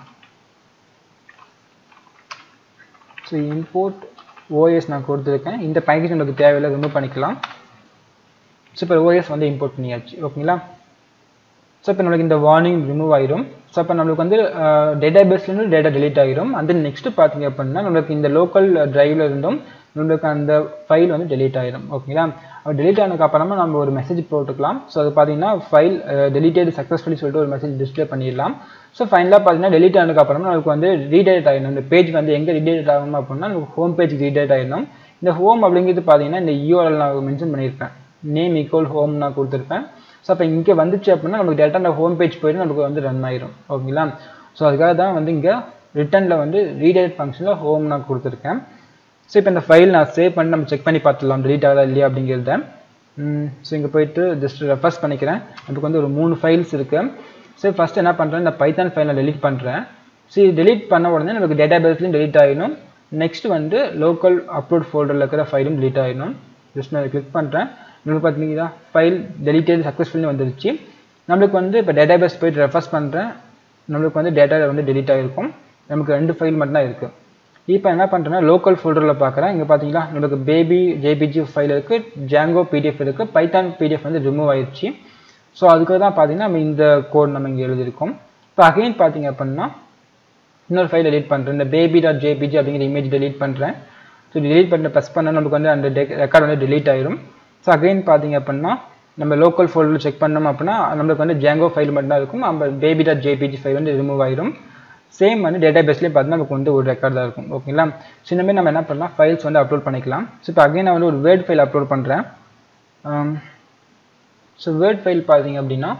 ஸோ இம்போர்ட் ஓஎஸ் நான் கொடுத்துருக்கேன் இந்த பேக்கேஜ் நமக்கு தேவையில்லை ரிமூவ் பண்ணிக்கலாம் ஸோ இப்போ ஓஎஸ் வந்து இம்போர்ட் பண்ணியாச்சு ஓகேங்களா ஸோ இப்போ நம்மளுக்கு இந்த வார்னிங் ரிமூவ் ஆயிரும் ஸோ இப்போ நம்மளுக்கு வந்து டேட்டா பேஸ்லேருந்து டேட்டா டெலிட் ஆகிரும் அந்த நெக்ஸ்ட் பார்த்தீங்க அப்படின்னா நம்மளுக்கு இந்த லோக்கல் ட்ரைவ்ல இருந்தும் நம்மளுக்கு அந்த ஃபைல் வந்து டெலீட் ஆயிரும் ஓகேங்களா டெலிட் ஆனதுக்கு அப்புறமா நம்ம ஒரு மெசேஜ் போட்டுக்கலாம் ஸோ அது பார்த்தீங்கன்னா ஃபைல் டெலிட்டட் சக்ஸஸ்ஃபுல்லி சொல்லிட்டு ஒரு மெசேஜ் டிஸ்பிளே பண்ணிடலாம் ஸோ ஃபைனலாக பார்த்தீங்கன்னா டெலிட் ஆனதுக்கு அப்புறமா நமக்கு வந்து ரீடேட் ஆகிடும் இந்த பேஜ் வந்து எங்கே ரீடேட் ஆகும் அப்படின்னா நமக்கு ஹோம் பேஜ் ரீடேட் ஆகிடும் இந்த ஹோம் அப்படிங்கிறது பார்த்தீங்கன்னா இந்த யூஆர்எல் நான் மென்ஷன் பண்ணியிருப்பேன் நேம் ஈக்குவல் ஹோம் நான் கொடுத்துருப்பேன் ஸோ அப்போ இங்கே வந்துச்சு அப்படின்னா நமக்கு டேட்டா அந்த ஹோம் பேஜ் போயிட்டு நமக்கு வந்து ரன் ஆயிரும் ஓகேங்களா ஸோ அதுக்காக தான் வந்து இங்கே ரிட்டனில் வந்து ரீடேட் ஃபங்க்ஷனில் ஹோம் நான் கொடுத்துருக்கேன் ஸோ இப்போ இந்த ஃபைல் நான் சேவ் பண்ணி நம்ம செக் பண்ணி பார்த்துடலாம் டெலீட் ஆகுதா இல்லையா அப்படிங்கிறத ஸோ இங்கே போயிட்டு ஜஸ்ட் ரெஃபர்ஸ் பண்ணிக்கிறேன் நமக்கு வந்து ஒரு மூணு ஃபைல்ஸ் இருக்குது ஸோ ஃபஸ்ட் என்ன பண்ணுறேன் இந்த பைத்தான் ஃபைலை டெலீட் பண்ணுறேன் ஸோ டெலீட் பண்ண உடனே நமக்கு டேட்டா பேஸ்லையும் டெலீட் ஆகிடும் நெக்ஸ்ட் வந்து லோக்கல் அப்லோட் ஃபோல்டரில் இருக்கிற ஃபைலும் டெலீட் ஆகிடும் ஜஸ்ட் நான் கிளிக் பண்ணுறேன் நம்மளுக்கு பார்த்தீங்கன்னா ஃபைல் டெலிட்டட் சக்ஸஸ்ஃபுல்லி வந்துருச்சு நம்மளுக்கு வந்து இப்போ டேட்டா பேஸ் போயிட்டு ரெஃபர்ஸ் பண்ணுறேன் நம்மளுக்கு வந்து டேட்டா வந்து டெலிட் ஆகிருக்கும் நமக்கு ரெண்டு ஃபைல் மட்டும் தான் இருக்குது இப்போ என்ன பண்ணுறேன்னா லோக்கல் ஃபோல்டரில் பார்க்குறேன் இங்கே பார்த்தீங்களா நம்மளுக்கு பேபி ஜேபிஜி ஃபைல் இருக்குது ஜாங்கோ பிடிஎஃப் இருக்குது பைத்தான் பிடிஎஃப் வந்து ரிமூவ் ஆயிடுச்சு ஸோ அதுக்கு தான் பார்த்தீங்கன்னா நம்ம இந்த கோட் நம்ம இங்கே எழுதியிருக்கோம் இப்போ அகைன் பார்த்தீங்க அப்படின்னா இன்னொரு ஃபைல் டெலீட் பண்ணுறேன் இந்த பேபி டாட் ஜேபிஜி அப்படிங்கிற இமேஜ் டெலீட் பண்ணுறேன் ஸோ டெலீட் பண்ண ப்ரெஸ் பண்ணால் நமக்கு வந்து அந்த ரெக்கார்ட் வந்து டெலீட் ஆயிரும் ஸோ அகைன் பார்த்தீங்க அப்படின்னா நம்ம லோக்கல் ஃபோல்டர் செக் பண்ணோம் அப்படின்னா நம்மளுக்கு வந்து ஜாங்கோ ஃபைல் மட்டும் தான் இருக்கும் நம்ம பேபி டாட் ஜேபிஜி ஃபைல் வந்து ரிமூவ் ஆயிரும் சேம் வந்து டேட்டா பேஸ்லேயும் பார்த்தீங்கன்னா நமக்கு வந்து ஒரு ரெக்கார்ட் தான் இருக்கும் ஓகேங்களா ஸோ இந்த மாதிரி நம்ம என்ன பண்ணலாம் ஃபைல்ஸ் வந்து அப்லோட் பண்ணிக்கலாம் ஸோ இப்போ அகைன் நான் வந்து ஒரு வேர்ட் ஃபைல் அப்லோட் பண்ணுறேன் ஸோ வேர்ட் ஃபைல் பார்த்தீங்க அப்படின்னா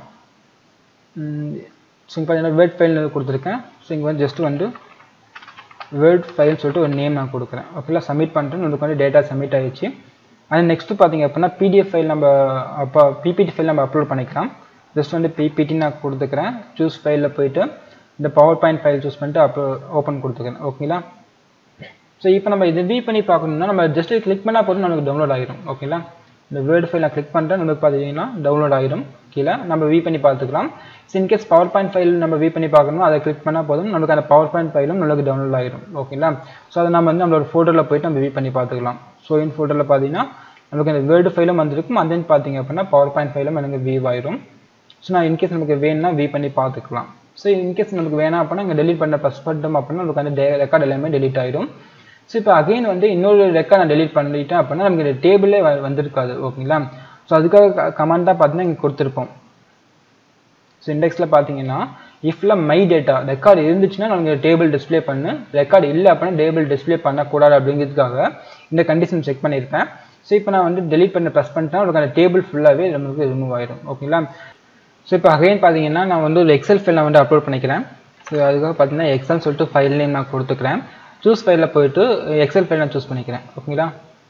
ஸோ இங்கே பார்த்தீங்கன்னா வேர்ட் ஃபைல் கொடுத்துருக்கேன் ஸோ இங்கே வந்து ஜஸ்ட் வந்து வேர்ட் ஃபைல்னு சொல்லிட்டு ஒரு நேம் நான் கொடுக்குறேன் ஓகேங்களா சப்மிட் பண்ணுறேன் நமக்கு வந்து டேட்டா சப்மிட் ஆயிடுச்சு அது நெக்ஸ்ட்டு பார்த்தீங்க அப்படின்னா பிடிஎஃப் ஃபைல் நம்ம அப்போ பிபிடி ஃபைல் நம்ம அப்லோட் பண்ணிக்கலாம் ஜஸ்ட் வந்து பிபிடி நான் கொடுத்துக்கிறேன் சூஸ் ஃபைலில் போயிட்டு இந்த பவர் பாயிண்ட் ஃபைல் சூஸ் பண்ணிட்டு அப்போ ஓப்பன் கொடுத்துக்கிறேன் ஓகேங்களா ஸோ இப்போ நம்ம இது வியூ பண்ணி பார்க்கணும்னா நம்ம ஜஸ்ட் கிளிக் பண்ணால் போதும் நமக்கு டவுன்லோட் ஆகிடும் ஓகேங்களா இந்த வேர்டு ஃபைல் நான் கிளிக் பண்ணுறேன் நமக்கு பார்த்தீங்கன்னா டவுன்லோட் ஆகிடும் கீழே நம்ம வியூ பண்ணி பார்த்துக்கலாம் so in case power point file நம்ம வியூ பண்ணி பார்க்கணும் அதை கிளிக் பண்ணால் போதும் நமக்கு அந்த பவர் பாயிண்ட் ஃபைலும் நமக்கு டவுன்லோட் ஆகிடும் ஓகேங்களா ஸோ அதை நம்ம வந்து நம்மளோட ஃபோட்டோவில் போயிட்டு நம்ம வியூ பண்ணி பார்த்துக்கலாம் ஸோ இன் ஃபோட்டோவில் பார்த்தீங்கன்னா நமக்கு அந்த வேர்டு ஃபைலும் வந்திருக்கும் and then பார்த்தீங்க அப்படின்னா பவர் பாயிண்ட் ஃபைலும் எனக்கு வியூ ஆயிரும் ஸோ நான் இன்கேஸ் நமக்கு வேணும்னா வியூ பண்ணி பார்த்துக்கலாம் ஸோ இன்கேஸ் நமக்கு வேணாம் அப்படின்னா இங்கே டெலிட் பண்ண ப்ரெஸ் பண்ணிட்டோம் அப்படின்னா நமக்கு அந்த ரெக்கார்ட் எல்லாமே டெலிட் ஆயிடும் ஸோ இப்போ அகைன் வந்து இன்னொரு ரெக்கார்ட் நான் டெலிட் பண்ணிட்டேன் அப்படின்னா நமக்கு இந்த டேபிளே வந்திருக்காது ஓகேங்களா ஸோ அதுக்காக கமெண்ட்டாக பார்த்தீங்கன்னா இங்கே கொடுத்துருப்போம் ஸோ இண்டெக்ஸில் பார்த்தீங்கன்னா இஃப்ல மை டேட்டா ரெக்கார்டு இருந்துச்சுன்னா நமக்கு டேபிள் டிஸ்ப்ளே பண்ணு ரெக்கார்டு இல்லை அப்படின்னா டேபிள் டிஸ்ப்ளே பண்ணக்கூடாது அப்படிங்கிறதுக்காக இந்த கண்டிஷன் செக் பண்ணியிருப்பேன் ஸோ இப்போ நான் வந்து டெலிட் பண்ண ப்ரெஸ் பண்ணிட்டேன் உங்களுக்கு அந்த டேபிள் ஃபுல்லாகவே நமக்கு ரிமூவ் ஆயிடும் ஓகேங்களா ஸோ இப்போ அகைன் பார்த்தீங்கன்னா நான் வந்து ஒரு எக்ஸல் ஃபைல் நான் வந்து அப்லோட் பண்ணிக்கிறேன் ஸோ அதுக்காக பார்த்தீங்கன்னா எக்ஸல் சொல்லிட்டு ஃபைல் நேம் நான் கொடுத்துக்கிறேன் சூஸ் ஃபைலில் போயிட்டு எக்ஸல் ஃபைல் நான் சூஸ் பண்ணிக்கிறேன் ஓகேங்களா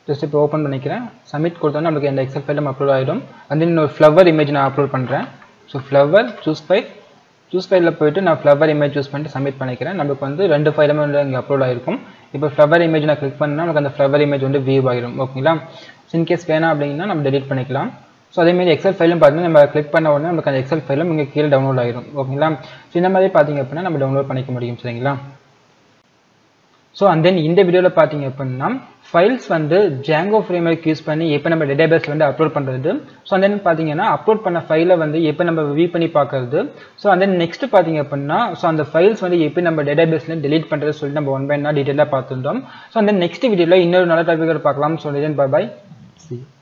ஜஸ்ட் இப்போ ஓப்பன் பண்ணிக்கிறேன் சப்மிட் கொடுத்தோன்னா நம்மளுக்கு இந்த எக்ஸல் ஃபைலும் அப்லோட் ஆகிடும் அண்ட் தென் ஒரு ஃப்ளவர் இமேஜ் நான் அப்லோட் பண்ணுறேன் so flower choose file choose ஃபைலில் போயிட்டு நான் ஃப்ளவர் இமேஜ் சூஸ் பண்ணிட்டு சப்மிட் பண்ணிக்கிறேன் நமக்கு வந்து ரெண்டு ஃபைலுமே வந்து இங்கே அப்லோட் ஆகிருக்கும் இப்போ ஃப்ளவர் இமேஜ் நான் கிளிக் பண்ணால் நமக்கு அந்த ஃப்ளவர் இமேஜ் வந்து வியூ ஆகிடும் ஓகேங்களா இன்கேஸ் வேணாம் அப்படின்னா நம்ம டெலிட் பண்ணிக்கலாம் ஸோ அதேமாதிரி எக்ஸல் ஃபைலும் பார்த்தீங்கன்னா நம்ம கிளிக் பண்ண உடனே நமக்கு அந்த எக்ஸல் ஃபைலும் இங்கே கீழே டவுன்லோட் ஆகிடும் ஓகேங்களா ஸோ இந்த மாதிரி பார்த்தீங்க அப்படின்னா நம்ம டவுன்லோட் பண்ணிக்க முடியும் சரிங்களா ஸோ அண்ட் தென் இந்த வீடியோவில் பார்த்தீங்க அப்படின்னா ஃபைல்ஸ் வந்து ஜாங்கோ ஃப்ரேம்ஒர்க் யூஸ் பண்ணி எப்போ நம்ம டேட்டாபேஸ் வந்து அப்லோட் பண்ணுறது ஸோ அந்த பார்த்தீங்கன்னா அப்லோட் பண்ண ஃபைலை வந்து எப்போ நம்ம வியூ பண்ணி பார்க்கறது ஸோ அந்த நெக்ஸ்ட் பார்த்தீங்க அப்படின்னா ஸோ அந்த ஃபைல்ஸ் வந்து எப்படி நம்ம டேட்டாபேஸில் டெலீட் பண்ணுறது சொல்லிட்டு நம்ம ஒன் பை ஒன்னாக டீட்டெயிலாக பார்த்துருந்தோம் ஸோ அந்த நெக்ஸ்ட் வீடியோவில் இன்னொரு நல்ல டாபிக்கை பார்க்கலாம் ஸோ பை பை சி